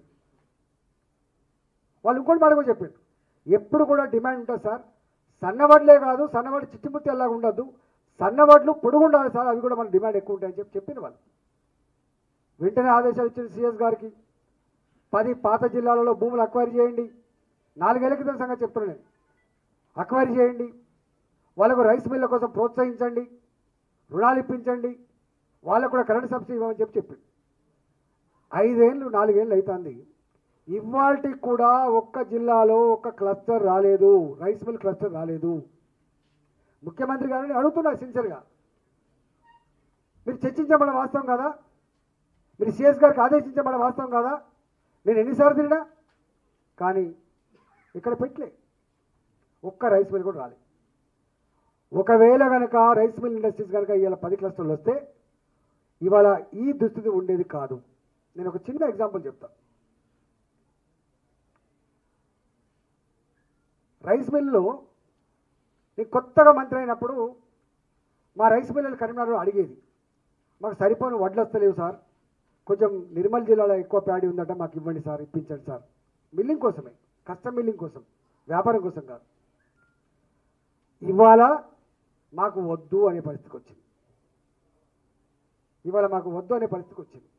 వాళ్ళు ఇంకోటి మాట కూడా చెప్పారు ఎప్పుడు కూడా డిమాండ్ ఉంటుంది సార్ సన్నవడ్లే కాదు సన్నవడ్లు చిట్టిముత్తి అలాగా ఉండద్దు సన్నవడ్లు పొడుగు ఉండాలి సార్ అవి కూడా మన డిమాండ్ ఎక్కువ ఉంటాయని చెప్పి చెప్పిన వాళ్ళు వెంటనే ఆదేశాలు ఇచ్చిన సిఎస్ గారికి పది పాత జిల్లాలలో భూములు అక్వైరీ చేయండి నాలుగేళ్ల క్రితం సంగతి చెప్తున్నాను నేను అక్వైరీ చేయండి వాళ్ళకు రైస్ మిల్ల కోసం ప్రోత్సహించండి రుణాలు ఇప్పించండి వాళ్ళకు కూడా కరెంట్ సబ్సిడీ ఇవ్వమని చెప్పి చెప్పింది ఐదేళ్ళు నాలుగేళ్ళు అవుతుంది ఇవాల్టి కూడా ఒక్క జిల్లాలో ఒక్క క్లస్టర్ రాలేదు రైస్ మిల్ క్లస్టర్ రాలేదు ముఖ్యమంత్రి గారిని అడుగుతున్నా సిన్సియర్గా మీరు చర్చించబడ వాస్తవం కదా మీరు సిఎస్ గారికి ఆదేశించబడ వాస్తవం కదా నేను ఎన్నిసార్లు తిరిగినా కానీ ఇక్కడ పెట్టలే ఒక్క రైస్ మిల్ కూడా రాలేదు ఒకవేళ కనుక రైస్ మిల్ ఇండస్ట్రీస్ కనుక ఇవాళ పది క్లస్టర్లు వస్తే ఇవాళ ఈ దుస్థితి ఉండేది కాదు నేను ఒక చిన్న ఎగ్జాంపుల్ చెప్తా రైస్ మిల్లులో నేను కొత్తగా మంత్రి అయినప్పుడు మా రైస్ మిల్లులు కరీంనగర్లో అడిగేది మాకు సరిపోని వడ్లు వస్తలేవు సార్ కొంచెం నిర్మల్ జిల్లాలో ఎక్కువ ప్యాడీ ఉందట మాకు ఇవ్వండి సార్ ఇప్పించండి సార్ మిల్లింగ్ కోసమే కస్టమ్ మిల్లింగ్ కోసం వ్యాపారం కోసం కాదు ఇవాళ మాకు వద్దు అనే పరిస్థితికి వచ్చింది ఇవాళ మాకు వద్దు అనే పరిస్థితికి వచ్చింది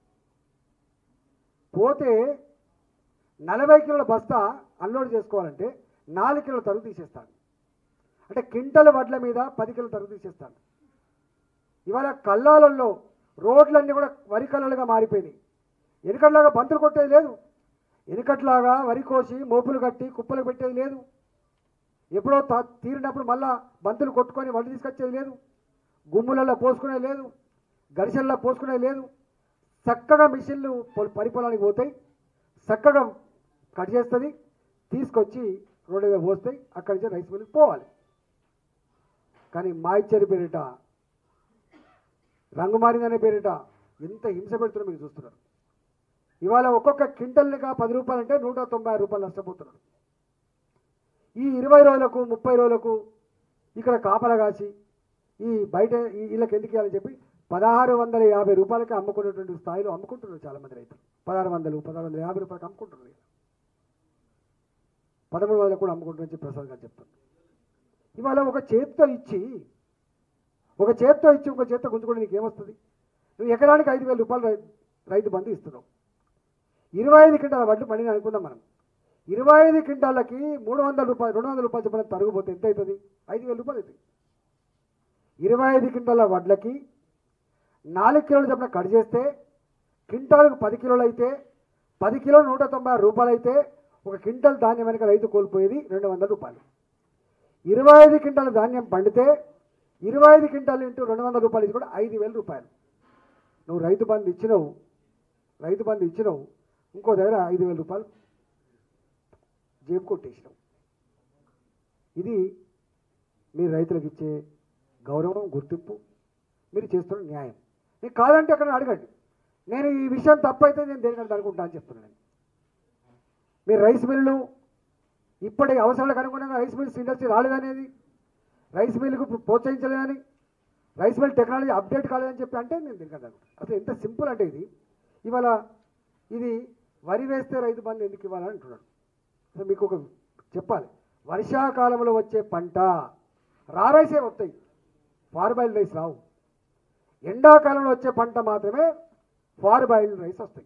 పోతే నలభై కిలోల బస్తా అన్లోడ్ చేసుకోవాలంటే నాలుగు కిలోల తరుగు తీసేస్తాను అంటే క్వింటల్ వడ్ల మీద పది కిలోల తరుగు తీసేస్తాను ఇవాళ కల్లాలలో రోడ్లన్నీ కూడా వరి కళ్ళలుగా మారిపోయినాయి వెనుకట్లాగా బంతులు కొట్టేది లేదు వెనుకట్లాగా వరి కోసి మోపులు కట్టి కుప్పలు పెట్టేది లేదు ఎప్పుడో తా- తీరినప్పుడు మళ్ళా బంతులు కొట్టుకొని వడ్లు తీసుకొచ్చేది లేదు గుమ్ములలో పోసుకునేది లేదు గడిసెల్లో పోసుకునేది లేదు చక్కగా మిషన్లు పొ- పరి పొలానికి పోతాయి చక్కగా కట్ చేస్తుంది తీసుకొచ్చి రోడ్డు మీద పోస్తాయి అక్కడి నుంచి రైస్ మిల్కి పోవాలి కానీ మాయిచ్చరి పేరిట రంగు మారిందనే పేరిట ఎంత హింస పెడుతున్నా మీరు చూస్తున్నారు ఇవాళ ఒక్కొక్క క్వింటల్నిగా పది రూపాయలు అంటే నూట తొంభై ఆరు రూపాయలు నష్టపోతున్నాడు ఈ ఇరవై రోజులకు ముప్పై రోజులకు ఇక్కడ కాపల కాసి ఈ బయట ఈ వీళ్ళకి ఎందుకు ఇవ్వాలని చెప్పి పదహారు వందల యాభై రూపాయలకి అమ్ముకునేటువంటి స్థాయిలో అమ్ముకుంటున్నారు చాలామంది రైతులు పదహారు వందలు పదహారు వందల యాభై రూపాయలకి అమ్ముకుంటున్నారు పదమూడు వందలు కూడా అమ్ముకుంటారని చెప్పి ప్రసాద్ గారు చెప్తారు ఇవాళ ఒక చేత్తో ఇచ్చి ఒక చేత్తో ఇచ్చి ఒక చేత్తో గుంజుకుంటే నీకు ఏమొస్తుంది నువ్వు ఎకరానికి ఐదు వేల రూపాయలు రై- రైతు బంధు ఇస్తున్నావు ఇరవై ఐదు క్వింటాల వడ్లు పండిన అనుకుందాం మనం ఇరవై ఐదు క్వింటాలకి మూడు వందల రూపాయలు రెండు వందల రూపాయలు చెప్పిన తరుగుపోతే ఎంత అవుతుంది ఐదు వేల రూపాయలు అవుతుంది ఇరవై ఐదు క్వింటాల వడ్లకి నాలుగు కిలోలు చెప్పిన కట్ చేస్తే క్వింటాలకు పది కిలోలు అయితే పది కిలోలు నూట తొంభై ఆరు రూపాయలు అయితే ఒక క్వింటల్ ధాన్యం వెనక రైతు కోల్పోయేది రెండు వందల రూపాయలు ఇరవై ఐదు క్వింటాల ధాన్యం పండితే ఇరవై ఐదు క్వింటాలు ఇంటూ రెండు వందల రూపాయలు ఇది కూడా ఐదు వేల రూపాయలు నువ్వు రైతు బంధు ఇచ్చినావు రైతు బంధు ఇచ్చినావు ఇంకో దగ్గర ఐదు వేల రూపాయలు జేబు కొట్టేసినావు ఇది మీరు రైతులకు ఇచ్చే గౌరవం గుర్తింపు మీరు చేస్తున్న న్యాయం నీకు కాదంటే అక్కడ అడగండి నేను ఈ విషయం తప్పైతే నేను దేనికంటే అనుకుంటా అని చెప్తున్నాను నేను. మీరు రైస్ మిల్లు ఇప్పటి అవసరాలకు అనుగుణంగా రైస్ మిల్స్ ఇండస్ట్రీ రాలేదనేది రైస్ మిల్లుకు ప్రోత్సహించలేదని రైస్ మిల్ టెక్నాలజీ అప్డేట్ కాలేదని చెప్పి అంటే నేను దీనికంటే అనుకుంటా అసలు ఎంత సింపుల్ అంటే ఇది ఇవాళ ఇది వరి వేస్తే రైతు బంధు ఎందుకు ఇవ్వాలని అంటున్నాడు అసలు మీకు ఒక చెప్పాలి వర్షాకాలంలో వచ్చే పంట రారైసే వస్తాయి ఫార్బాయిల్ రైస్ రావు ఎండాకాలంలో వచ్చే పంట మాత్రమే ఫార్బాయిల్ రైస్ వస్తాయి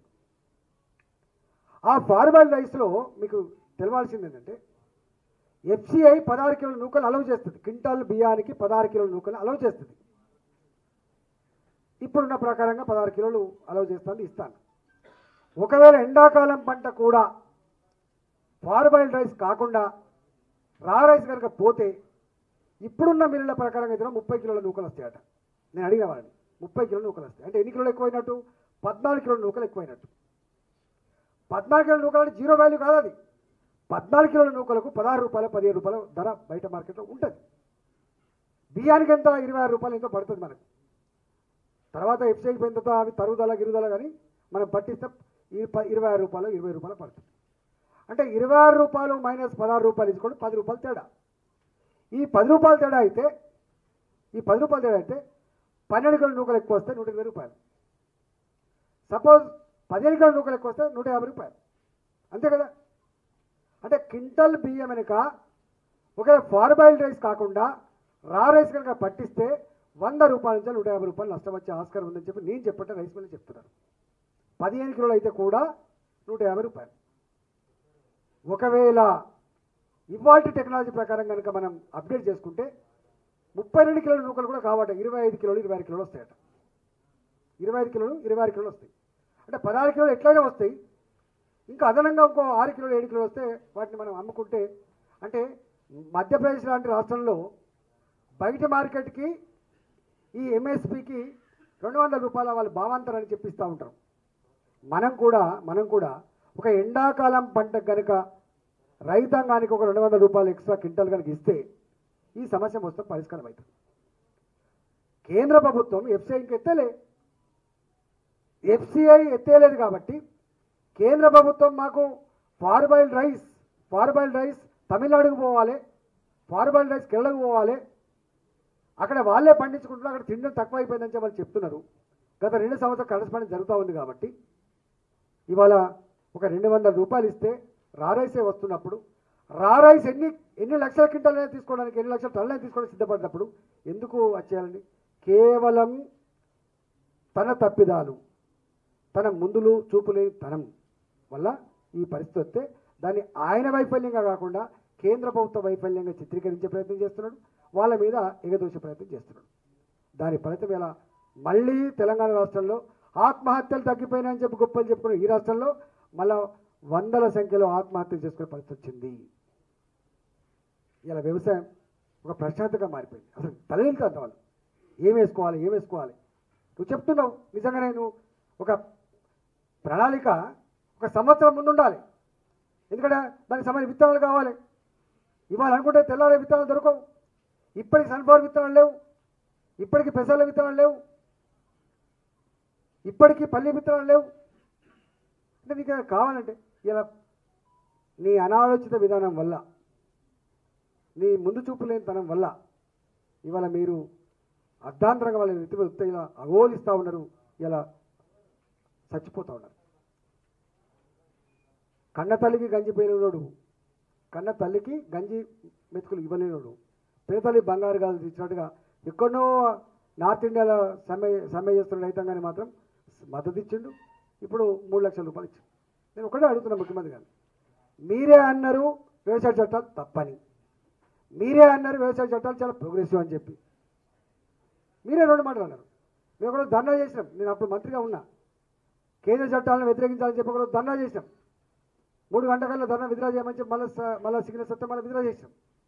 ఆ ఫార్బాయిల్ రైస్లో మీకు తెలవాల్సింది ఏంటంటే ఎఫ్సిఐ పదహారు కిలోల నూకలు అలవ్ చేస్తుంది క్వింటాల్ బియ్యానికి పదహారు కిలోల నూకలు అలవ్ చేస్తుంది ఇప్పుడున్న ప్రకారంగా పదహారు కిలోలు అలవ్ చేస్తాను ఇస్తాను ఒకవేళ ఎండాకాలం పంట కూడా ఫార్బాయిల్ రైస్ కాకుండా రా రైస్ కనుక పోతే ఇప్పుడున్న మిల్లుల ప్రకారంగా అయితే ముప్పై కిలోల నూకలు వస్తాయట నేను అడిగిన వాళ్ళని ముప్పై కిలోల నూకలు వస్తాయి అంటే ఎన్ని కిలోలు ఎక్కువైనట్టు పద్నాలుగు కిలోల నూకలు ఎక్కువైనట్టు పద్నాలుగు కిలోల నూకలు అంటే జీరో వాల్యూ కాదు అది పద్నాలుగు కిలోల నూకలకు పదహారు రూపాయలు పదిహేను రూపాయల ధర బయట మార్కెట్లో ఉంటుంది బియ్యానికి ఎంత ఇరవై ఆరు రూపాయలు ఎంతో పడుతుంది మనకు తర్వాత ఎఫ్సీఐ పోయిన తర్వాత అవి తరుగుదల గిరుగుదల కానీ మనం పట్టిస్తే ఈ ప- ఇరవై ఆరు రూపాయలు ఇరవై రూపాయలు పడుతుంది అంటే ఇరవై ఆరు రూపాయలు మైనస్ పదహారు రూపాయలు ఇచ్చుకోండి పది రూపాయలు తేడా ఈ పది రూపాయలు తేడా అయితే ఈ పది రూపాయలు తేడా అయితే పన్నెండు కిలోల నూకలు ఎక్కువ వస్తే నూట ఇరవై రూపాయలు సపోజ్ పదిహేను కిలోల నూకలు ఎక్కువ వస్తే నూట యాభై రూపాయలు అంతే కదా అంటే క్వింటల్ బియ్యం వెనుక ఒకవేళ ఫార్బాయిల్ రైస్ కాకుండా రా రైస్ కనుక పట్టిస్తే వంద రూపాయల నుంచి నూట యాభై రూపాయలు నష్టం వచ్చే ఆస్కారం ఉందని చెప్పి నేను చెప్పట్టే రైస్ మిల్లు చెప్తున్నాను పదిహేను కిలోలు అయితే కూడా నూట యాభై రూపాయలు ఒకవేళ ఇవాల్టి టెక్నాలజీ ప్రకారం కనుక మనం అప్డేట్ చేసుకుంటే ముప్పై రెండు కిలోల నూకలు కూడా కావట ఇరవై ఐదు కిలోలు ఇరవై ఆరు కిలోలు వస్తాయట ఇరవై ఐదు కిలోలు ఇరవై ఆరు కిలోలు వస్తాయి అంటే పదహారు కిలోలు ఎట్లయినా వస్తాయి ఇంకా అదనంగా ఇంకో ఆరు కిలోలు ఏడు కిలోలు వస్తే వాటిని మనం అమ్ముకుంటే అంటే మధ్యప్రదేశ్ లాంటి రాష్ట్రంలో బయట మార్కెట్కి ఈ ఎంఎస్పికి రెండు వందల రూపాయల వాళ్ళు భావాంతరాన్ని చెప్పిస్తూ ఉంటారు మనం కూడా మనం కూడా ఒక ఎండాకాలం పంట కనుక రైతాంగానికి ఒక రెండు వందల రూపాయలు ఎక్స్ట్రా క్వింటల్ కనుక ఇస్తే ఈ సమస్య మొత్తం పరిష్కారం అవుతుంది కేంద్ర ప్రభుత్వం ఎఫ్సిఐ ఇంక ఎత్తలే ఎఫ్సిఐ ఎత్తేయలేదు కాబట్టి కేంద్ర ప్రభుత్వం మాకు ఫార్బాయిల్ రైస్ ఫార్బాయిల్ రైస్ తమిళనాడుకు పోవాలి ఫార్బాయిల్ రైస్ కేరళకు పోవాలి అక్కడ వాళ్ళే పండించుకుంటున్నారు అక్కడ తిండి తక్కువ అయిపోయిందని చెప్పి వాళ్ళు చెప్తున్నారు గత రెండు సంవత్సరాల కరస్పాండెన్స్ జరుగుతూ ఉంది కాబట్టి ఇవాళ ఒక రెండు వందల రూపాయలు ఇస్తే రారైసే వస్తున్నప్పుడు రారైస్ ఎన్ని ఎన్ని లక్షల క్వింటాలైనా తీసుకోవడానికి ఎన్ని లక్షల టన్నులైనా తీసుకోవడానికి సిద్ధపడినప్పుడు ఎందుకు వచ్చేయాలండి కేవలం తన తప్పిదాలు తన ముందులు చూపులేని తనం వల్ల ఈ పరిస్థితి వస్తే దాన్ని ఆయన వైఫల్యంగా కాకుండా కేంద్ర ప్రభుత్వ వైఫల్యంగా చిత్రీకరించే ప్రయత్నం చేస్తున్నాడు వాళ్ళ మీద ఎగదోసే ప్రయత్నం చేస్తున్నాడు దాని ఫలితం ఎలా మళ్ళీ తెలంగాణ రాష్ట్రంలో ఆత్మహత్యలు తగ్గిపోయినాయని చెప్పి గొప్పలు చెప్పుకున్న ఈ రాష్ట్రంలో మళ్ళా వందల సంఖ్యలో ఆత్మహత్యలు చేసుకునే పరిస్థితి వచ్చింది ఇలా వ్యవసాయం ఒక ప్రశాంతగా మారిపోయింది అసలు తలెళ్తారు వాళ్ళు ఏం వేసుకోవాలి ఏం వేసుకోవాలి నువ్వు చెప్తున్నావు నిజంగానే నువ్వు ఒక ప్రణాళిక ఒక సంవత్సరం ముందు ఉండాలి ఎందుకంటే దానికి సంబంధించిన విత్తనాలు కావాలి ఇవాళ అనుకుంటే తెల్లారే విత్తనాలు దొరకవు ఇప్పటికి సన్ఫ్లవర్ విత్తనాలు లేవు ఇప్పటికి పెసల విత్తనాలు లేవు ఇప్పటికీ పల్లి మిత్రాలు లేవు అంటే నీకు ఏమైనా కావాలంటే ఇలా నీ అనాలోచిత విధానం వల్ల నీ ముందు చూపు లేనితనం వల్ల ఇవాళ మీరు అర్ధాంతరంగా వాళ్ళ నెత్తి మీద ఉత్త ఇలా అగోలిస్తూ ఉన్నారు ఇలా చచ్చిపోతూ ఉన్నారు కన్న తల్లికి గంజి పోయినోడు కన్న తల్లికి గంజి మెతుకులు ఇవ్వలేనోడు పేదతల్లి బంగారు గాలు ఇచ్చినట్టుగా ఎక్కడో నార్త్ ఇండియాలో సమ్మె సమ్మె చేస్తున్న రైతాంగాన్ని మాత్రం మద్దతు ఇచ్చిండు ఇప్పుడు మూడు లక్షల రూపాయలు ఇచ్చిండు నేను ఒకటే అడుగుతున్నా ముఖ్యమంత్రి గారు మీరే అన్నారు వ్యవసాయ చట్టాలు తప్పని మీరే అన్నారు వ్యవసాయ చట్టాలు చాలా ప్రోగ్రెసివ్ అని చెప్పి మీరే రెండు మాటలు అన్నారు మేము కూడా ధర్నా చేసినాం నేను అప్పుడు మంత్రిగా ఉన్నా కేంద్ర చట్టాలను వ్యతిరేకించాలని చెప్పి కూడా ధర్నా చేసినాం మూడు గంటల ధర్నా విత్డ్రా చేయమని చెప్పి మళ్ళీ స- మళ్ళీ సిగ్నల్ సత్యం మళ్ళీ విత్డ్రా చేసినాం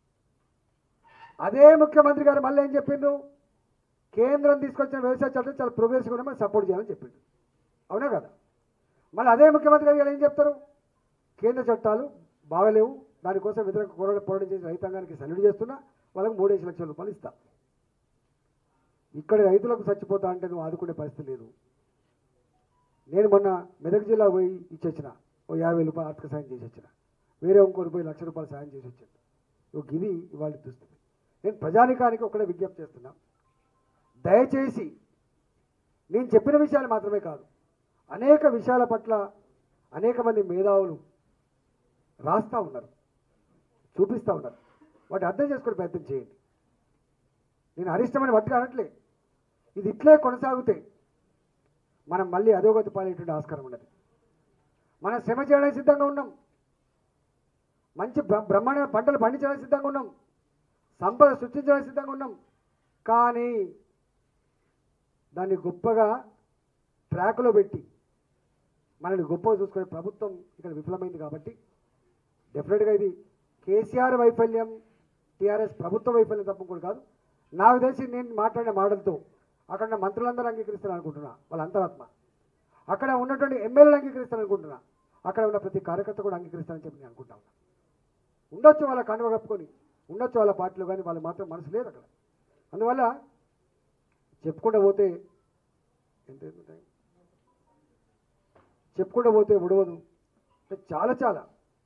అదే ముఖ్యమంత్రి గారు మళ్ళీ ఏం చెప్పిండు కేంద్రం తీసుకొచ్చిన వ్యవసాయ చట్టం చాలా ప్రోగ్రెసివ్ కూడా మనం సపోర్ట్ చేయాలని చెప్పిండు అవునా కదా మళ్ళీ అదే ముఖ్యమంత్రి గారు ఏం చెప్తారు కేంద్ర చట్టాలు బాగలేవు దానికోసం వ్యతిరేక పోరాటం పోరాటం చేసిన రైతాంగానికి సల్యూట్ చేస్తున్నా వాళ్ళకి మూడేసి లక్షల రూపాయలు ఇస్తా ఇక్కడ రైతులకు చచ్చిపోతా అంటే నువ్వు ఆదుకునే పరిస్థితి లేదు నేను మొన్న మెదక్ జిల్లా పోయి ఇచ్చొచ్చిన ఓ యాభై రూపాయలు ఆర్థిక సాయం చేసి వచ్చిన వేరే ఇంకోటి పోయి లక్ష రూపాయలు సాయం చేసి వచ్చాను ఒక ఇది ఇవాళ దుస్థితి నేను ప్రజానికానికి ఒకటే విజ్ఞప్తి చేస్తున్నా దయచేసి నేను చెప్పిన విషయాలు మాత్రమే కాదు అనేక విషయాల పట్ల అనేక మంది మేధావులు రాస్తూ ఉన్నారు చూపిస్తూ ఉన్నారు వాటి అర్థం చేసుకునే ప్రయత్నం చేయండి నేను అరిష్టమని వట్టుగా అనట్లే ఇది ఇట్లే కొనసాగితే మనం మళ్ళీ అధోగతి పాలేటువంటి ఆస్కారం ఉన్నది మనం శ్రమ చేయడానికి సిద్ధంగా ఉన్నాం మంచి బ్ర- బ్రహ్మాండ పంటలు పండించడానికి సిద్ధంగా ఉన్నాం సంపద సృష్టించడానికి సిద్ధంగా ఉన్నాం కానీ దాన్ని గొప్పగా ట్రాక్లో పెట్టి మనల్ని గొప్పగా చూసుకునే ప్రభుత్వం ఇక్కడ విఫలమైంది కాబట్టి డెఫినెట్గా ఇది కేసీఆర్ వైఫల్యం టీఆర్ఎస్ ప్రభుత్వ వైఫల్యం తప్ప కూడా కాదు నాకు తెలిసి నేను మాట్లాడిన మాటలతో అక్కడ ఉన్న మంత్రులందరూ అంగీకరిస్తారు అనుకుంటున్నా వాళ్ళ అంతరాత్మ అక్కడ ఉన్నటువంటి ఎమ్మెల్యేలు అంగీకరిస్తారు అనుకుంటున్నా అక్కడ ఉన్న ప్రతి కార్యకర్త కూడా అంగీకరిస్తారని చెప్పి నేను అనుకుంటా ఉన్నా ఉండొచ్చు వాళ్ళ కండువ కప్పుకొని ఉండొచ్చు వాళ్ళ పార్టీలో కానీ వాళ్ళు మాత్రం మనసు లేదు అక్కడ అందువల్ల చెప్పుకుంటూ పోతే ఎంత అయింది టైం? చెప్పుకుంటూ పోతే ఉడవదు అంటే చాలా చాలా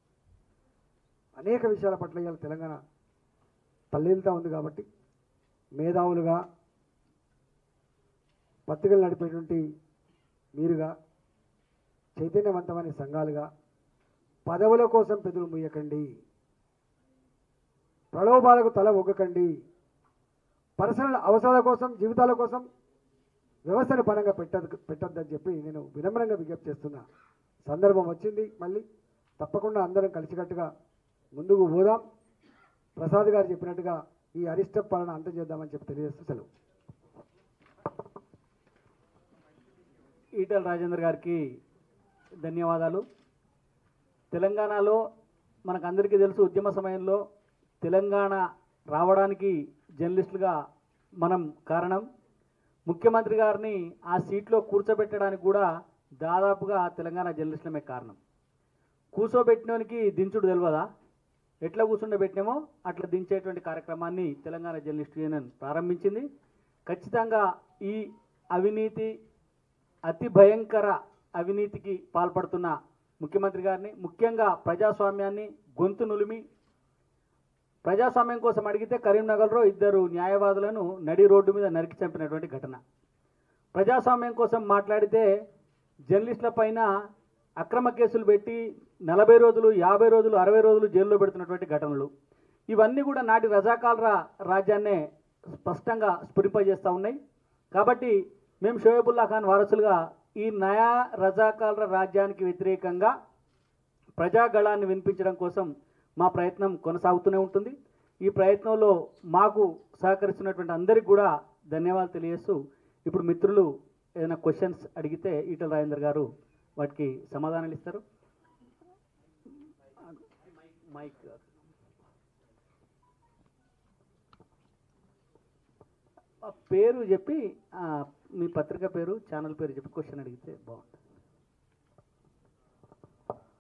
అనేక విషయాల పట్ల ఇవాళ తెలంగాణ తల్లిల్తా ఉంది కాబట్టి మేధావులుగా పత్రికలు నడిపేటువంటి మీరుగా చైతన్యవంతమైన సంఘాలుగా పదవుల కోసం పెదవులు ముయ్యకండి ప్రలోభాలకు తల ఒగ్గకండి పర్సనల్ అవసరాల కోసం జీవితాల కోసం వ్యవస్థను పరంగా పెట్టద్దు పెట్టద్దని చెప్పి నేను వినమ్రంగా విజ్ఞప్తి చేస్తున్నా సందర్భం వచ్చింది మళ్ళీ తప్పకుండా అందరం కలిసికట్టుగా ముందుకు పోదాం ప్రసాద్ గారు చెప్పినట్టుగా ఈ అరిష్ట పాలన అంతం చేద్దామని చెప్పి తెలియజేస్తూ సెలవు ఈటల రాజేందర్ గారికి ధన్యవాదాలు తెలంగాణలో మనకందరికీ తెలుసు ఉద్యమ సమయంలో తెలంగాణ రావడానికి జర్నలిస్టులుగా మనం కారణం ముఖ్యమంత్రి గారిని ఆ సీట్లో కూర్చోబెట్టడానికి కూడా దాదాపుగా తెలంగాణ జర్నలిస్టులమే కారణం కూర్చోబెట్టినోనికి దించుడు తెలియదా ఎట్లా కూర్చుండబెట్టినామో అట్లా దించేటువంటి కార్యక్రమాన్ని తెలంగాణ జర్నలిస్ట్ యూనియన్ ప్రారంభించింది ఖచ్చితంగా ఈ అవినీతి అతి భయంకర అవినీతికి పాల్పడుతున్న ముఖ్యమంత్రి గారిని ముఖ్యంగా ప్రజాస్వామ్యాన్ని గొంతు నులిమి ప్రజాస్వామ్యం కోసం అడిగితే కరీంనగర్లో ఇద్దరు న్యాయవాదులను నడి రోడ్డు మీద నరికి చంపినటువంటి ఘటన ప్రజాస్వామ్యం కోసం మాట్లాడితే జర్నలిస్టుల పైన అక్రమ కేసులు పెట్టి నలభై రోజులు యాభై రోజులు అరవై రోజులు జైల్లో పెడుతున్నటువంటి ఘటనలు ఇవన్నీ కూడా నాటి రజాకాలరా రాజ్యాన్నే స్పష్టంగా స్ఫురింపజేస్తూ ఉన్నాయి కాబట్టి మేము షోయబుల్లా ఖాన్ వారసులుగా ఈ నయా రజాకాలర రాజ్యానికి వ్యతిరేకంగా ప్రజాగళాన్ని వినిపించడం కోసం మా ప్రయత్నం కొనసాగుతూనే ఉంటుంది ఈ ప్రయత్నంలో మాకు సహకరిస్తున్నటువంటి అందరికీ కూడా ధన్యవాదాలు తెలియజేస్తూ ఇప్పుడు మిత్రులు ఏదైనా క్వశ్చన్స్ అడిగితే ఈటల రాజేందర్ గారు వాటికి సమాధానాలు ఇస్తారు మైక్ ఆ పేరు చెప్పి ఆ, మీ పత్రిక పేరు ఛానల్ పేరు చెప్పి క్వశ్చన్ అడిగితే బాగుంటుంది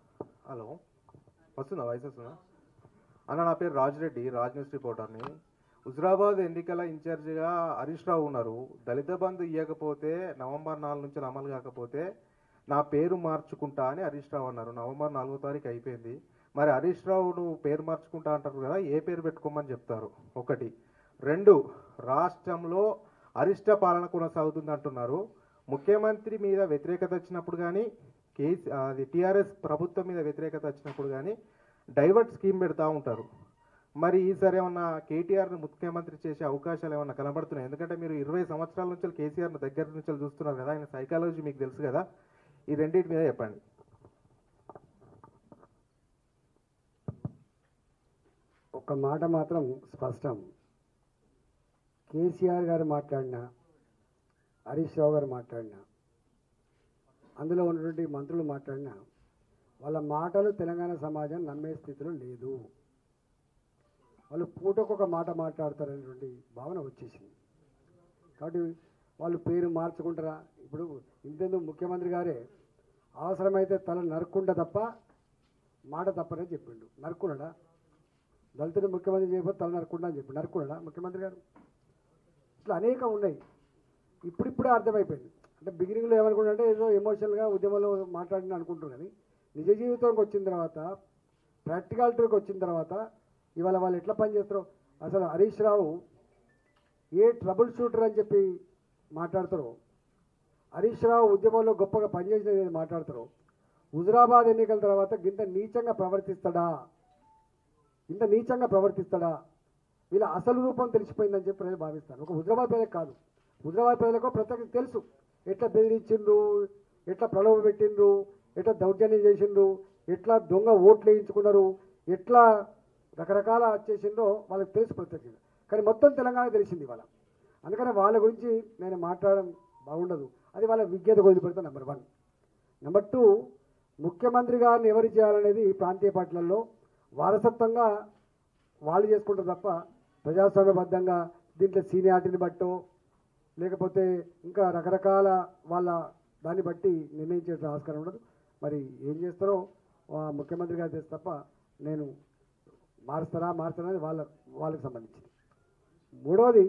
హలో వస్తుందా వాయిస్ వస్తుందా అన్న నా పేరు రాజ్ రెడ్డి రాజ్ న్యూస్ రిపోర్టర్ని హుజరాబాద్ ఎన్నికల ఇన్ఛార్జిగా హరీష్ రావు ఉన్నారు దళిత బంధు ఇవ్వకపోతే నవంబర్ నాలుగు నుంచి అమలు కాకపోతే నా పేరు మార్చుకుంటా అని హరీష్ రావు అన్నారు నవంబర్ నాలుగో తారీఖు అయిపోయింది మరి హరీష్ రావు నువ్వు పేరు మార్చుకుంటా అంటారు కదా ఏ పేరు పెట్టుకోమని చెప్తారు ఒకటి రెండు రాష్ట్రంలో అరిష్ట పాలన కొనసాగుతుంది అంటున్నారు ముఖ్యమంత్రి మీద వ్యతిరేకత వచ్చినప్పుడు కానీ కేసీ అది టీఆర్ఎస్ ప్రభుత్వం మీద వ్యతిరేకత వచ్చినప్పుడు కానీ డైవర్ట్ స్కీమ్ పెడతా ఉంటారు మరి ఈసారి ఏమన్నా కేటీఆర్ని ముఖ్యమంత్రి చేసే అవకాశాలు ఏమన్నా కనబడుతున్నాయి ఎందుకంటే మీరు ఇరవై సంవత్సరాల నుంచి కేసీఆర్ని దగ్గర నుంచి చూస్తున్నారు కదా ఆయన సైకాలజీ మీకు తెలుసు కదా ఈ రెండింటి మీద చెప్పండి ఒక మాట మాత్రం స్పష్టం కేసీఆర్ గారు మాట్లాడినా హరీష్ రావు గారు మాట్లాడినా అందులో ఉన్నటువంటి మంత్రులు మాట్లాడినా వాళ్ళ మాటలు తెలంగాణ సమాజం నమ్మే స్థితిలో లేదు వాళ్ళు పూటకొక మాట మాట్లాడతారనేటువంటి భావన వచ్చేసింది కాబట్టి వాళ్ళు పేరు మార్చుకుంటారా ఇప్పుడు ఇంతెందుకు ముఖ్యమంత్రి గారే అవసరమైతే తల నరుక్కుంటా తప్ప మాట తప్పనని చెప్పిండు నరుక్కున్నాడా దళితుడు ముఖ్యమంత్రి చేయకపోతే తల నరుక్కుండా అని చెప్పి నరుక్కున్నాడా ముఖ్యమంత్రి గారు ఇట్లా అనేకం ఉన్నాయి ఇప్పుడిప్పుడే అర్థమైపోయింది అంటే బిగినింగ్లో ఏమనుకుంటే ఏదో ఎమోషనల్గా ఉద్యమంలో మాట్లాడిన అనుకుంటారు కానీ నిజ జీవితంకి వచ్చిన తర్వాత ప్రాక్టికాలిటీకి వచ్చిన తర్వాత ఇవాళ వాళ్ళు ఎట్లా పనిచేస్తారో అసలు Harish Rao a troubleshooter అని చెప్పి మాట్లాడతారో హరీష్ రావు ఉద్యమంలో గొప్పగా పనిచేసిన ఏది మాట్లాడతారో హుజరాబాద్ ఎన్నికల తర్వాత గింత నీచంగా ప్రవర్తిస్తాడా ఇంత నీచంగా ప్రవర్తిస్తాడా వీళ్ళ అసలు రూపం తెలిసిపోయిందని చెప్పి ప్రజలు భావిస్తారు ఒక హుజరాబాద్ ప్రజలకు కాదు హుజరాబాద్ ప్రజలకు ప్రతి ఒక్కరికి తెలుసు ఎట్లా బెదిరించిండ్రు ఎట్లా ప్రలోభ పెట్టిండ్రు ఎట్లా దౌర్జన్యం చేసిండ్రు ఎట్లా దొంగ ఓట్లు వేయించుకున్నారు ఎట్లా రకరకాల చేసిందో వాళ్ళకి తెలుసు ప్రత్యేకంగా కానీ మొత్తం తెలంగాణ తెలిసింది వాళ్ళ అందుకని వాళ్ళ గురించి నేను మాట్లాడడం బాగుండదు అది వాళ్ళ విజ్ఞత వదిలిపెడతా నెంబర్ వన్ నెంబర్ టూ ముఖ్యమంత్రి గారిని ఎవరు చేయాలనేది ప్రాంతీయ పార్టీలలో వారసత్వంగా వాళ్ళు చేసుకుంటారు తప్ప ప్రజాస్వామ్యబద్ధంగా దీంట్లో సీనియారిటీని బట్టో లేకపోతే ఇంకా రకరకాల వాళ్ళ దాన్ని బట్టి నిర్ణయించే ఆస్కారం ఉండదు మరి ఏం చేస్తారో ఆ ముఖ్యమంత్రి గారు చేస్తే తప్ప నేను మారుస్తారా మారుస్తారా అనేది వాళ్ళ వాళ్ళకి సంబంధించింది మూడవది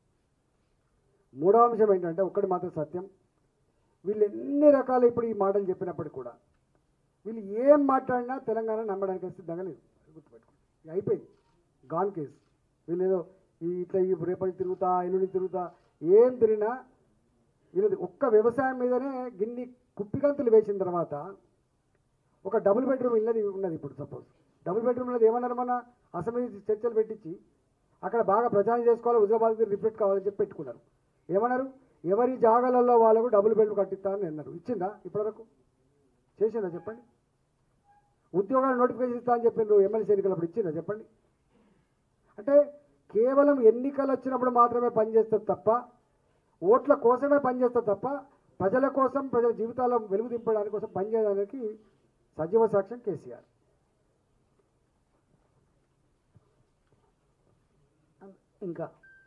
మూడవ అంశం ఏంటంటే ఒక్కటి మాత్రం సత్యం వీళ్ళు ఎన్ని రకాల ఇప్పుడు ఈ మాటలు చెప్పినప్పటికీ కూడా వీళ్ళు ఏం మాట్లాడినా తెలంగాణ నమ్మడానికి సిద్ధంగా లేదు గుర్తుపెట్టుకోండి ఇక అయిపోయింది గాన్ కేసు వీళ్ళు ఏదో ఈ ఇట్లా ఈ రేపటి తిరుగుతా ఎల్లుండి తిరుగుతా ఏం తిరిగినా వీళ్ళది ఒక్క వ్యవసాయం మీదనే గిన్ని కుప్పిగంతులు వేసిన తర్వాత ఒక డబుల్ బెడ్రూమ్ ఇల్లది ఉన్నది ఇప్పుడు సపోజ్ డబుల్ బెడ్రూమ్ ఉన్నది ఏమన్నారు మన అసెంబ్లీ చర్చలు పెట్టించి అక్కడ బాగా ప్రచారం చేసుకోవాలి హుజరాబాద్ రిపీట్ కావాలని చెప్పి పెట్టుకున్నారు ఏమన్నారు ఎవరి జాగాలలో వాళ్ళకు డబుల్ బెడ్రూమ్ కట్టిస్తారని అన్నారు ఇచ్చిందా ఇప్పటివరకు చేసిందా చెప్పండి ఉద్యోగాలు నోటిఫికేషన్ ఇస్తా అని చెప్పిండ్రు ఎమ్మెల్సీ ఎన్నికలప్పుడు ఇచ్చిందా చెప్పండి అంటే కేవలం ఎన్నికలు వచ్చినప్పుడు మాత్రమే పనిచేస్తారు తప్ప ఓట్ల కోసమే పనిచేస్తారు తప్ప ప్రజల కోసం ప్రజల జీవితాల వెలుగు దింపడానికి కోసం పనిచేయడానికి సజీవ సాక్ష్యం కేసీఆర్ ఇంకా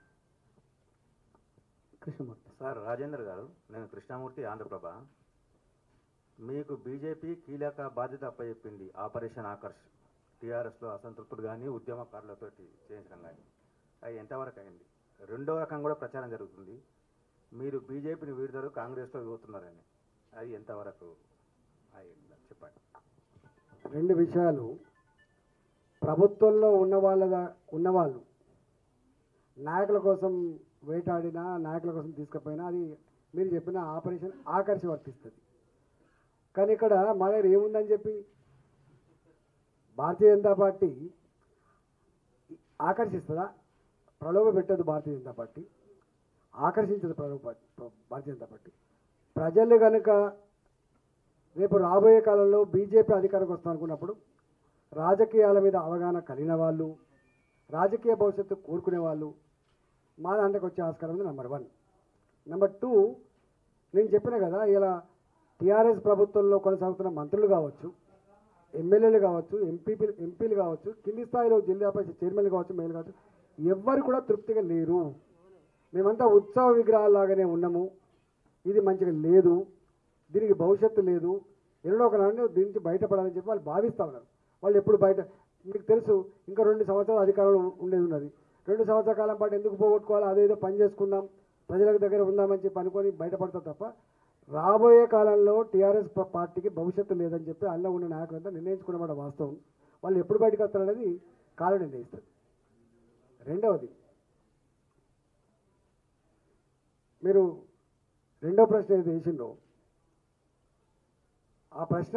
కృష్ణమూర్తి సార్ రాజేందర్ గారు నేను కృష్ణమూర్తి ఆంధ్రప్రభ మీకు బీజేపీ కీలక బాధ్యత అప్పచెప్పింది ఆపరేషన్ ఆకర్ష్ టీఆర్ఎస్లో అసంతృప్తులు కానీ ఉద్యమకారులతో చేయించడం కానీ అది ఎంతవరకు అయింది రెండో రకం కూడా ప్రచారం జరుగుతుంది మీరు బీజేపీని వీడతారు కాంగ్రెస్లో పోతున్నారని అది ఎంతవరకు అయింది చెప్పండి రెండు విషయాలు ప్రభుత్వంలో ఉన్న వాళ్ళ ఉన్నవాళ్ళు నాయకుల కోసం వేటాడినా నాయకుల కోసం తీసుకుపోయినా అది మీరు చెప్పిన ఆపరేషన్ ఆకర్షి వర్తిస్తుంది కానీ ఇక్కడ మా దగ్గర ఏముందని చెప్పి భారతీయ జనతా పార్టీ ఆకర్షిస్తుందా ప్రలోభ పెట్టదు భారతీయ జనతా పార్టీ ఆకర్షించదు ప్రలోభ పార్టీ భారతీయ జనతా పార్టీ ప్రజలు కనుక రేపు రాబోయే కాలంలో బీజేపీ అధికారంకి వస్తాం అనుకున్నప్పుడు రాజకీయాల మీద అవగాహన కలిగిన వాళ్ళు రాజకీయ భవిష్యత్తు కోరుకునే వాళ్ళు మా దాంట్లోకి వచ్చే ఆస్కారం ఉంది నెంబర్ వన్ నెంబర్ టూ నేను చెప్పిన కదా ఇలా టీఆర్ఎస్ ప్రభుత్వంలో కొనసాగుతున్న మంత్రులు కావచ్చు ఎమ్మెల్యేలు కావచ్చు ఎంపీపీ ఎంపీలు కావచ్చు కింది స్థాయిలో జిల్లా పరిషత్ చైర్మన్లు కావచ్చు మేలు కావచ్చు ఎవ్వరు కూడా తృప్తిగా లేరు మేమంతా ఉత్సవ విగ్రహాల్లాగానే ఉన్నాము ఇది మంచిగా లేదు దీనికి భవిష్యత్తు లేదు ఎన్నడో ఒక నాడు దీని నుంచి బయటపడాలని చెప్పి వాళ్ళు భావిస్తూ ఉన్నారు వాళ్ళు ఎప్పుడు బయట మీకు తెలుసు ఇంకా రెండు సంవత్సరాలు అధికారంలో ఉండేది ఉన్నది రెండు సంవత్సరాల కాలం పాటు ఎందుకు పోగొట్టుకోవాలి అదేదో పని చేసుకుందాం ప్రజలకు దగ్గర ఉందామని చెప్పి అనుకొని బయటపడతారు తప్ప రాబోయే కాలంలో టీఆర్ఎస్ ప- పార్టీకి భవిష్యత్తు లేదని చెప్పి అందులో ఉన్న నాయకులంతా నిర్ణయించుకున్నమాట వాస్తవం వాళ్ళు ఎప్పుడు బయటకు వస్తారనేది కాలం నిర్ణయిస్తుంది రెండవది మీరు రెండో ప్రశ్న ఏది వేసిండ్రో ఆ ప్రశ్న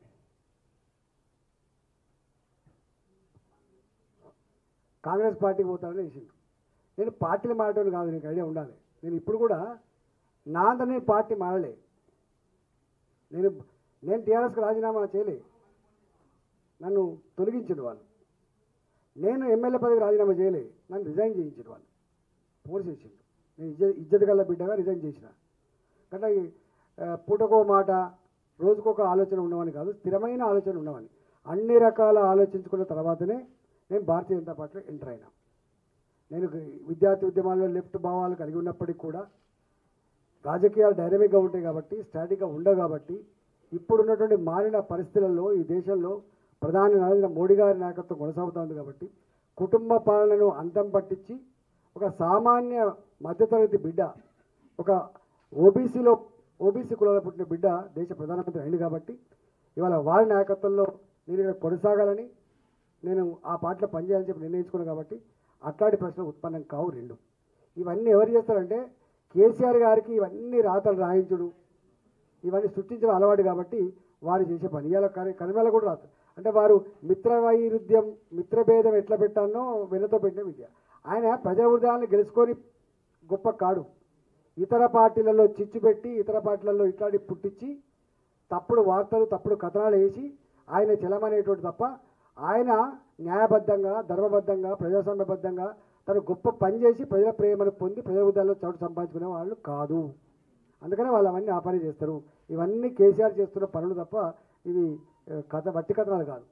కాంగ్రెస్ పార్టీకి పోతానని వేసిండు నేను పార్టీలు మారటం కాదు నీకు ఐడియా ఉండాలి నేను ఇప్పుడు కూడా నా అంతా నేను పార్టీ మారలే నేను నేను టీఆర్ఎస్కి రాజీనామా చేయలే నన్ను తొలగించిన వాళ్ళు నేను ఎమ్మెల్యే పదవికి రాజీనామా చేయలే నన్ను రిజైన్ చేయించిన వాళ్ళు ఫోర్స్ చేసిండు నేను ఇజ్జత్ ఇజ్జత్ గల్ల బిడ్డగా రిజైన్ చేసిన కనుక ఈ, ఆ, పూటకో మాట రోజుకొక ఆలోచన ఉండవని కాదు స్థిరమైన ఆలోచన ఉండవని అన్ని రకాల ఆలోచించుకున్న తర్వాతనే నేను భారతీయ జనతా పార్టీలో ఎంటర్ అయినా నేను విద్యార్థి ఉద్యమాల్లో లెఫ్ట్ భావాలు కలిగి ఉన్నప్పటికీ కూడా రాజకీయాలు డైనమిక్గా ఉంటాయి కాబట్టి స్టాటిక్గా ఉండవు కాబట్టి ఇప్పుడున్నటువంటి మారిన పరిస్థితులలో ఈ దేశంలో ప్రధాని నరేంద్ర మోడీ గారి నాయకత్వం కొనసాగుతోంది కాబట్టి కుటుంబ పాలనను అంతం పట్టించి ఒక సామాన్య మధ్యతరగతి బిడ్డ ఒక ఓబీసీలో ఓబీసీ కులాల పుట్టిన బిడ్డ దేశ ప్రధానమంత్రి అయింది కాబట్టి ఇవాళ వారి నాయకత్వంలో నేను ఇక్కడ కొనసాగాలని నేను ఆ పార్టీలో పనిచేయాలని చెప్పి నిర్ణయించుకున్నాను కాబట్టి అట్లాంటి ప్రశ్నలు ఉత్పన్నం కావు రెండు ఇవన్నీ ఎవరు చేస్తారంటే కేసీఆర్ గారికి ఇవన్నీ రాతలు రాయించుడు ఇవన్నీ సృష్టించడం అలవాటు కాబట్టి వారు చేసే పని ఇవాళ కరి కరిమేళ కూడా రాదు అంటే వారు మిత్ర వైరుధ్యం మిత్రభేదం ఎట్లా పెట్టానో వెన్నతో పెట్టిన విద్య ఆయన ప్రజల హృదయాన్ని గెలుచుకొని గొప్ప కాడు ఇతర పార్టీలలో చిచ్చు పెట్టి ఇతర పార్టీలలో ఇట్లాంటి పుట్టించి తప్పుడు వార్తలు తప్పుడు కథనాలు వేసి ఆయన చెలమనేటువంటి తప్ప ఆయన న్యాయబద్ధంగా ధర్మబద్ధంగా ప్రజాస్వామ్యబద్ధంగా తను గొప్ప పని చేసి ప్రజల ప్రేమను పొంది ప్రజల హృదయాల్లో చోటు సంపాదించుకునే వాళ్ళు కాదు అందుకనే వాళ్ళు అవన్నీ ఆ పని చేస్తారు ఇవన్నీ కేసీఆర్ చేస్తున్న పనులు తప్ప ఇవి ఆ, కథ వట్టి కథనాలు కాదు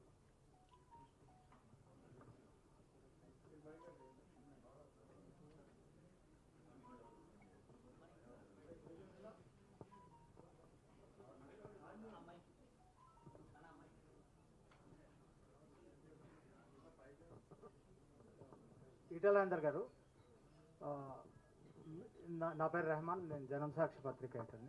ఈటలాందర్ గారు ఆ, నా నా పేరు రెహమాన్ నేను జనం సాక్షి పత్రిక ఏంటండి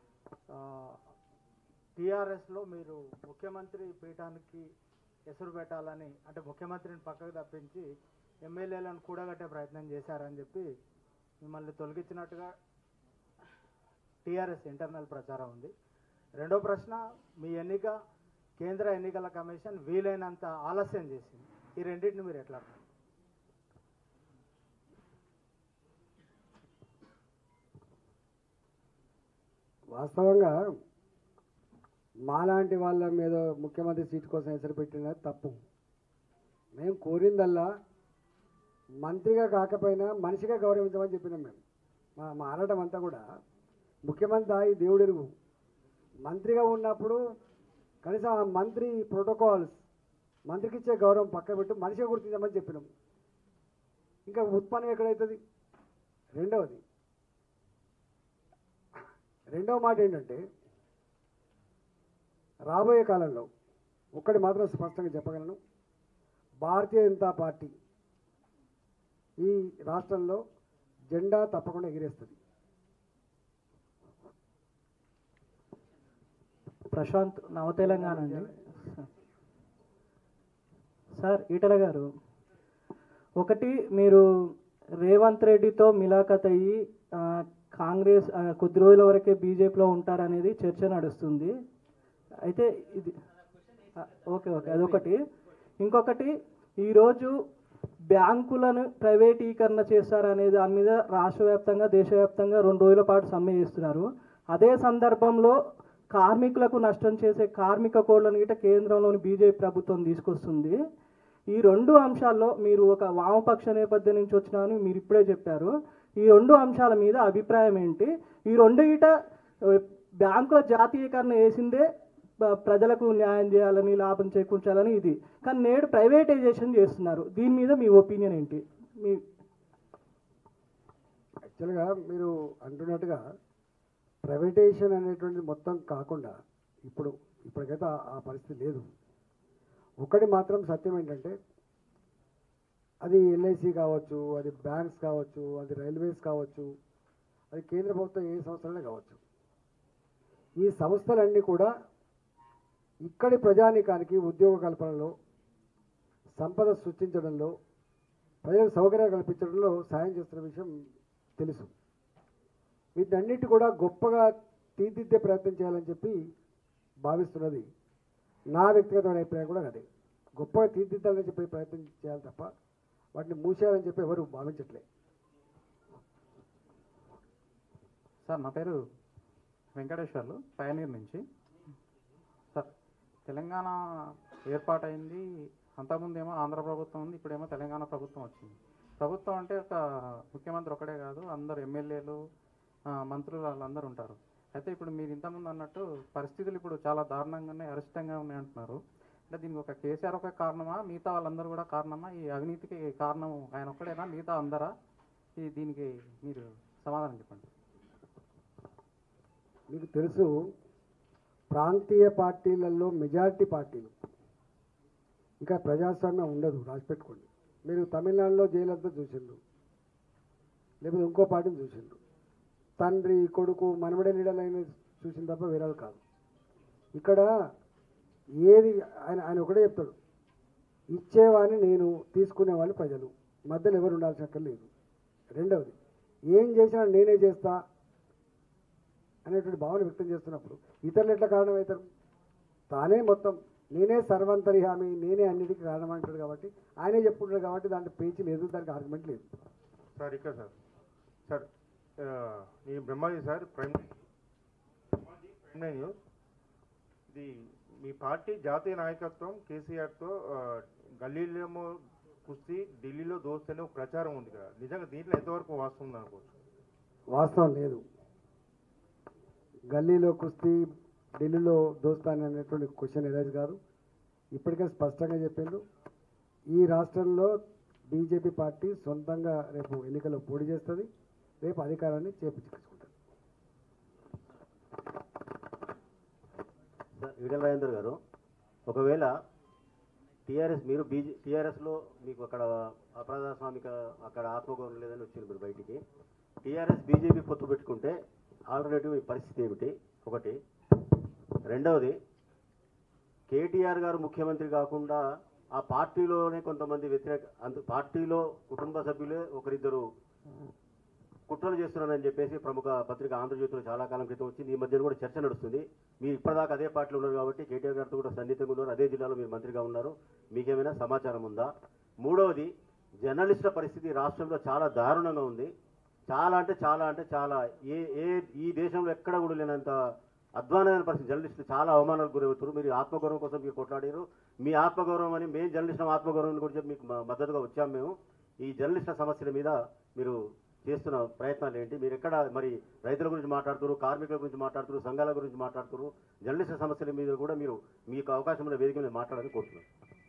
టీఆర్ఎస్లో మీరు ముఖ్యమంత్రి పీఠానికి ఎసురు పెట్టాలని అంటే ముఖ్యమంత్రిని పక్కకు తప్పించి ఎమ్మెల్యేలను కూడగట్టే ప్రయత్నం చేశారని చెప్పి మిమ్మల్ని తొలగించినట్టుగా టీఆర్ఎస్ ఇంటర్నల్ ప్రచారం ఉంది రెండో ప్రశ్న మీ ఎన్నిక కేంద్ర ఎన్నికల కమిషన్ వీలైనంత ఆలస్యం చేసింది ఈ రెండింటిని మీరు ఎట్లా అర్థం వాస్తవంగా మాలాంటి వాళ్ళ మీద ముఖ్యమంత్రి సీటు కోసం ఎసరు పెట్టిన తప్పు మేము కోరిందల్లా మంత్రిగా కాకపోయినా మనిషిగా గౌరవించమని చెప్పినాం మేము మా మా ఆడటం అంతా కూడా ముఖ్యమంత్రి ఈ దేవుడెరుగు మంత్రిగా ఉన్నప్పుడు కనీసం ఆ మంత్రి ప్రోటోకాల్స్ మంత్రికి ఇచ్చే గౌరవం పక్క పెట్టు మనిషిగా గుర్తించమని చెప్పినాం ఇంకా ఉత్పన్నం ఎక్కడవుతుంది రెండవది రెండవ మాట ఏంటంటే రాబోయే కాలంలో ఒక్కటి మాత్రం స్పష్టంగా చెప్పగలను భారతీయ జనతా పార్టీ ఈ రాష్ట్రంలో జెండా తప్పకుండా ఎగిరేస్తుంది ప్రశాంత్ నవ తెలంగాణ అండి సార్ ఈటల గారు ఒకటి మీరు రేవంత్ రెడ్డితో మిలాఖత్ అయ్యి ఆ, కాంగ్రెస్ ఆ, కొద్ది రోజుల వరకే బీజేపీలో ఉంటారనేది చర్చ నడుస్తుంది అయితే ఇది ఆ, ఓకే ఓకే అదొకటి ఇంకొకటి ఈరోజు బ్యాంకులను ప్రైవేటీకరణ చేస్తారనే దాని మీద రాష్ట్ర వ్యాప్తంగా దేశవ్యాప్తంగా రెండు రోజుల పాటు సమ్మె చేస్తున్నారు అదే సందర్భంలో కార్మికులకు నష్టం చేసే కార్మిక కోడ్లను గిట్ట కేంద్రంలోని బీజేపీ ప్రభుత్వం తీసుకొస్తుంది ఈ రెండు అంశాల్లో మీరు ఒక వామపక్ష నేపథ్యం నుంచి వచ్చినామని మీరు ఇప్పుడే చెప్పారు ఈ రెండు అంశాల మీద అభిప్రాయం ఏంటి ఈ రెండు గిట ఆ, బ్యాంకుల జాతీయకరణ వేసిందే ప- ప్రజలకు న్యాయం చేయాలని లాభం చేకూర్చాలని ఇది కానీ నేడు ప్రైవేటైజేషన్ చేస్తున్నారు దీని మీద మీ ఒపీనియన్ ఏంటి మీ యాక్చువల్గా మీరు అంటున్నట్టుగా ప్రైవేటైజేషన్ అనేటువంటిది మొత్తం కాకుండా ఇప్పుడు ఇప్పటికైతే ఆ- ఆ పరిస్థితి లేదు ఒకటి మాత్రం సత్యం ఏంటంటే అది ఎల్ఐసి కావచ్చు అది బ్యాంక్స్ కావచ్చు అది రైల్వేస్ కావచ్చు అది కేంద్ర ప్రభుత్వం ఏ సంస్థలనే కావచ్చు ఈ సంస్థలన్నీ కూడా ఇక్కడి ప్రజానీకానికి ఉద్యోగ కల్పనలో సంపద సృష్టించడంలో ప్రజలకు సౌకర్యాలు కల్పించడంలో సాయం చేస్తున్న విషయం తెలుసు వీటన్నిటి కూడా గొప్పగా తీర్చిదిద్దే ప్రయత్నం చేయాలని చెప్పి భావిస్తున్నది నా వ్యక్తిగతమైన అభిప్రాయం కూడా అదే గొప్పగా తీర్చిదిద్దాలని చెప్పి ప్రయత్నం చేయాలి తప్ప వాటిని మూసేయాలని చెప్పి ఎవరు భావించట్లే సార్ నా పేరు వెంకటేశ్వర్లు పయనీర్ నుంచి సార్ తెలంగాణ ఏర్పాటైంది అంతకుముందేమో ఆంధ్ర ప్రభుత్వం ఉంది ఇప్పుడేమో తెలంగాణ ప్రభుత్వం వచ్చింది ప్రభుత్వం అంటే ఒక ముఖ్యమంత్రి ఒకడే కాదు అందరు ఎమ్మెల్యేలు మంత్రులు వాళ్ళందరూ ఉంటారు అయితే ఇప్పుడు మీరు ఇంతకుముందు అన్నట్టు పరిస్థితులు ఇప్పుడు చాలా దారుణంగానే అరిష్టంగా ఉన్నాయి అంటున్నారు అంటే దీనికి ఒక కేసీఆర్ ఒక కారణమా మిగతా వాళ్ళందరూ కూడా కారణమా ఈ అవినీతికి కారణం ఆయన ఒక్కడేనా మిగతా అందరా ఈ దీనికి మీరు సమాధానం చెప్పండి మీకు తెలుసు ప్రాంతీయ పార్టీలలో మెజారిటీ పార్టీలు ఇంకా ప్రజాస్వామ్యం ఉండదు రాసిపెట్టుకోండి మీరు తమిళనాడులో జైలంతా చూసిండ్రు లేకపోతే ఇంకో పార్టీని చూసిండ్రు తండ్రి కొడుకు మనమడే లీడర్లైన చూసిన తప్ప వేరే కాదు ఇక్కడ ఏది ఆయన ఆయన ఒకటే చెప్తాడు ఇచ్చేవాడిని నేను తీసుకునేవాడిని ప్రజలు మధ్యలో ఎవరు ఉండాల్సిన అక్కర్ లేదు రెండవది ఏం చేసినా నేనే చేస్తా అనేటువంటి భావన వ్యక్తం చేస్తున్నప్పుడు ఇతరులు ఎట్లా కారణమవుతారు తానే మొత్తం నేనే సర్వంతరిహామి నేనే అన్నిటికీ కారణం అంటాడు కాబట్టి ఆయనే చెప్పుకుంటాడు కాబట్టి దాంట్లో పేచి లేదు దానికి ఆర్గ్యుమెంట్ లేదు సార్ ఇక్కడ సార్ సార్ ఆ, నేను Brahmaji sir Prime Brahmaji Prime nine news ఇది మీ పార్టీ జాతీయ నాయకత్వం కేసీఆర్తో ఆ, గల్లీలో కుస్తీ ఢిల్లీలో దోస్త్ అనే ఒక ప్రచారం ఉంది కదా నిజంగా దీంట్లో ఎంతవరకు వాస్తవం ఉంది అనుకోవచ్చు వాస్తవం లేదు గల్లీలో కుస్తీ ఢిల్లీలో దోస్తాని అనేటువంటి క్వశ్చన్ ఎరైజ్ కాదు ఇప్పటికే స్పష్టంగా చెప్పిండ్రు ఈ రాష్ట్రంలో బీజేపీ పార్టీ సొంతంగా రేపు ఎన్నికల్లో పోటీ చేస్తుంది రేపు అధికారాన్ని చేపించుకుంటుంది సార్ ఈటల రాజేందర్ గారు ఒకవేళ టీఆర్ఎస్ మీరు బీజే టీఆర్ఎస్లో మీకు అక్కడ అప్రజాస్వామిక అక్కడ ఆత్మగౌరవం లేదని వచ్చింది మీరు బయటికి టీఆర్ఎస్ బీజేపీ పొత్తు పెట్టుకుంటే ఆల్టర్నేటివ్ పరిస్థితి ఏమిటి ఒకటి రెండవది కేటీఆర్ గారు ముఖ్యమంత్రి కాకుండా ఆ పార్టీలోనే కొంతమంది వ్యతిరేక అంత పార్టీలో కుటుంబ సభ్యులే ఒకరిద్దరు కుట్రలు చేస్తున్నారని చెప్పేసి ప్రముఖ పత్రిక ఆంధ్రజ్యోతిలో చాలా కాలం క్రితం వచ్చింది ఈ మధ్యన కూడా చర్చ నడుస్తుంది మీరు ఇప్పటిదాకా అదే పార్టీలో ఉన్నారు కాబట్టి కేటీఆర్ గారితో కూడా సన్నిహితంగా ఉన్నారు అదే జిల్లాలో మీరు మంత్రిగా ఉన్నారు మీకేమైనా సమాచారం ఉందా మూడవది జర్నలిస్టుల పరిస్థితి రాష్ట్రంలో చాలా దారుణంగా ఉంది చాలా అంటే చాలా అంటే చాలా ఏ ఏ ఈ దేశంలో ఎక్కడ కూడా లేనంత అధ్వానమైన పరిస్థితి జర్నలిస్టులు చాలా అవమానాలకు గురవుతారు మీరు ఆత్మగౌరవం కోసం మీరు కొట్లాడారు మీ ఆత్మగౌరవం అని మేము జర్నలిస్టుల ఆత్మగౌరవం గురించి మీకు మ- మద్దతుగా వచ్చాము మేము ఈ జర్నలిస్టుల సమస్యల మీద మీరు చేస్తున్న ప్రయత్నాలు ఏంటి మీరు ఎక్కడ మరి రైతుల గురించి మాట్లాడుతున్నారు కార్మికుల గురించి మాట్లాడుతున్నారు సంఘాల గురించి మాట్లాడుతున్నారు జర్నలిస్టుల సమస్యల మీద కూడా మీరు మీకు అవకాశం ఉన్న వేదిక మీద మాట్లాడాలని కోరుతున్నాను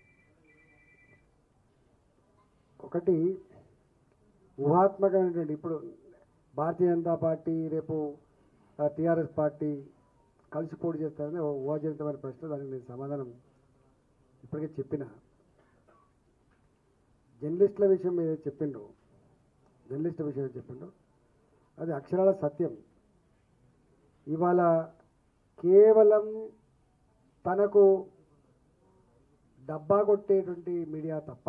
ఒకటి ఊహాత్మకమైనటువంటి ఇప్పుడు భారతీయ జనతా పార్టీ రేపు టీఆర్ఎస్ పార్టీ కలిసి పోటీ చేస్తారని ఓ ఊహాజనితమైన ప్రశ్న దానికి నేను సమాధానం ఇప్పటికే చెప్పిన జర్నలిస్టుల విషయం మీద చెప్పిండ్రు జర్నలిస్టుల విషయం చెప్పిండ్రు అది అక్షరాల సత్యం ఇవాళ కేవలం తనకు డబ్బా కొట్టేటువంటి మీడియా తప్ప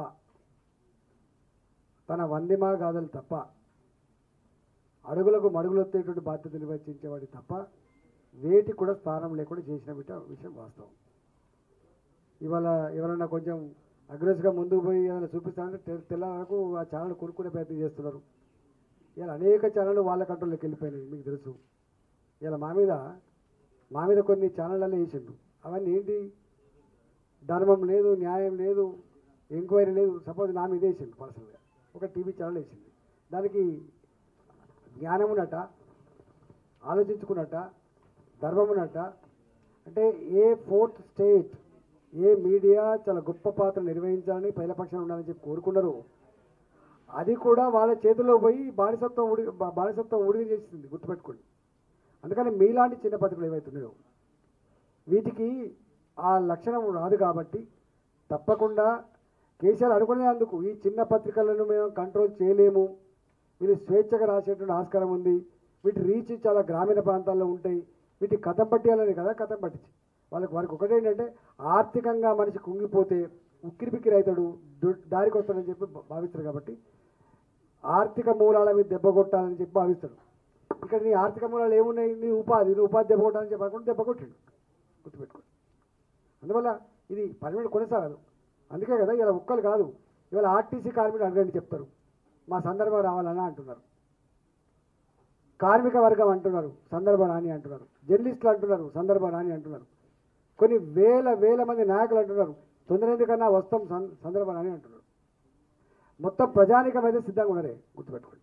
తన వందిమా గాథలు తప్ప అడుగులకు మడుగులొత్తేటువంటి బాధ్యత నిర్వహించేవాడి తప్ప వేటి కూడా స్థానం లేకుండా చేసిన బిడ్డ విషయం వాస్తవం ఇవాళ ఎవరైనా కొంచెం అగ్రెసివ్గా ముందుకు పోయి ఏదైనా చూపిస్తారంటే తె- తెల్లారకు ఆ ఛానల్ కొనుక్కునే ప్రయత్నం చేస్తున్నారు ఇలా అనేక ఛానళ్ళు వాళ్ళ కంట్రోల్లోకి వెళ్ళిపోయినాయి మీకు తెలుసు ఇలా మా మీద మా మీద కొన్ని ఛానళ్ళల్లో వేసిండు అవన్నీ ఏంటి ధర్మం లేదు న్యాయం లేదు ఎంక్వైరీ లేదు సపోజ్ నా మీద వేసిండు పర్సనల్గా ఒక టీవీ ఛానల్ వేసింది దానికి జ్ఞానం ఉన్నట్ట ఆలోచించుకున్నట్ట ధర్మం ఉన్నట్ట అంటే ఏ ఫోర్త్ స్టేట్ ఏ మీడియా చాలా గొప్ప పాత్ర నిర్వహించాలని పైలపక్షాన్ని ఉండాలని చెప్పి కోరుకున్నారు అది కూడా వాళ్ళ చేతిలో పోయి బానిసత్వం ఉడి బా- బానిసత్వం ఉడిగి చేసింది గుర్తుపెట్టుకోండి అందుకని మీలాంటి చిన్న పత్రికలు ఏవైతున్నాయో వీటికి ఆ లక్షణం రాదు కాబట్టి తప్పకుండా కేసీఆర్ అనుకునేందుకు ఈ చిన్న పత్రికలను మేము కంట్రోల్ చేయలేము వీళ్ళు స్వేచ్ఛగా రాసేటువంటి ఆస్కారం ఉంది వీటి రీచ్ చాలా గ్రామీణ ప్రాంతాల్లో ఉంటాయి వీటి కథం పట్టేయాలని కదా కథం పట్టించి వాళ్ళకి వారికి ఒకటేంటంటే ఆర్థికంగా మనిషి కుంగిపోతే ఉక్కిరి బిక్కిరి అవుతాడు దు- దారికి వస్తాడని చెప్పి భా- భావిస్తారు కాబట్టి ఆర్థిక మూలాల మీద దెబ్బ కొట్టాలని చెప్పి భావిస్తాడు ఇక్కడ నీ ఆర్థిక మూలాలు ఏమున్నాయి నీ ఉపాధి నీ ఉపాధి దెబ్బ కొట్టాలని చెప్పి అనుకుంటే దెబ్బ కొట్టిండు గుర్తుపెట్టుకో అందువల్ల ఇది పర్మనెంట్ కొనసాగదు అందుకే కదా ఇలా ఒక్కలు కాదు ఇవాళ ఆర్టీసీ కార్మికులు అడగండి చెప్తారు మా సందర్భం రావాలని అంటున్నారు కార్మిక వర్గం అంటున్నారు సందర్భం రాని అంటున్నారు జర్నలిస్టులు అంటున్నారు సందర్భం రాని అంటున్నారు కొన్ని వేల వేల మంది నాయకులు అంటున్నారు తొందర ఎందుకన్నా వస్తాం సం- సందర్భం రాని అంటున్నారు మొత్తం ప్రజానికం అయితే సిద్ధంగా ఉన్నారే గుర్తుపెట్టుకోండి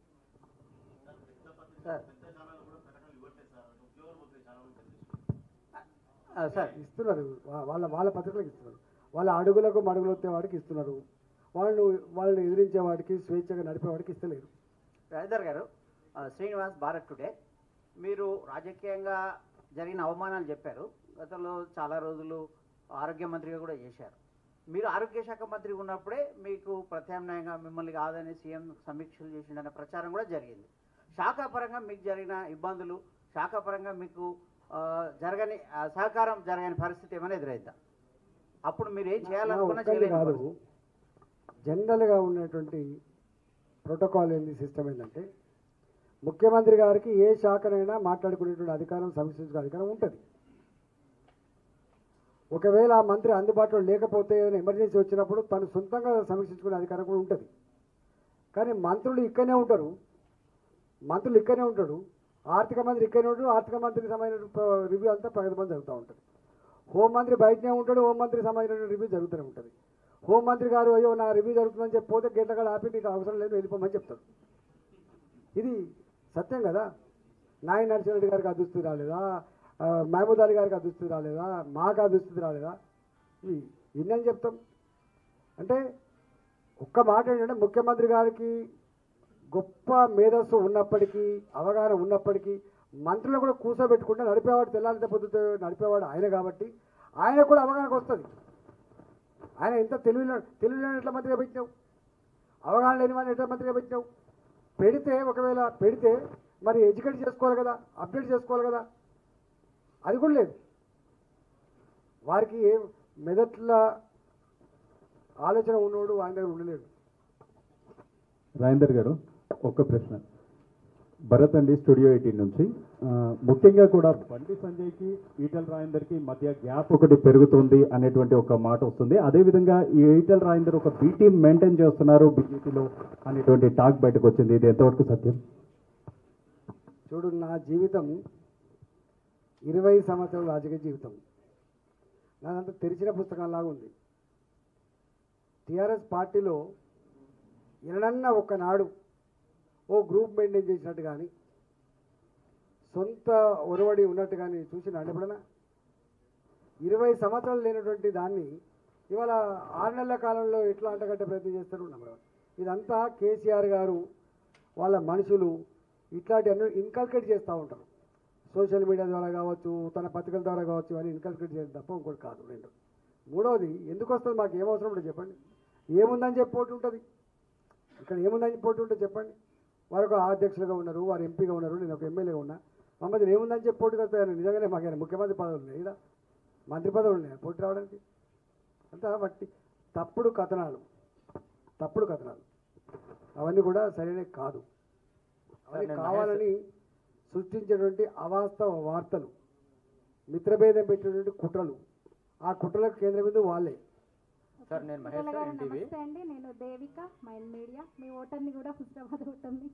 సార్ ఇస్తున్నారు వా- వాళ్ళ వాళ్ళ పత్రికలకు ఇస్తున్నారు వాళ్ళ అడుగులకు మడుగులు వచ్చే వాడికి ఇస్తున్నారు వాళ్ళు వాళ్ళని ఎదిరించే వాడికి స్వేచ్ఛగా నడిపే వాడికి ఇస్తలేరు రాజేందర్ గారు ఆ, శ్రీనివాస్ భారత్ టుడే మీరు రాజకీయంగా జరిగిన అవమానాలు చెప్పారు గతంలో చాలా రోజులు ఆరోగ్య మంత్రిగా కూడా చేశారు మీరు ఆరోగ్య శాఖ మంత్రి ఉన్నప్పుడే మీకు ప్రత్యామ్నాయంగా మిమ్మల్ని కాదని సీఎం సమీక్షలు చేసిండనే ప్రచారం కూడా జరిగింది శాఖాపరంగా మీకు జరిగిన ఇబ్బందులు శాఖాపరంగా మీకు ఆ, జరగని ఆ, సహకారం జరగని పరిస్థితి ఏమైనా ఎదురైందా అప్పుడు మీరు ఏం చేయాలనుకున్నా ఒక్కటి చేయలేని కాదు పరిస్థితి. జనరల్గా ఉన్నటువంటి ప్రోటోకాల్ ఏంది సిస్టమ్ ఏంటంటే ముఖ్యమంత్రి గారికి ఏ శాఖనైనా మాట్లాడుకునేటువంటి అధికారం సమీక్షించుకునే అధికారం ఉంటుంది ఒకవేళ ఆ మంత్రి అందుబాటులో లేకపోతే ఏదైనా ఎమర్జెన్సీ వచ్చినప్పుడు తను సొంతంగా సమీక్షించుకునే అధికారం కూడా ఉంటుంది కానీ మంత్రులు ఇక్కడనే ఉంటారు మంత్రులు ఇక్కడనే ఉంటాడు ఆర్థిక మంత్రి ఇక్కడనే ఉంటాడు ఆర్థిక మంత్రికి సంబంధించిన రివ్యూ అంతా ప్రగతి మంది జరుగుతూ ఉంటుంది హోంమంత్రి బయటనే ఉంటాడు హోంమంత్రికి సంబంధించిన రివ్యూ జరుగుతూనే ఉంటుంది హోంమంత్రి గారు అయ్యో నా రివ్యూ జరుగుతుందని చెప్పి పోతే గేట్ల కాడ ఆపి నీకు అవసరం లేదు వెళ్ళిపోమని చెప్తాడు ఇది సత్యం కదా నాయన నరసింహరెడ్డి గారికి ఆ దుస్థితి రాలేదా ఆ, మహమూద్ అలీ గారికి ఆ దుస్థితి రాలేదా మాకు ఆ దుస్థితి రాలేదా ఇవి ఇన్నని చెప్తాం అంటే ఒక్క మాట ఏంటంటే ముఖ్యమంత్రి గారికి గొప్ప మేధస్సు ఉన్నప్పటికీ అవగాహన ఉన్నప్పటికీ మంత్రులు కూడా కూర్చోబెట్టుకుంటే నడిపేవాడు తెల్లారితే పొద్దుతో నడిపేవాడు ఆయన కాబట్టి ఆయన కూడా అవగాహనకు వస్తుంది ఆయన ఎంత తెలివిలో తెలివిలో ఎట్లా మంత్రిగా పెట్టినావు అవగాహన లేని వాడిని ఎట్లా మంత్రిగా పెట్టినావు పెడితే ఒకవేళ పెడితే మరి ఎడ్యుకేట్ చేసుకోవాలి కదా అప్డేట్ చేసుకోవాలి కదా అది కూడా లేదు వారికి ఏ మెదట్ల ఆలోచన ఉన్నోడు ఆయన దగ్గర ఉండలేడు రాజేందర్ గారు ఒక్క ప్రశ్న భరత్ అండి స్టూడియో ఎయిటీన్ నుంచి ఆ, ముఖ్యంగా కూడా బండి సంజయ్కి ఈటల్ రాజేందర్కి మధ్య గ్యాప్ ఒకటి పెరుగుతుంది అనేటువంటి ఒక మాట వస్తుంది అదేవిధంగా ఈ ఈటల్ రాజేందర్ ఒక బీ టీం మెయింటైన్ చేస్తున్నారు బీజేపీలో అనేటువంటి టాక్ బయటకు వచ్చింది ఇది ఎంతవరకు సత్యం చూడు నా జీవితం ఇరవై సంవత్సరాల రాజకీయ జీవితం నాదంతా తెరిచిన పుస్తకంలాగా ఉంది టీఆర్ఎస్ పార్టీలో ఎన్నడన్నా ఒక్కనాడు ఓ గ్రూప్ మెయింటైన్ చేసినట్టు కానీ సొంత ఒరవడి ఉన్నట్టు కానీ చూసిన ఎప్పుడన్నా ఇరవై సంవత్సరాలు లేనటువంటి దాన్ని ఇవాళ ఆరు నెలల కాలంలో ఎట్లా అంటగట్టే ప్రయత్నం చేస్తారు నమ్మడం ఇదంతా కేసీఆర్ గారు వాళ్ళ మనుషులు ఇట్లాంటి అన్ని ఇన్కల్కేట్ చేస్తూ ఉంటారు సోషల్ మీడియా ద్వారా కావచ్చు తన పత్రికల ద్వారా కావచ్చు అని ఇన్కల్కేట్ చేయడం తప్ప ఇంకోటి కాదు రెండు మూడవది ఎందుకు వస్తుంది మాకు ఏం అవసరం ఉంటుంది చెప్పండి ఏముందని చెప్పి పోటీ ఉంటుంది ఇక్కడ ఏముందని పోటీ ఉంటుంది చెప్పండి వారు ఒక అధ్యక్షులుగా ఉన్నారు వారు ఎంపీగా ఉన్నారు నేను ఒక ఎమ్మెల్యేగా ఉన్నా మమ్మల్ని ఏముందని చెప్పి పోటీ వస్తాయని నిజంగానే మాకైనా ముఖ్యమంత్రి పదవులు ఉన్నాయి ఇలా మంత్రి పదవులు ఉన్నాయి పోటీ రావడానికి అంతా బట్టి తప్పుడు కథనాలు తప్పుడు కథనాలు అవన్నీ కూడా సరైనవి కాదు అవన్నీ నేను కావాలని సృష్టించేటువంటి అవాస్తవ వార్తలు మిత్రభేదం పెట్టినటువంటి కుట్రలు ఆ కుట్రలకు కేంద్ర బిందువు వాళ్ళే సార్ నేను మహేష్ గారు ఎన్టీవీ నమస్తే అండి నేను దేవిక మైండ్ మీడియా మీ ఓటర్ని కూడా హుస్నాబాద్ ఓటర్ని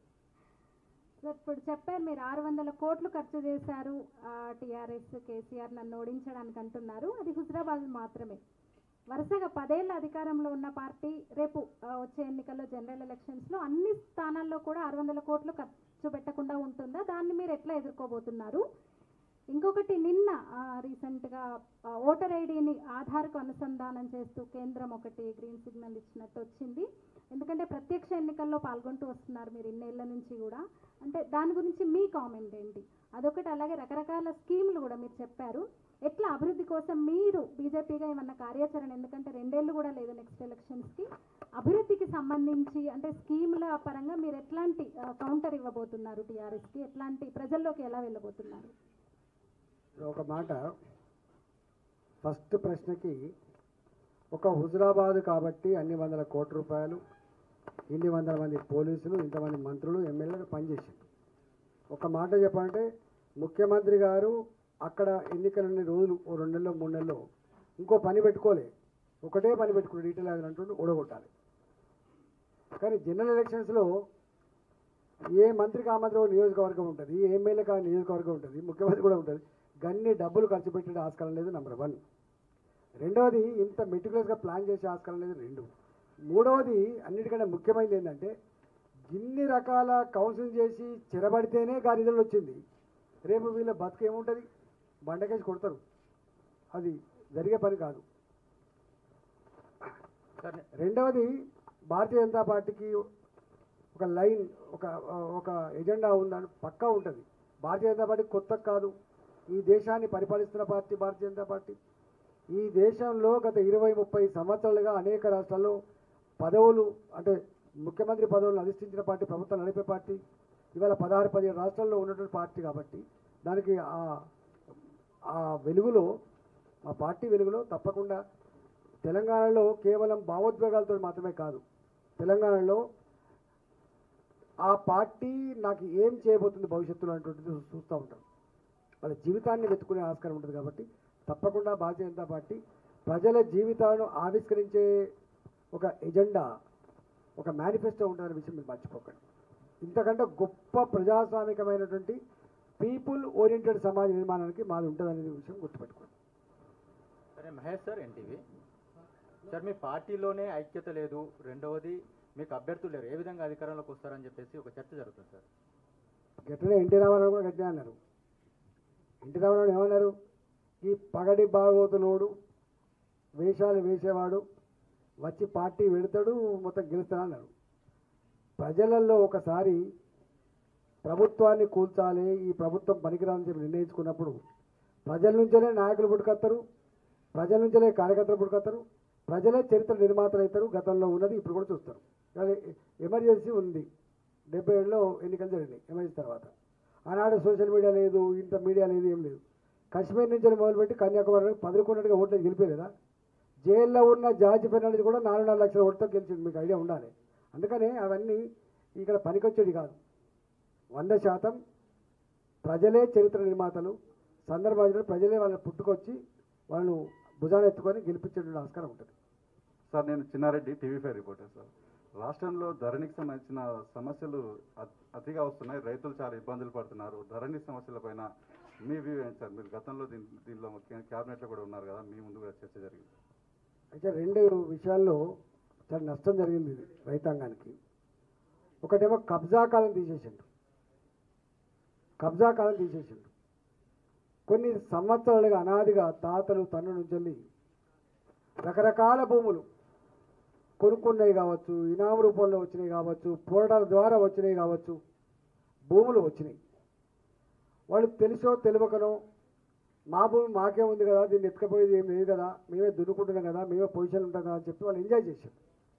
సార్ ఇప్పుడు చెప్పారు మీరు ఆరు వందల కోట్లు ఖర్చు చేశారు టీఆర్ఎస్ కేసీఆర్ నన్ను ఓడించడానికి అంటున్నారు అది హుజరాబాద్ మాత్రమే వరుసగా పదేళ్ల అధికారంలో ఉన్న పార్టీ రేపు ఆ, వచ్చే ఎన్నికల్లో జనరల్ ఎలక్షన్స్లో అన్ని స్థానాల్లో కూడా ఆరు వందల కోట్లు ఖర్చు పెట్టకుండా ఉంటుందా దాన్ని మీరు ఎట్లా ఎదుర్కోబోతున్నారు ఇంకొకటి నిన్న ఆ, రీసెంట్గా ఆ, ఓటర్ ఐడిని ఆధార్కు అనుసంధానం చేస్తూ కేంద్రం ఒకటి గ్రీన్ సిగ్నల్ ఇచ్చినట్టు వచ్చింది ఎందుకంటే ప్రత్యక్ష ఎన్నికల్లో పాల్గొంటూ వస్తున్నారు మీరు ఇన్నేళ్ల నుంచి కూడా అంటే దాని గురించి మీ కామెంట్ ఏంటి అదొకటి అలాగే రకరకాల స్కీములు కూడా మీరు చెప్పారు ఎట్లా అభివృద్ధి కోసం మీరు బీజేపీగా ఏమన్నా కార్యాచరణ ఎందుకంటే రెండేళ్ళు కూడా లేదు నెక్స్ట్ ఎలక్షన్స్కి అభివృద్ధికి సంబంధించి అంటే స్కీముల పరంగా మీరు ఎట్లాంటి కౌంటర్ ఇవ్వబోతున్నారు టీఆర్ఎస్కి ఎట్లాంటి ప్రజల్లోకి ఎలా వెళ్ళబోతున్నారు ఒక మాట ఫస్ట్ ప్రశ్నకి ఒక హుజురాబాద్ కాబట్టి అన్ని వందల కోట్ల రూపాయలు ఇన్ని వందల మంది పోలీసులు ఇంతమంది మంత్రులు ఎమ్మెల్యేలు పనిచేసారు ఒక మాట చెప్పాలంటే ముఖ్యమంత్రి గారు అక్కడ ఎన్నికలన్ని రోజులు ఓ రెండు నెలలో మూడు నెలల్లో ఇంకో పని పెట్టుకోలే ఒకటే పని పెట్టుకుని రీటైల్ అది అంటుంటే ఓడగొట్టాలి కానీ జనరల్ ఎలక్షన్స్లో ఏ మంత్రికి ఆ మంత్రి ఒక నియోజకవర్గం ఉంటుంది ఏ ఎమ్మెల్యేకి ఆ నియోజకవర్గం ఉంటుంది ముఖ్యమంత్రి కూడా ఉంటుంది గన్ని డబ్బులు ఖర్చు పెట్టే ఆస్కారం లేదు నెంబర్ వన్ రెండవది ఇంత మెటికులస్గా ప్లాన్ చేసే ఆస్కారం లేదు రెండు మూడవది అన్నిటికంటే ముఖ్యమైనది ఏంటంటే ఇన్ని రకాల కౌన్సిలింగ్ చేసి చెరబడితేనే గా రిజల్ట్ వచ్చింది రేపు వీళ్ళ బతుకు ఏముంటుంది బండకేసి కొడతారు అది జరిగే పని కాదు రెండవది భారతీయ జనతా పార్టీకి ఒక లైన్ ఒక ఒక ఎజెండా ఉందని పక్కా ఉంటుంది భారతీయ జనతా పార్టీ కొత్త కాదు ఈ దేశాన్ని పరిపాలిస్తున్న పార్టీ భారతీయ జనతా పార్టీ ఈ దేశంలో గత ఇరవై ముప్పై సంవత్సరాలుగా అనేక రాష్ట్రాల్లో పదవులు అంటే ముఖ్యమంత్రి పదవులను అధిష్ఠించిన పార్టీ ప్రభుత్వం నడిపే పార్టీ ఇవాళ పదహారు పదిహేను రాష్ట్రాల్లో ఉన్నటువంటి పార్టీ కాబట్టి దానికి ఆ ఆ వెలుగులో మా పార్టీ వెలుగులో తప్పకుండా తెలంగాణలో కేవలం భావోద్వేగాలతో మాత్రమే కాదు తెలంగాణలో ఆ పార్టీ నాకు ఏం చేయబోతుంది భవిష్యత్తులో అనేటువంటిది చూ- చూస్తూ ఉంటాం వాళ్ళ జీవితాన్ని వెతుకునే ఆస్కారం ఉంటుంది కాబట్టి తప్పకుండా భారతీయ జనతా పార్టీ ప్రజల జీవితాలను ఆవిష్కరించే ఒక ఎజెండా ఒక మేనిఫెస్టో ఉంటుందనే విషయం మీరు మర్చిపోకండి ఇంతకంటే గొప్ప ప్రజాస్వామికమైనటువంటి పీపుల్ ఓరియంటెడ్ సమాజ నిర్మాణానికి మాది ఉంటుందనే విషయం గుర్తుపెట్టుకోండి సరే మహేష్ సార్ ఎన్టీవీ సార్ మీ పార్టీలోనే ఐక్యత లేదు రెండవది మీకు అభ్యర్థులు లేరు ఏ విధంగా అధికారంలోకి వస్తారని చెప్పేసి ఒక చర్చ జరుగుతుంది సార్ గట్టినే ఎన్టీ రామారావు కూడా గట్టినే అన్నారు ఎన్టీ రామారావు ఏమన్నారు ఈ పగడి బాగోతులోడు వేషాలు వేసేవాడు వచ్చి పార్టీ వెళతాడు మొత్తం గెలుస్తాడు అన్నారు ప్రజలలో ఒకసారి ప్రభుత్వాన్ని కూల్చాలి ఈ ప్రభుత్వం పనికిరాని చెప్పి నిర్ణయించుకున్నప్పుడు ప్రజల నుంచేనే నాయకులు పుట్టుకొస్తారు ప్రజల నుంచేనే కార్యకర్తలు పుట్టుకొస్తారు ప్రజలే చరిత్ర నిర్మాతలు అవుతారు గతంలో ఉన్నది ఇప్పుడు కూడా చూస్తారు కానీ ఎమర్జెన్సీ ఉంది డెబ్బై ఏడులో ఎన్నికలు జరిగినాయి ఎమర్జెన్సీ తర్వాత ఆనాడు సోషల్ మీడియా లేదు ఇంత మీడియా లేదు ఏం లేదు కాశ్మీర్ నుంచి మొదలుపెట్టి కన్యాకుమారి వరకు పదకొండుగా ఓట్లు గెలిపేలేదా జైల్లో ఉన్న జార్జ్ ఫెర్నాండెస్ కూడా నాలుగున్నర లక్షల ఓట్లతో గెలిచింది మీకు ఐడియా ఉండాలి అందుకనే అవన్నీ ఇక్కడ పనికొచ్చేది కాదు వంద శాతం ప్రజలే చరిత్ర నిర్మాతలు సందర్భాలు ప్రజలే వాళ్ళని పుట్టుకొచ్చి వాళ్ళు భుజాన్ని ఎత్తుకొని గెలిపించేటువంటి ఆస్కారం ఉంటుంది సార్ నేను Chinnareddy TV five reporter sir రాష్ట్రంలో ధరణికి సంబంధించిన సమస్యలు అతి- అతిగా వస్తున్నాయి రైతులు చాలా ఇబ్బందులు పడుతున్నారు ధరణి సమస్యలపైన మీ వ్యూ ఏంటి సార్ మీరు గతంలో దీని దీనిలో ముఖ్యంగా క్యాబినెట్లో కూడా ఉన్నారు కదా మీ ముందు కూడా చర్చ జరిగింది అయితే రెండు విషయాల్లో చాలా నష్టం జరిగింది ఇది రైతాంగానికి ఒకటేమో కబ్జా కాలం తీసేసిండు కబ్జా కాలం తీసేసిండు కొన్ని సంవత్సరాలుగా అనాదిగా తాతలు తన్ను నుంచి వెళ్ళి రకరకాల భూములు కొనుక్కున్నవి కావచ్చు ఇనాము రూపంలో వచ్చినాయి కావచ్చు పోరాటాల ద్వారా వచ్చినాయి కావచ్చు భూములు వచ్చినాయి వాళ్ళు తెలుసో తెలియకనో మా భూమి మాకే ఉంది కదా దీన్ని ఎత్తుకపోయేది ఏం లేదు కదా మేమే దున్నుకుంటున్నాం కదా మేమే పొజిషన్ ఉంటాం కదా అని చెప్పి వాళ్ళు ఎంజాయ్ చేశారు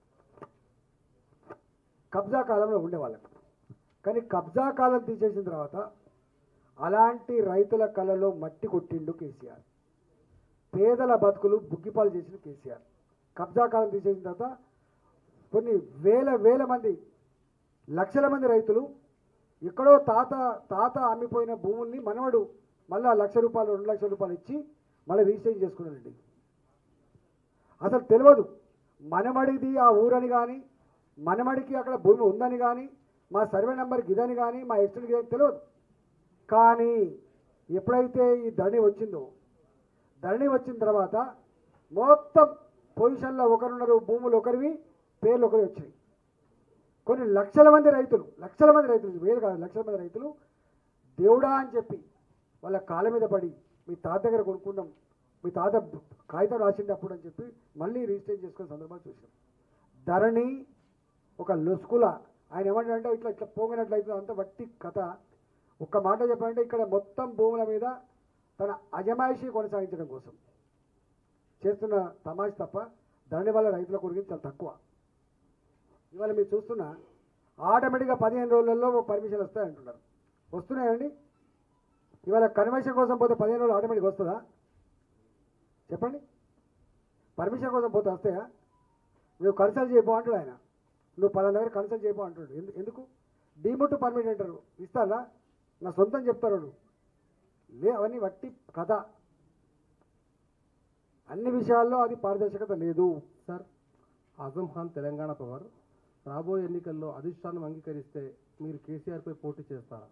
కబ్జా కాలంలో ఉండేవాళ్ళకి కానీ కబ్జా కాలం తీసేసిన తర్వాత అలాంటి రైతుల కళలో మట్టి కొట్టిండు కేసీఆర్ పేదల బతుకులు బుగ్గిపాలు చేసిన కేసీఆర్ కబ్జా కాలం తీసేసిన తర్వాత కొన్ని వేల వేల మంది లక్షల మంది రైతులు ఎక్కడో తాత తాత అమ్మిపోయిన భూముల్ని మనవడు మళ్ళీ ఆ లక్ష రూపాయలు రెండు లక్షల రూపాయలు ఇచ్చి మళ్ళీ రిజిస్ట్రేషన్ చేసుకున్నాడండి అసలు తెలియదు మనమడిది ఆ ఊరని కానీ మనమడికి అక్కడ భూమి ఉందని కానీ మా సర్వే నెంబర్ ఇదని కానీ మా ఎక్స్టెంట్ ఇదని తెలియదు కానీ ఎప్పుడైతే ఈ ధరణి వచ్చిందో ధరణి వచ్చిన తర్వాత మొత్తం పొజిషన్లో ఒకరున్నారు భూములు ఒకరివి పేర్లు ఒకరి వచ్చినాయి కొన్ని లక్షల మంది రైతులు లక్షల మంది రైతులు వేలు కాదు లక్షల మంది రైతులు దేవుడా అని చెప్పి వాళ్ళ కాళ్ళ మీద పడి మీ తాత దగ్గర కొనుక్కున్నాం మీ తాత కాగితం రాసిండప్పుడు అని చెప్పి మళ్ళీ రిజిస్టర్ చేసుకునే సందర్భాలు చూసాం ధరణి ఒక లొసుకుల ఆయన ఏమంటాడంటే ఇట్లా ఇట్లా పోగినట్లయితే అంత వట్టి కథ ఒక్క మాట చెప్పాలంటే ఇక్కడ మొత్తం భూముల మీద తన అజమాయిషీ కొనసాగించడం కోసం చేస్తున్న తమాష తప్ప దాని వల్ల రైతుల కొరిగింది చాలా తక్కువ ఇవాళ మీరు చూస్తున్న ఆటోమేటిక్గా పదిహేను రోజులలో పర్మిషన్ వస్తాయంటున్నారు వస్తున్నాయండి ఇవాళ కన్వెన్షన్ కోసం పోతే పదిహేను రోజులు ఆటోమేటిక్ వస్తుందా చెప్పండి పర్మిషన్ కోసం పోతే వస్తాయా నువ్వు కన్సల్ట్ చేయబో అంటాడు ఆయన నువ్వు పలానా దగ్గర కన్సల్ట్ చేయబో అంటాడు ఎందు- ఎందుకు డీముట్ పర్మిట్ అంటారు ఇస్తారా నా సొంతం చెప్తారు వాళ్ళు లే అవన్నీ వట్టి కథ అన్ని విషయాల్లో అది పారదర్శకత లేదు సార్ ఆజం ఖాన్ తెలంగాణ పవర్ రాబోయే ఎన్నికల్లో అధిష్టానం అంగీకరిస్తే మీరు కేసీఆర్పై పోటీ చేస్తారా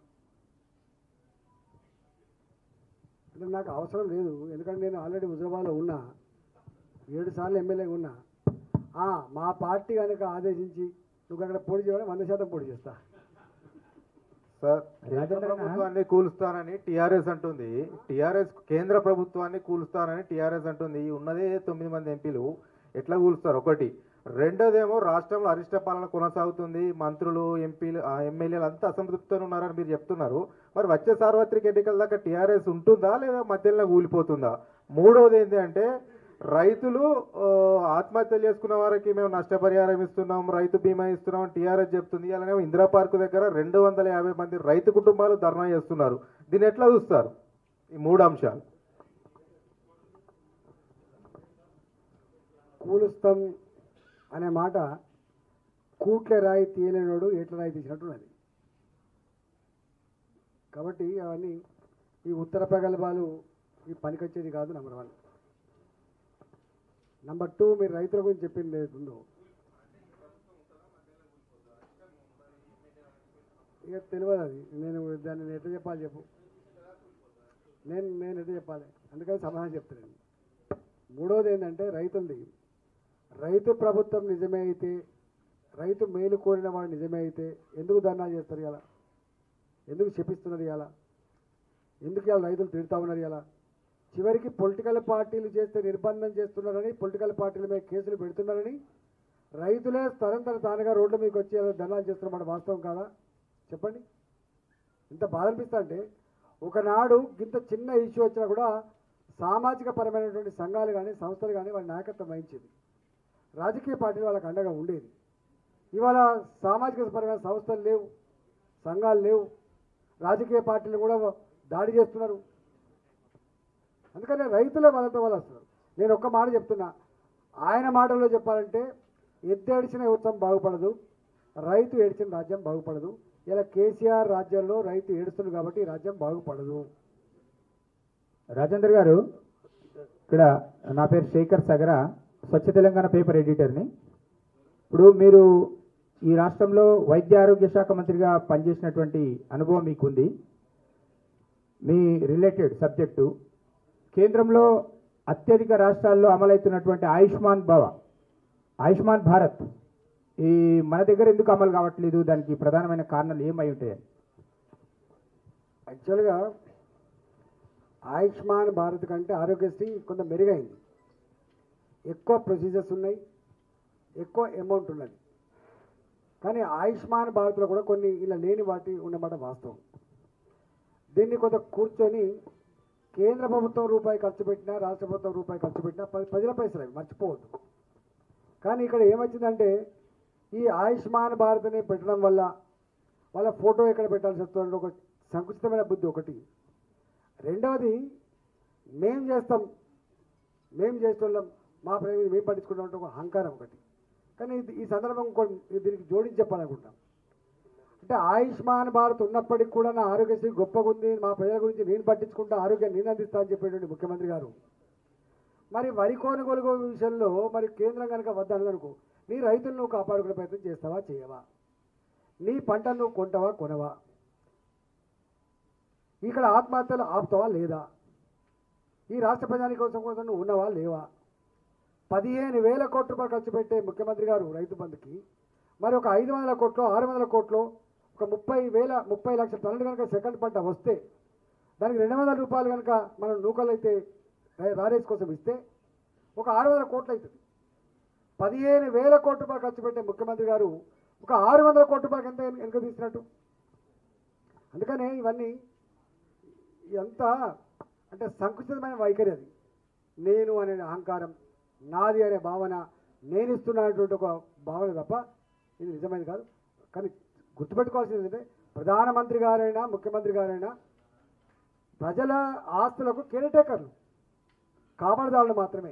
అంటే నాకు అవసరం లేదు ఎందుకంటే నేను ఆల్రెడీ హుజరాబాద్లో ఉన్నా ఏడు సార్లు ఎమ్మెల్యేగా ఉన్నా ఆ, మా పార్టీ కనుక ఆదేశించి నువ్వు అక్కడ పోటీ చేయడం వంద శాతం పోటీ చేస్తా సార్ కేంద్ర ప్రభుత్వాన్ని కూలుస్తానని టిఆర్ఎస్ అంటుంది టిఆర్ఎస్ కేంద్ర ప్రభుత్వాన్ని కూలుస్తానని టిఆర్ఎస్ అంటుంది ఈ ఉన్నదే తొమ్మిది మంది ఎంపీలు ఎట్లా కూలుస్తారు ఒకటి రెండోదేమో రాష్ట్రంలో అరిష్ట పాలన కొనసాగుతుంది మంత్రులు ఎంపీలు ఆ ఎమ్మెల్యేలు అంతా అసంతృప్తితో ఉన్నారని మీరు చెప్తున్నారు మరి వచ్చే సార్వత్రిక ఎన్నికల దాకా టిఆర్ఎస్ ఉంటుందా లేదా మధ్యలో కూలిపోతుందా మూడోది ఏంటి అంటే రైతులు ఆ, ఆత్మహత్యలు చేసుకున్న వారికి మేము నష్టపరిహారం ఇస్తున్నాం రైతు బీమా ఇస్తున్నాం టీఆర్ఎస్ చెప్తుంది అలానే ఇందిరా పార్క్ దగ్గర రెండు వందల యాభై మంది రైతు కుటుంబాలు ధర్నా చేస్తున్నారు దీన్ని ఎట్లా చూస్తారు ఈ మూడు అంశాలు కూలుస్తాం అనే మాట కూట్లే రాయి తీయలేనోడు ఎట్ల రాయి తీసినట్టున్నది కాబట్టి అవన్నీ ఈ ఉత్తర ప్రగల్భాలు ఈ పనికొచ్చేది కాదు నెంబర్ వన్ నెంబర్ టూ మీరు రైతుల గురించి చెప్పింది ఏదో ఇక తెలియదు అది నేను దాన్ని నేను ఎట్లా చెప్పాలి చెప్పు నేను నేను ఎట్లా చెప్పాలి అందుకని సమాధానం చెప్తున్నాను మూడోది ఏంటంటే రైతులది రైతు ప్రభుత్వం నిజమే అయితే రైతు మేలు కోరిన వాడు నిజమే అయితే ఎందుకు ధర్నా చేస్తారు ఇలా ఎందుకు చెప్పిస్తున్నారు ఇలా ఎందుకు ఇలా రైతులు తిడతా ఉన్నారు ఇలా చివరికి పొలిటికల్ పార్టీలు చేస్తే నిర్బంధం చేస్తున్నారని పొలిటికల్ పార్టీల మీద కేసులు పెడుతున్నారని రైతులే తరంతర తానుగా రోడ్ల మీకు వచ్చి ఇలా ధర్నాలు చేస్తున్నమాట వాస్తవం కాదా చెప్పండి ఇంత బాధ అనిపిస్తా అంటే ఒకనాడు ఇంత చిన్న ఇష్యూ వచ్చినా కూడా సామాజిక పరమైనటువంటి సంఘాలు కానీ సంస్థలు కానీ వాళ్ళ నాయకత్వం వహించేది రాజకీయ పార్టీలు వాళ్ళకి అండగా ఉండేది ఇవాళ సామాజిక పరమైన సంస్థలు లేవు సంఘాలు లేవు రాజకీయ పార్టీలు కూడా దాడి చేస్తున్నారు అందుకని రైతులే వాళ్ళతో వాళ్ళు వస్తున్నారు నేను ఒక్క మాట చెప్తున్నా ఆయన మాటల్లో చెప్పాలంటే ఎద్దేడిచిన యువతం బాగుపడదు రైతు ఏడిచిన రాజ్యం బాగుపడదు ఇలా కేసీఆర్ రాజ్యంలో రైతు ఏడుస్తుంది కాబట్టి ఈ రాజ్యం బాగుపడదు రాజేందర్ గారు ఇక్కడ నా పేరు శేఖర్ సగర స్వచ్ఛ తెలంగాణ పేపర్ ఎడిటర్ని ఇప్పుడు మీరు ఈ రాష్ట్రంలో వైద్య ఆరోగ్య శాఖ మంత్రిగా పనిచేసినటువంటి అనుభవం మీకుంది మీ రిలేటెడ్ సబ్జెక్టు కేంద్రంలో అత్యధిక రాష్ట్రాల్లో అమలవుతున్నటువంటి ఆయుష్మాన్ భవ ఆయుష్మాన్ భారత్ ఈ మన దగ్గర ఎందుకు అమలు కావట్లేదు దానికి ప్రధానమైన కారణాలు ఏమై ఉంటాయి యాక్చువల్గా ఆయుష్మాన్ భారత్ కంటే ఆరోగ్యశ్రీ కొంత మెరుగైంది ఎక్కువ ప్రొసీజర్స్ ఉన్నాయి ఎక్కువ అమౌంట్ ఉన్నది కానీ ఆయుష్మాన్ భారత్లో కూడా కొన్ని ఇలా లేని వాటి ఉన్నమాట వాస్తవం దీన్ని కొంత కూర్చొని కేంద్ర ప్రభుత్వం రూపాయి ఖర్చు పెట్టినా రాష్ట్ర ప్రభుత్వం రూపాయి ఖర్చు పెట్టినా పది ప్రజల పైసలు అవి మర్చిపోవద్దు కానీ ఇక్కడ ఏమొచ్చిందంటే ఈ ఆయుష్మాన్ భారత్ని పెట్టడం వల్ల వాళ్ళ ఫోటో ఎక్కడ పెట్టాల్సి వస్తుంది ఒక సంకుచితమైన బుద్ధి ఒకటి రెండవది మేం చేస్తాం మేం చేస్తున్నాం మా ప్రేమ మేము పట్టించుకుంటాం అంటే ఒక అహంకారం ఒకటి కానీ ఇది- ఈ సందర్భం ఇంకోటి దీనికి జోడించి చెప్పాలనుకుంటాం అంటే ఆయుష్మాన్ భారత్ ఉన్నప్పటికీ కూడా నా ఆరోగ్యశ్రీ గొప్పగా ఉంది మా ప్రజల గురించి నేను పట్టించుకుంటా ఆరోగ్యాన్ని నేను అందిస్తా అని చెప్పేటువంటి ముఖ్యమంత్రి గారు మరి వరి కొనుగోలు విషయంలో మరి కేంద్రం కనుక వద్దనుకో నీ రైతులను నువ్వు కాపాడుకునే ప్రయత్నం చేస్తావా చేయవా నీ పంటను నువ్వు కొంటావా కొనవా ఇక్కడ ఆత్మహత్యలు ఆపుతావా లేదా ఈ రాష్ట్ర ప్రజాని కోసం కోసం నువ్వు ఉన్నవా లేవా పదిహేను వేల కోట్ల రూపాయలు ఖర్చు పెట్టే ముఖ్యమంత్రి గారు రైతు బంధుకి మరి ఒక ఐదు వందల కోట్లు ఆరు వందల కోట్లు ఒక ముప్పై వేల ముప్పై లక్షల టన్నులు కనుక సెకండ్ పంట వస్తే దానికి రెండు వందల రూపాయలు కనుక మనం నూకలు అయితే రారేస్ కోసం ఇస్తే ఒక ఆరు వందల కోట్లు అవుతుంది పదిహేను వేల కోట్ల రూపాయలు ఖర్చు పెట్టే ముఖ్యమంత్రి గారు ఒక ఆరు వందల కోట్ల రూపాయలు ఎంత వెనుక తీసినట్టు అందుకనే ఇవన్నీ ఇదంతా అంటే సంకుచితమైన వైఖరి అది నేను అనే అహంకారం నాది అనే భావన నేను ఇస్తున్నటువంటి ఒక భావన తప్ప ఇది నిజమైనది కాదు కానీ గుర్తుపెట్టుకోవాల్సింది ఏంటంటే ప్రధానమంత్రి గారైనా ముఖ్యమంత్రి గారైనా ప్రజల ఆస్తులకు కేర్టేకర్లు కాపాడదారులు మాత్రమే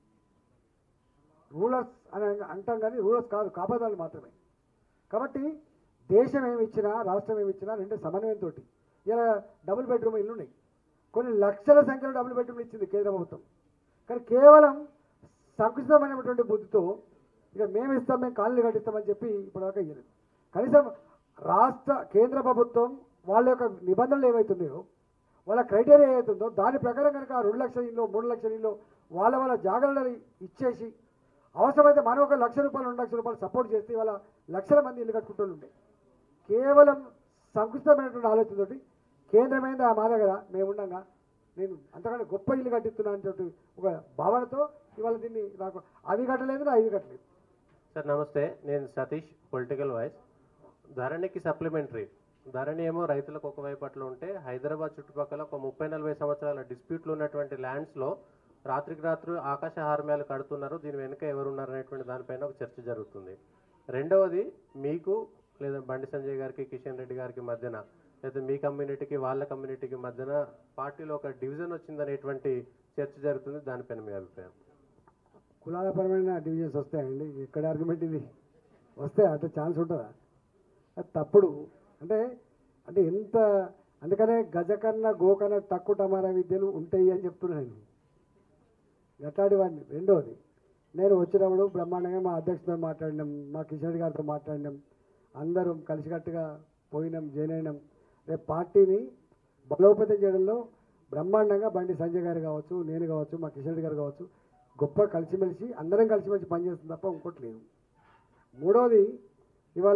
రూలర్స్ అని అంటాం కానీ రూలర్స్ కాదు కాపాడదారులు మాత్రమే కాబట్టి దేశం ఏమి ఇచ్చినా రాష్ట్రం ఏమి ఇచ్చినా రెండు సమన్వయంతో ఇలా డబుల్ బెడ్రూమ్ ఇల్లు ఉన్నాయి కొన్ని లక్షల సంఖ్యలో డబుల్ బెడ్రూమ్లు ఇచ్చింది కేంద్ర ప్రభుత్వం కానీ కేవలం సంకుచితమైనటువంటి బుద్ధితో ఇక మేము ఇస్తాం మేము కాలనీ కట్టిస్తామని చెప్పి ఇప్పటిదాకా ఇయ్యలేదు కనీసం రాష్ట్ర కేంద్ర ప్రభుత్వం వాళ్ళ యొక్క నిబంధనలు ఏవైతున్నాయో వాళ్ళ క్రైటీరియా ఏదైతుందో దాని ప్రకారం కనుక ఆ రెండు లక్షల ఇల్లు మూడు లక్షల ఇల్లు వాళ్ళ వాళ్ళ జాగ్రత్తలు ఇచ్చేసి అవసరమైతే మనం ఒక లక్ష రూపాయలు రెండు లక్షల రూపాయలు సపోర్ట్ చేస్తే వాళ్ళ లక్షల మంది ఇల్లు కట్టుకుంటూ ఉండే కేవలం సంకుచితమైనటువంటి ఆలోచనతోటి కేంద్రమైంది ఆ మా దగ్గర మేము ఉండగా నేను అంతకంటే గొప్ప ఇల్లు కట్టిస్తున్నా అని చెప్పి ఒక భావనతో ఇవాళ దీన్ని నాకు అవి కట్టలేదు నా ఇవి కట్టలేదు సార్ నమస్తే నేను సతీష్ పొలిటికల్ వాయిస్ ధరణికి సప్లిమెంటరీ ధరణి ఏమో రైతులకు ఒక వైపట్లో ఉంటే హైదరాబాద్ చుట్టుపక్కల ఒక ముప్పై నలభై సంవత్సరాల డిస్ప్యూట్లు ఉన్నటువంటి ల్యాండ్స్లో రాత్రికి రాత్రి ఆకాశ హార్మ్యాలు కడుతున్నారు దీని వెనుక ఎవరున్నారు అనేటువంటి దానిపైన ఒక చర్చ జరుగుతుంది రెండవది మీకు లేదా బండి సంజయ్ గారికి కిషన్ రెడ్డి గారికి మధ్యన లేదా మీ కమ్యూనిటీకి వాళ్ళ కమ్యూనిటీకి మధ్యన పార్టీలో ఒక డివిజన్ వచ్చిందనేటువంటి చర్చ జరుగుతుంది దానిపైన మీ అభిప్రాయం కులాలపరమైన డివిజన్స్ వస్తాయండి ఎక్కడ ఆర్గ్యుమెంట్ ఇది వస్తే అంటే ఛాన్స్ ఉంటుందా అది తప్పుడు అంటే అంటే ఎంత అందుకనే గజకన్న గోకన్న తక్కువ టమారా విద్యలు ఉంటాయి అని చెప్తున్నాను నేను గట్టాడి వాడిని రెండోది నేను వచ్చినప్పుడు బ్రహ్మాండంగా మా అధ్యక్షుడితో మాట్లాడినాం మా కిషోర్ గారితో మాట్లాడినాం అందరం కలిసికట్టుగా పోయినాం జాయిన్ అయినాం రేపు పార్టీని బలోపేతం చేయడంలో బ్రహ్మాండంగా బండి సంజయ్ గారు కావచ్చు నేను కావచ్చు మా కిషన్ రెడ్డి గారు కావచ్చు గొప్ప కలిసిమెలిసి అందరం కలిసిమెలిసి పనిచేస్తుంది తప్ప ఇంకోటి లేదు మూడోది ఇవాళ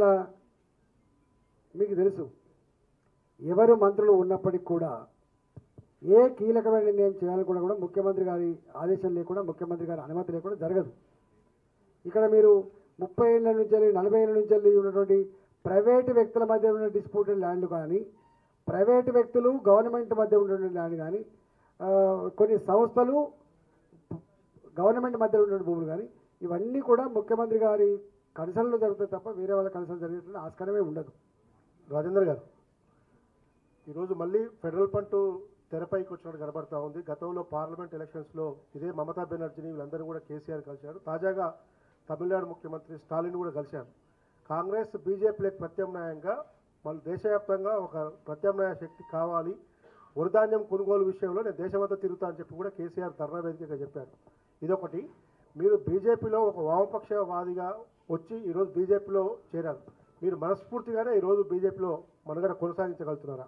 మీకు తెలుసు ఎవరు మంత్రులు ఉన్నప్పటికీ కూడా ఏ కీలకమైన నిర్ణయం చేయాలనుకున్నా కూడా ముఖ్యమంత్రి గారి ఆదేశం లేకుండా ముఖ్యమంత్రి గారి అనుమతి లేకుండా జరగదు ఇక్కడ మీరు ముప్పై ఏళ్ళ నుంచి వెళ్ళి నలభై ఏళ్ళ నుంచి వెళ్ళి ఉన్నటువంటి ప్రైవేటు వ్యక్తుల మధ్య ఉన్న డిస్ప్యూటెడ్ ల్యాండ్ కానీ ప్రైవేటు వ్యక్తులు గవర్నమెంట్ మధ్య ఉన్నటువంటి ల్యాండ్ కానీ ఆ, కొన్ని సంస్థలు గవర్నమెంట్ మధ్య ఉన్నటువంటి భూములు కానీ ఇవన్నీ కూడా ముఖ్యమంత్రి గారి కన్సల్ట్లో జరుగుతాయి తప్ప వేరే వాళ్ళ కన్సల్ట్ జరిగేటువంటి ఆస్కారమే ఉండదు రాజేందర్ గారు ఈరోజు మళ్ళీ ఫెడరల్ ఫండ్ తెరపైకి వచ్చినట్టు కనబడతా ఉంది గతంలో పార్లమెంట్ ఎలక్షన్స్లో ఇదే మమతా బెనర్జీని వీళ్ళందరూ కూడా కేసీఆర్ కలిశారు తాజాగా తమిళనాడు ముఖ్యమంత్రి స్టాలిన్ కూడా కలిశారు కాంగ్రెస్ బీజేపీలకు ప్రత్యామ్నాయంగా మన దేశవ్యాప్తంగా ఒక ప్రత్యామ్నాయ శక్తి కావాలి వరిధాన్యం కొనుగోలు విషయంలో నేను దేశమంతా తిరుగుతా అని చెప్పి కూడా కేసీఆర్ ధర్నా వేదికగా చెప్పారు ఇదొకటి మీరు బీజేపీలో ఒక వామపక్షవాదిగా వచ్చి ఈరోజు బీజేపీలో చేరారు మీరు మనస్ఫూర్తిగానే ఈరోజు బీజేపీలో మనుగడ కొనసాగించగలుగుతున్నారా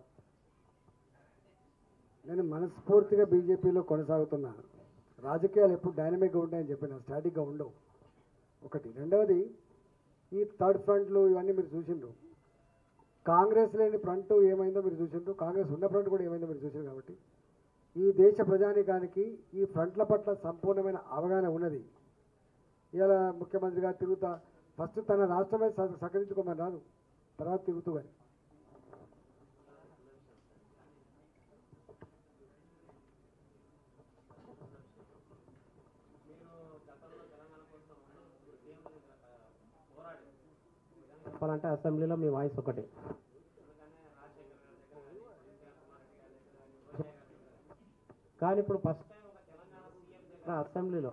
నేను మనస్ఫూర్తిగా బీజేపీలో కొనసాగుతున్నాను రాజకీయాలు ఎప్పుడు డైనమిక్గా ఉంటాయని చెప్పిన స్టాటిక్గా ఉండవు ఒకటి రెండవది ఈ థర్డ్ ఫ్రంట్లు ఇవన్నీ మీరు చూసిండ్రు కాంగ్రెస్ లేని ఫ్రంట్ ఏమైందో మీరు చూసిండ్రు కాంగ్రెస్ ఉన్న ఫ్రంట్ కూడా ఏమైందో మీరు చూసిండ్రు కాబట్టి ఈ దేశ ప్రజానికానికి ఈ ఫ్రంట్ల పట్ల సంపూర్ణమైన అవగాహన ఉన్నది ఇలా ముఖ్యమంత్రి గారు తిరుగుతా ఫస్ట్ తన రాష్ట్రమే స- సహకరించుకోమని రాదు తర్వాత తిరుగుతూ కానీ చెప్పాలంటే అసెంబ్లీలో మీ వాయిస్ ఒకటి కానీ ఇప్పుడు ఫస్ట్ అసెంబ్లీలో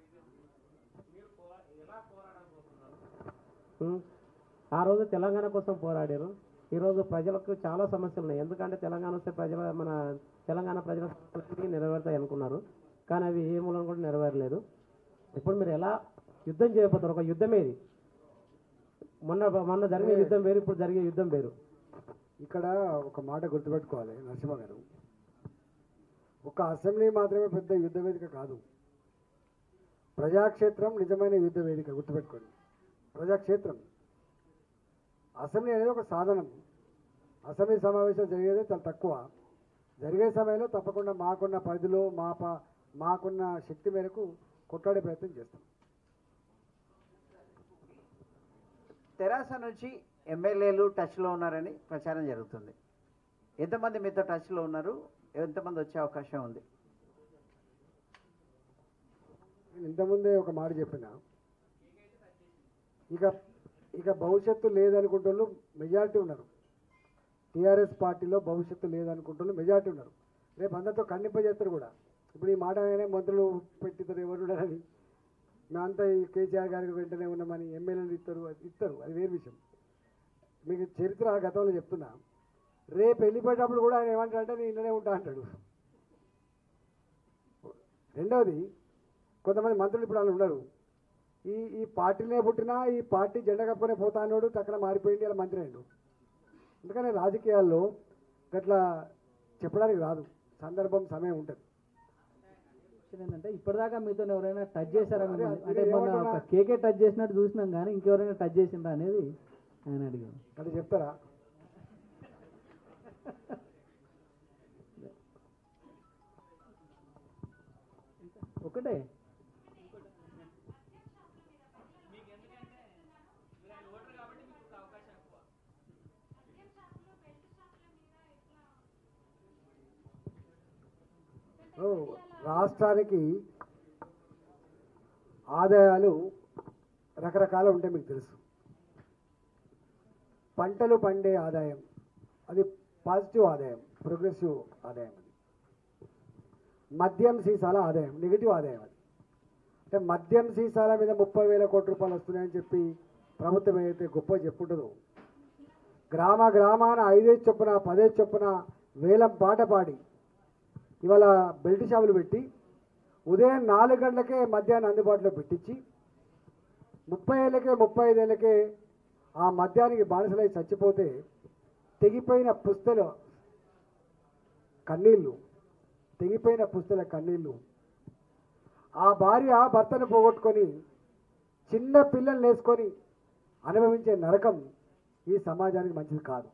ఉం. ఆ రోజు తెలంగాణ కోసం పోరాడారు ఈరోజు ప్రజలకు చాలా సమస్యలు ఉన్నాయి ఎందుకంటే తెలంగాణ వస్తే ప్రజల మన తెలంగాణ ప్రజల సమస్యలన్నీ నెరవేరుతాయి అనుకున్నారు కానీ అవి ఏ మూలం కూడా నెరవేరలేదు ఇప్పుడు మీరు ఎలా యుద్ధం చేయబోతారు ఒక యుద్ధమే ఇది మొన్న మొన్న జరిగే యుద్ధం వేరు ఇప్పుడు జరిగే యుద్ధం వేరు ఇక్కడ ఒక మాట గుర్తుపెట్టుకోవాలి నరసింహ గారు ఒక అసెంబ్లీ మాత్రమే పెద్ద యుద్ధ వేదిక కాదు ప్రజాక్షేత్రం నిజమైన యుద్ధ వేదిక గుర్తుపెట్టుకోండి ప్రజాక్షేత్రం అసెంబ్లీ అనేది ఒక సాధనం అసెంబ్లీ సమావేశం జరిగేది చాలా తక్కువ జరిగే సమయంలో తప్పకుండా మాకున్న పరిధిలో మా ప- మాకున్న శక్తి మేరకు కొట్లాడే ప్రయత్నం చేస్తాం తెరాస నుంచి ఎమ్మెల్యేలు టచ్లో ఉన్నారని ప్రచారం జరుగుతుంది ఎంతమంది మీతో టచ్లో ఉన్నారు ఎంతమంది వచ్చే అవకాశం ఉంది నేను ఇంతకుముందే ఒక మాట చెప్పిన ఇక ఇక భవిష్యత్తు లేదనుకుంటున్నారు మెజారిటీ ఉన్నారు టీఆర్ఎస్ పార్టీలో భవిష్యత్తు లేదనుకుంటున్నారు మెజారిటీ ఉన్నారు రేపు అందరితో ఖండింపజేస్తారు కూడా ఇప్పుడు ఈ మాట అయినా మంత్రులు పెట్టిస్తారు ఎవరు ఉన్నారని మేమంతా ఈ కేసీఆర్ గారికి వెంటనే ఉన్నామని ఎమ్మెల్యేలు ఇస్తారు అది ఇస్తారు అది వేరు విషయం మీకు చరిత్ర గతంలో చెప్తున్నా రేపు వెళ్ళిపోయేటప్పుడు కూడా ఆయన ఏమంటాడంటే నేను ఇళ్ళనే ఉంటా అంటాడు రెండవది కొంతమంది మంత్రులు ఇప్పుడు వాళ్ళు ఉన్నారు ఈ ఈ పార్టీలే పుట్టినా ఈ పార్టీ జెండా కప్పుకునే పోతా అన్నాడు తక్కడ మారిపోయింది ఇలా మంత్రి అయ్యాడు అందుకని రాజకీయాల్లో గట్లా చెప్పడానికి రాదు సందర్భం సమయం ఉంటుంది ఏంటంటే ఇప్పటిదాకా మీతో ఎవరైనా టచ్ చేశారా అదే, మిమ్మల్ని? ఇది అంటే మొన్న ఏమంటున్నా? ఒక కేకే టచ్ చేసినట్టు చూసినాం కానీ ఇంకెవరైనా టచ్ చేసిండ్రా అనేది ఆయన అడిగారు అది చెప్తారా ఒకటే ఓ, రాష్ట్రానికి ఆదాయాలు రకరకాలు ఉంటాయి మీకు తెలుసు పంటలు పండే ఆదాయం అది పాజిటివ్ ఆదాయం ప్రోగ్రెసివ్ ఆదాయం అది మద్యం సీసాల ఆదాయం నెగిటివ్ ఆదాయం అది అంటే మద్యం సీసాల మీద ముప్పై వేల కోట్ల రూపాయలు వస్తున్నాయని చెప్పి ప్రభుత్వం ఏదైతే గొప్ప చెప్పుంటుందో గ్రామ గ్రామాన ఐదేసి చొప్పున పదేసి చొప్పున వేలం పాట పాడి ఇవాళ బెల్ట్ షాపులు పెట్టి ఉదయం నాలుగు గంటలకే మధ్యాహ్నం అందుబాటులో పెట్టించి ముప్పై ఏళ్ళకే ముప్పై ఐదేళ్ళకే ఆ మద్యానికి బానిసలై చచ్చిపోతే తెగిపోయిన పుస్తలు కన్నీళ్ళు తెగిపోయిన పుస్తల కన్నీళ్ళు ఆ భార్య భర్తను పోగొట్టుకొని చిన్న పిల్లల్ని వేసుకొని అనుభవించే నరకం ఈ సమాజానికి మంచిది కాదు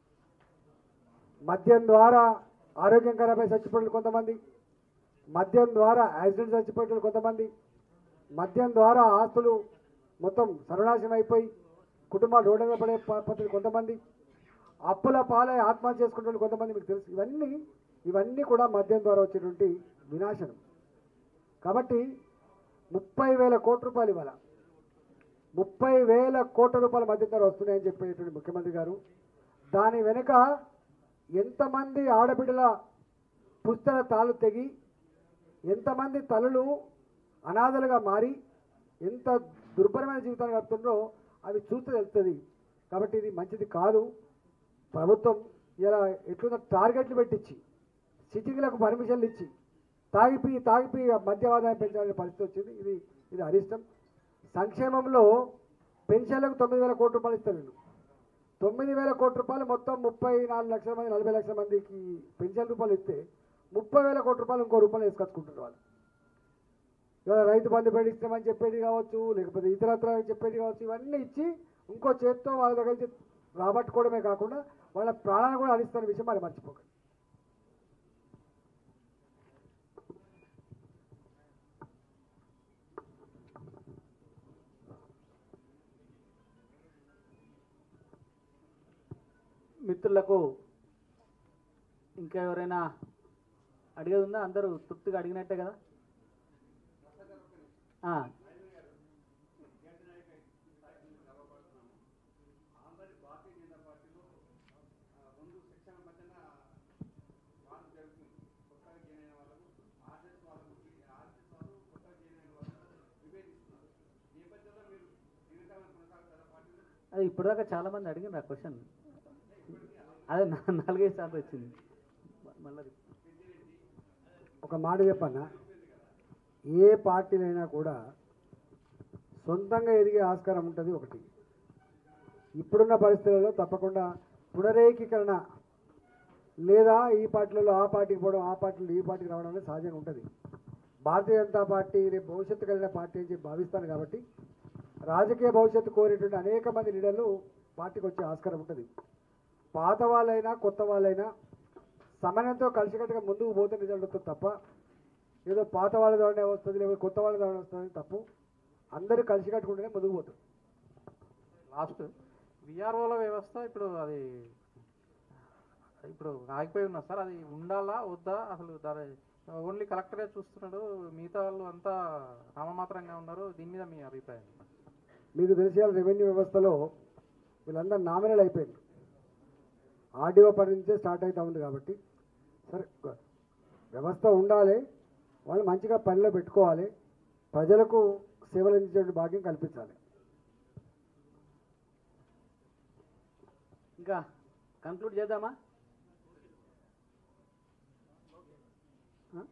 మద్యం ద్వారా ఆరోగ్యం ఖరాబై చచ్చిపోయిన కొంతమంది మద్యం ద్వారా యాక్సిడెంట్ చచ్చిపోయిన కొంతమంది మద్యం ద్వారా ఆస్తులు మొత్తం సర్వనాశనం అయిపోయి కుటుంబాలు రోడ్డు మీద పడే ప- పద్ధతి కొంతమంది అప్పుల పాలై ఆత్మహత్య చేసుకుంటున్న కొంతమంది మీకు తెలుసు ఇవన్నీ ఇవన్నీ కూడా మద్యం ద్వారా వచ్చేటువంటి వినాశనం కాబట్టి ముప్పై వేల కోట్ల రూపాయలు ఇవాళ ముప్పై వేల కోట్ల రూపాయల మద్యం ధర వస్తున్నాయని చెప్పేటువంటి ముఖ్యమంత్రి గారు దాని వెనుక ఎంతమంది ఆడబిడ్డల పుస్తల తాళ్ళు తెగి ఎంతమంది తల్లులు అనాథలుగా మారి ఎంత దుర్భరమైన జీవితాన్ని గడుపుతుండ్రో అవి చూస్తే తెలుస్తుంది కాబట్టి ఇది మంచిది కాదు ప్రభుత్వం ఇలా ఎట్లున్న టార్గెట్లు పెట్టించి సిటీలకు పర్మిషన్లు ఇచ్చి తాగిపి తాగిపి మద్య ఆదాయం పెంచాలనే పరిస్థితి వచ్చింది ఇది ఇది అరిష్టం సంక్షేమంలో పెన్షన్లకు తొమ్మిది వేల కోట్ల రూపాయలు ఇస్తాను నేను తొమ్మిది వేల కోట్ల రూపాయలు మొత్తం ముప్పై నాలుగు లక్షల మంది నలభై లక్షల మందికి పెన్షన్ రూపాయలు ఇస్తే ముప్పై వేల కోట్ల రూపాయలు ఇంకో రూపాయలు వేసుకొచ్చుకుంటున్నారు వాళ్ళు ఇవాళ రైతు బంధు పెట్టిస్తామని చెప్పేది కావచ్చు లేకపోతే ఇతరత్ర చెప్పేది కావచ్చు ఇవన్నీ ఇచ్చి ఇంకో చేత్తో వాళ్ళ దగ్గర నుంచి రాబట్టుకోవడమే కాకుండా వాళ్ళ ప్రాణాలు కూడా అనిస్తున్న విషయం మరి మర్చిపోకండి మిత్రులకు ఇంకా ఎవరైనా అడిగేది ఉందా అందరూ తృప్తిగా అడిగినట్టే కదా ఆ. అది ఇప్పటిదాకా చాలా మంది అడిగిన ఆ క్వశ్చన్ అదే నా- నాలుగైదు సార్లు వచ్చింది మళ్ళీ ఒక మాట చెప్పన్నా ఏ పార్టీలైనా కూడా సొంతంగా ఎదిగే ఆస్కారం ఉంటుంది ఒకటి ఇప్పుడున్న పరిస్థితులలో తప్పకుండా పునరేకీకరణ లేదా ఈ పార్టీలలో ఆ పార్టీకి పోవడం ఆ పార్టీలో ఈ పార్టీకి రావడం అనేది సహజంగా ఉంటుంది భారతీయ జనతా పార్టీ రేపు భవిష్యత్తు కలిగిన పార్టీ అని చెప్పి భావిస్తాను కాబట్టి రాజకీయ భవిష్యత్తు కోరేటువంటి అనేక మంది లీడర్లు పార్టీకి వచ్చే ఆస్కారం ఉంటుంది పాత వాళ్ళైనా కొత్త వాళ్ళైనా సమన్వయంతో కలిసికట్టుగా ముందుకు పోతే రిజల్ట్ వస్తుంది తప్ప ఏదో పాత వాళ్ళ ద్వారా వస్తుంది లేకపోతే కొత్త వాళ్ళ ద్వారా వస్తుంది తప్పు అందరూ కలిసి కట్టుకుంటేనే ముందుకు పోతారు లాస్ట్ విఆర్ఓల వ్యవస్థ ఇప్పుడు అది ఇప్పుడు ఆగిపోయి ఉన్నా సార్ అది ఉండాలా వద్దా అసలు దాని ఓన్లీ కలెక్టరే చూస్తున్నాడు మిగతా వాళ్ళు అంతా నామమాత్రంగా ఉన్నారు దీని మీద మీ అభిప్రాయం మీకు తెలిసే రెవెన్యూ వ్యవస్థలో వీళ్ళందరూ నామినల్ అయిపోయింది ఆర్డీఓ పని నుంచే స్టార్ట్ అవుతా ఉంది కాబట్టి సరే వ్యవస్థ ఉండాలి వాళ్ళు మంచిగా పనిలో పెట్టుకోవాలి ప్రజలకు సేవలు అందించే భాగ్యం కల్పించాలి ఇంకా కంక్లూడ్ చేద్దామా ఆ?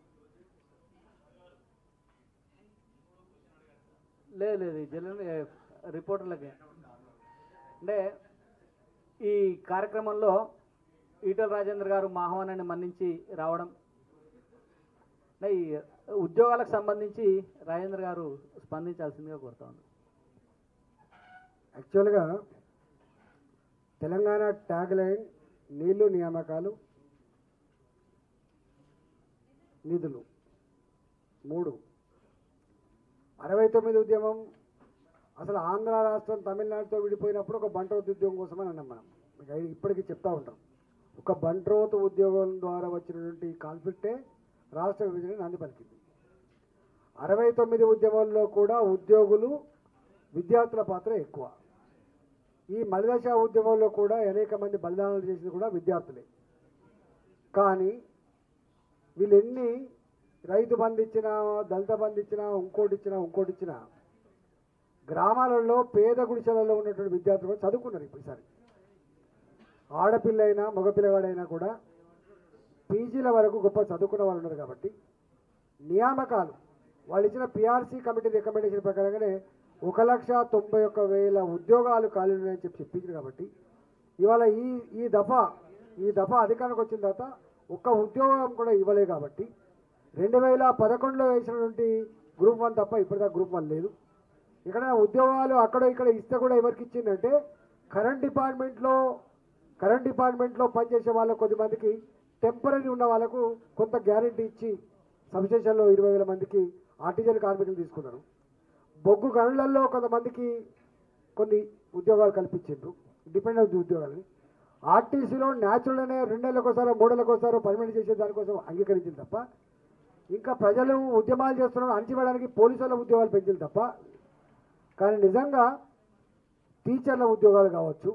లేదు లేదు జనరల్ రిపోర్టర్లకి అంటే ఈ కార్యక్రమంలో ఈటల రాజేంద్ర గారు మా ఆహ్వానాన్ని మన్నించి రావడం అంటే ఈ ఉద్యోగాలకు సంబంధించి రాజేంద్ర గారు స్పందించాల్సిందిగా కోరుతా ఉన్నాను యాక్చువల్గా తెలంగాణ ట్యాగ్ లైన్ నీళ్లు నియామకాలు నిధులు మూడు అరవై తొమ్మిది ఉద్యమం అసలు ఆంధ్ర రాష్ట్రం తమిళనాడుతో విడిపోయినప్పుడు ఒక బంట్రోత్ ఉద్యోగం కోసమని అన్నాం మనం మీకు ఐ- ఇప్పటికీ చెప్తా ఉంటాం ఒక బంట్రోత్ ఉద్యోగం ద్వారా వచ్చినటువంటి కాన్ఫ్లిక్టే రాష్ట్ర విభజన నాంది పలికింది అరవై తొమ్మిది ఉద్యమంలో కూడా ఉద్యోగులు విద్యార్థుల పాత్ర ఎక్కువ ఈ మలిదశ ఉద్యమంలో కూడా అనేక మంది బలిదానాలు చేసింది కూడా విద్యార్థులే కానీ వీళ్ళు ఎన్ని రైతు బంధు ఇచ్చినా దళిత బంధు ఇచ్చినా ఇంకోటి ఇచ్చినా ఇంకోటి ఇచ్చినా గ్రామాలలో పేద గుడిసెలలో ఉన్నటువంటి విద్యార్థులు కూడా చదువుకున్నారు ఇప్పుడు ఈసారి ఆడపిల్ల అయినా మగపిల్లవాడైనా కూడా పీజీల వరకు గొప్ప చదువుకున్న వాళ్ళు ఉన్నారు కాబట్టి నియామకాలు వాళ్ళు ఇచ్చిన పిఆర్సీ కమిటీ రికమెండేషన్ ప్రకారంగానే ఒక లక్ష తొంభై ఒక్క వేల ఉద్యోగాలు ఖాళీ ఉన్నాయని చెప్పి చెప్పించారు కాబట్టి ఇవాళ ఈ ఈ దఫా ఈ దఫా అధికారానికి వచ్చిన తర్వాత ఒక్క ఉద్యోగం కూడా ఇవ్వలే కాబట్టి రెండు వేల పదకొండులో వేసినటువంటి గ్రూప్ వన్ తప్ప ఇప్పటిదాకా గ్రూప్ వన్ లేదు ఇక్కడ ఉద్యోగాలు అక్కడ ఇక్కడ ఇస్తే కూడా ఎవరికి ఇచ్చిందంటే కరెంట్ డిపార్ట్మెంట్లో కరెంట్ డిపార్ట్మెంట్లో పనిచేసే వాళ్ళ కొద్దిమందికి టెంపరీ ఉన్న వాళ్ళకు కొంత గ్యారంటీ ఇచ్చి సబ్స్టేషన్లో ఇరవై వేల మందికి ఆర్టిజన్ కార్మికులు తీసుకున్నారు బొగ్గు గనులలో కొంతమందికి కొన్ని ఉద్యోగాలు కల్పించిండ్రు డిపెండెంట్ ఉద్యోగాలని ఆర్టీసీలో న్యాచురల్ అనే రెండేళ్ళకోసారో మూడేళ్ళకోసారో పర్మిట్ చేసే దానికోసం అంగీకరించింది తప్ప ఇంకా ప్రజలు ఉద్యమాలు చేస్తున్నారు అణచివేయడానికి పోలీసుల ఉద్యోగాలు పెంచింది తప్ప కానీ నిజంగా టీచర్ల ఉద్యోగాలు కావచ్చు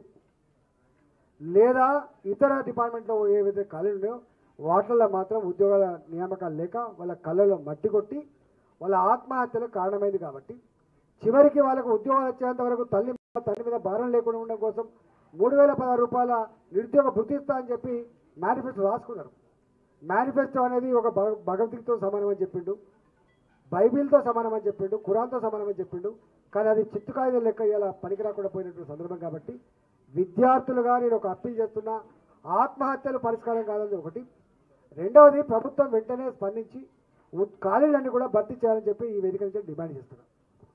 లేదా ఇతర డిపార్ట్మెంట్లో ఏవైతే ఖాళీలు ఉన్నాయో వాటిల్లో మాత్రం ఉద్యోగాల నియామకాలు లేక వాళ్ళ కళ్ళలో మట్టి కొట్టి వాళ్ళ ఆత్మహత్యలకు కారణమైంది కాబట్టి చివరికి వాళ్ళకు ఉద్యోగాలు వచ్చేంత వరకు తల్లి మీద తండ్రి మీద భారం లేకుండా ఉండడం కోసం మూడు వేల పదహారు రూపాయల నిరుద్యోగ భృతి ఇస్తా అని చెప్పి మేనిఫెస్టో రాసుకున్నారు మేనిఫెస్టో అనేది ఒక భగ- భగవద్గీతతో సమానం అని చెప్పిండు బైబిల్తో సమానం అని చెప్పిండు ఖురాన్తో సమానం అని చెప్పిండు కానీ అది చిత్తుకాయల లెక్క ఇలా పనికి రాకుండా పోయినటువంటి సందర్భం కాబట్టి విద్యార్థులుగా నేను ఒక అప్పీల్ చేస్తున్నా ఆత్మహత్యలు పరిష్కారం కాదని ఒకటి రెండవది ప్రభుత్వం వెంటనే స్పందించి ఉ- ఖాళీలన్నీ కూడా భర్తీ చేయాలని చెప్పి ఈ వేదిక నుంచి డిమాండ్ చేస్తున్నాను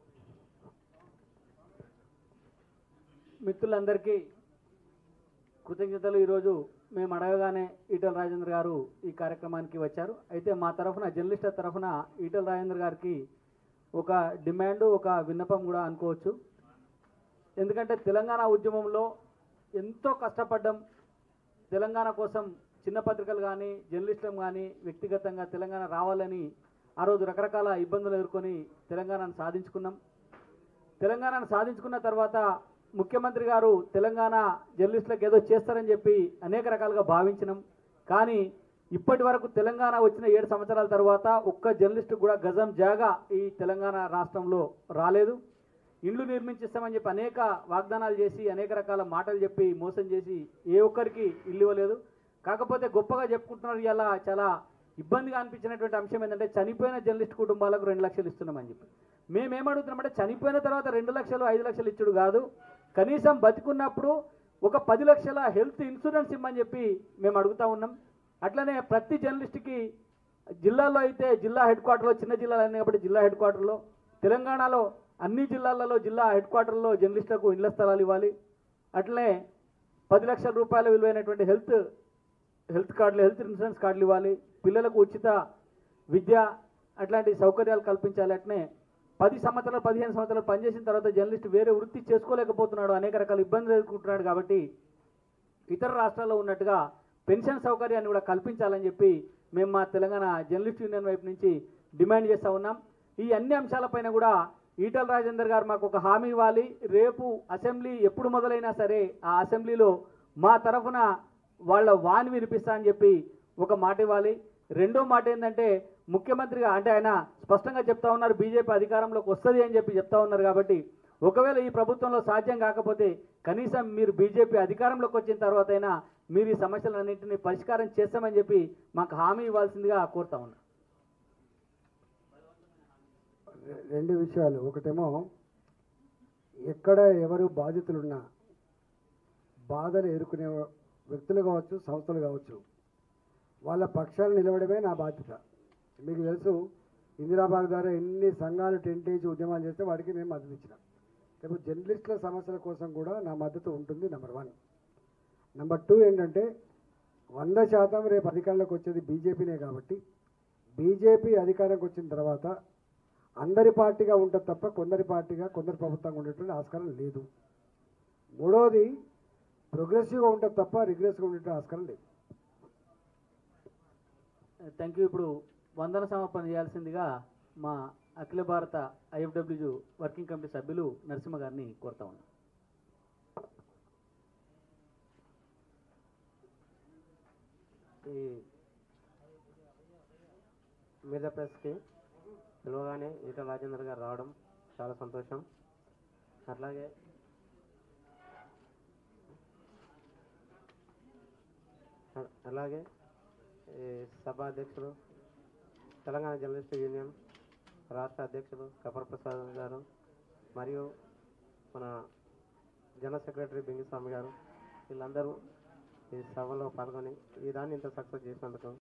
మిత్రులందరికీ కృతజ్ఞతలు ఈరోజు మేము అడగగానే ఈటల రాజేంద్ర గారు ఈ కార్యక్రమానికి వచ్చారు అయితే మా తరఫున జర్నలిస్టుల తరఫున ఈటల రాజేంద్ర గారికి ఒక డిమాండ్ ఒక విన్నపం కూడా అనుకోవచ్చు ఎందుకంటే తెలంగాణ ఉద్యమంలో ఎంతో కష్టపడ్డం తెలంగాణ కోసం చిన్న పత్రికలు కానీ జర్నలిస్టులు కానీ వ్యక్తిగతంగా తెలంగాణ రావాలని ఆ రోజు రకరకాల ఇబ్బందులు ఎదుర్కొని తెలంగాణను సాధించుకున్నాం తెలంగాణను సాధించుకున్న తర్వాత ముఖ్యమంత్రి గారు తెలంగాణ జర్నలిస్టులకు ఏదో చేస్తారని చెప్పి అనేక రకాలుగా భావించినాం కానీ ఇప్పటి వరకు తెలంగాణ వచ్చిన ఏడు సంవత్సరాల తర్వాత ఒక్క జర్నలిస్టు కూడా గజం జాగా ఈ తెలంగాణ రాష్ట్రంలో రాలేదు ఇండ్లు నిర్మించిస్తామని చెప్పి అనేక వాగ్దానాలు చేసి అనేక రకాల మాటలు చెప్పి మోసం చేసి ఏ ఒక్కరికి ఇల్లు ఇవ్వలేదు కాకపోతే గొప్పగా చెప్పుకుంటున్నారు ఇలా చాలా ఇబ్బందిగా అనిపించినటువంటి అంశం ఏంటంటే చనిపోయిన జర్నలిస్ట్ కుటుంబాలకు రెండు లక్షలు ఇస్తున్నామని చెప్పి మేమేమడుగుతున్నామంటే చనిపోయిన తర్వాత రెండు లక్షలు ఐదు లక్షలు ఇచ్చుడు కాదు కనీసం బతికున్నప్పుడు ఒక పది లక్షల హెల్త్ ఇన్సూరెన్స్ ఇమ్మని చెప్పి మేము అడుగుతా ఉన్నాం అట్లనే ప్రతి జర్నలిస్ట్కి జిల్లాలో అయితే జిల్లా హెడ్ క్వార్టర్లో చిన్న జిల్లాలు అన్నీ కాబట్టి జిల్లా హెడ్ క్వార్టర్లో తెలంగాణలో అన్ని జిల్లాలలో జిల్లా హెడ్ క్వార్టర్లో జర్నలిస్టులకు ఇళ్ల స్థలాలు ఇవ్వాలి అట్లనే పది లక్షల రూపాయల విలువైనటువంటి హెల్త్ హెల్త్ కార్డులు హెల్త్ ఇన్సూరెన్స్ కార్డులు ఇవ్వాలి పిల్లలకు ఉచిత విద్య అట్లాంటి సౌకర్యాలు కల్పించాలి అట్నే పది సంవత్సరాలు పదిహేను సంవత్సరాలు పనిచేసిన తర్వాత జర్నలిస్ట్ వేరే వృత్తి చేసుకోలేకపోతున్నాడు అనేక రకాల ఇబ్బందులు ఎదుర్కొంటున్నాడు కాబట్టి ఇతర రాష్ట్రాల్లో ఉన్నట్టుగా పెన్షన్ సౌకర్యాన్ని కూడా కల్పించాలని చెప్పి మేము మా తెలంగాణ జర్నలిస్ట్ యూనియన్ వైపు నుంచి డిమాండ్ చేస్తూ ఉన్నాం ఈ అన్ని అంశాలపైన కూడా ఈటల రాజేందర్ గారు మాకు ఒక హామీ ఇవ్వాలి రేపు అసెంబ్లీ ఎప్పుడు మొదలైనా సరే ఆ అసెంబ్లీలో మా తరఫున వాళ్ళ వాణి వినిపిస్తా అని చెప్పి ఒక మాట ఇవ్వాలి రెండో మాట ఏంటంటే ముఖ్యమంత్రిగా అంటే ఆయన స్పష్టంగా చెప్తా ఉన్నారు బీజేపీ అధికారంలోకి వస్తుంది అని చెప్పి చెప్తా ఉన్నారు కాబట్టి ఒకవేళ ఈ ప్రభుత్వంలో సాధ్యం కాకపోతే కనీసం మీరు బీజేపీ అధికారంలోకి వచ్చిన తర్వాత అయినా మీరు ఈ సమస్యలన్నింటినీ పరిష్కారం చేస్తామని చెప్పి మాకు హామీ ఇవ్వాల్సిందిగా కోరుతా ఉన్నా రె- రెండు విషయాలు ఒకటేమో ఎక్కడ ఎవరు బాధితులున్నా బాధలు ఎదుర్కొనే వ్యక్తులు కావచ్చు సంస్థలు కావచ్చు వాళ్ళ పక్షాలు నిలవడమే నా బాధ్యత మీకు తెలుసు ఇందిరాబాద్ ద్వారా ఎన్ని సంఘాలు టెంటేజ్ ఉద్యమాలు చేస్తే వాటికి నేను మద్దతు ఇచ్చిన రేపు జర్నలిస్టుల సమస్యల కోసం కూడా నా మద్దతు ఉంటుంది నెంబర్ వన్ నెంబర్ టూ ఏంటంటే వంద శాతం రేపు అధికారంలోకి వచ్చేది బీజేపీనే కాబట్టి బీజేపీ అధికారంకి వచ్చిన తర్వాత అందరి పార్టీగా ఉంటుంది తప్ప కొందరి పార్టీగా కొందరి ప్రభుత్వంగా ఉండేటువంటి ఆస్కారం లేదు మూడవది ప్రోగ్రెసివ్గా ఉంటుంది తప్ప రిగ్రెసివ్గా ఉండేటువంటి ఆస్కారం లేదు థ్యాంక్ యూ ఇప్పుడు వందన సమర్పణ చేయాల్సిందిగా మా అఖిల భారత ఐఎఫ్డబ్ల్యూ వర్కింగ్ కమిటీ సభ్యులు నరసింహ గారిని కోరుతా ఉన్నాం ఈ మీద ప్రెస్కి పిలవగానే ఈటల రాజేందర్ గారు రావడం చాలా సంతోషం అట్లాగే అ- అలాగే ఈ సభ అధ్యక్షులు తెలంగాణ జర్నలిస్ట్ యూనియన్ రాష్ట్ర అధ్యక్షులు కపర్ ప్రసాద్ గారు మరియు మన జనరల్ సెక్రటరీ బింగిస్వామి గారు వీళ్ళందరూ ఈ సభలో పాల్గొని ఈ దాన్ని ఇంత సక్సెస్ చేసినందుకు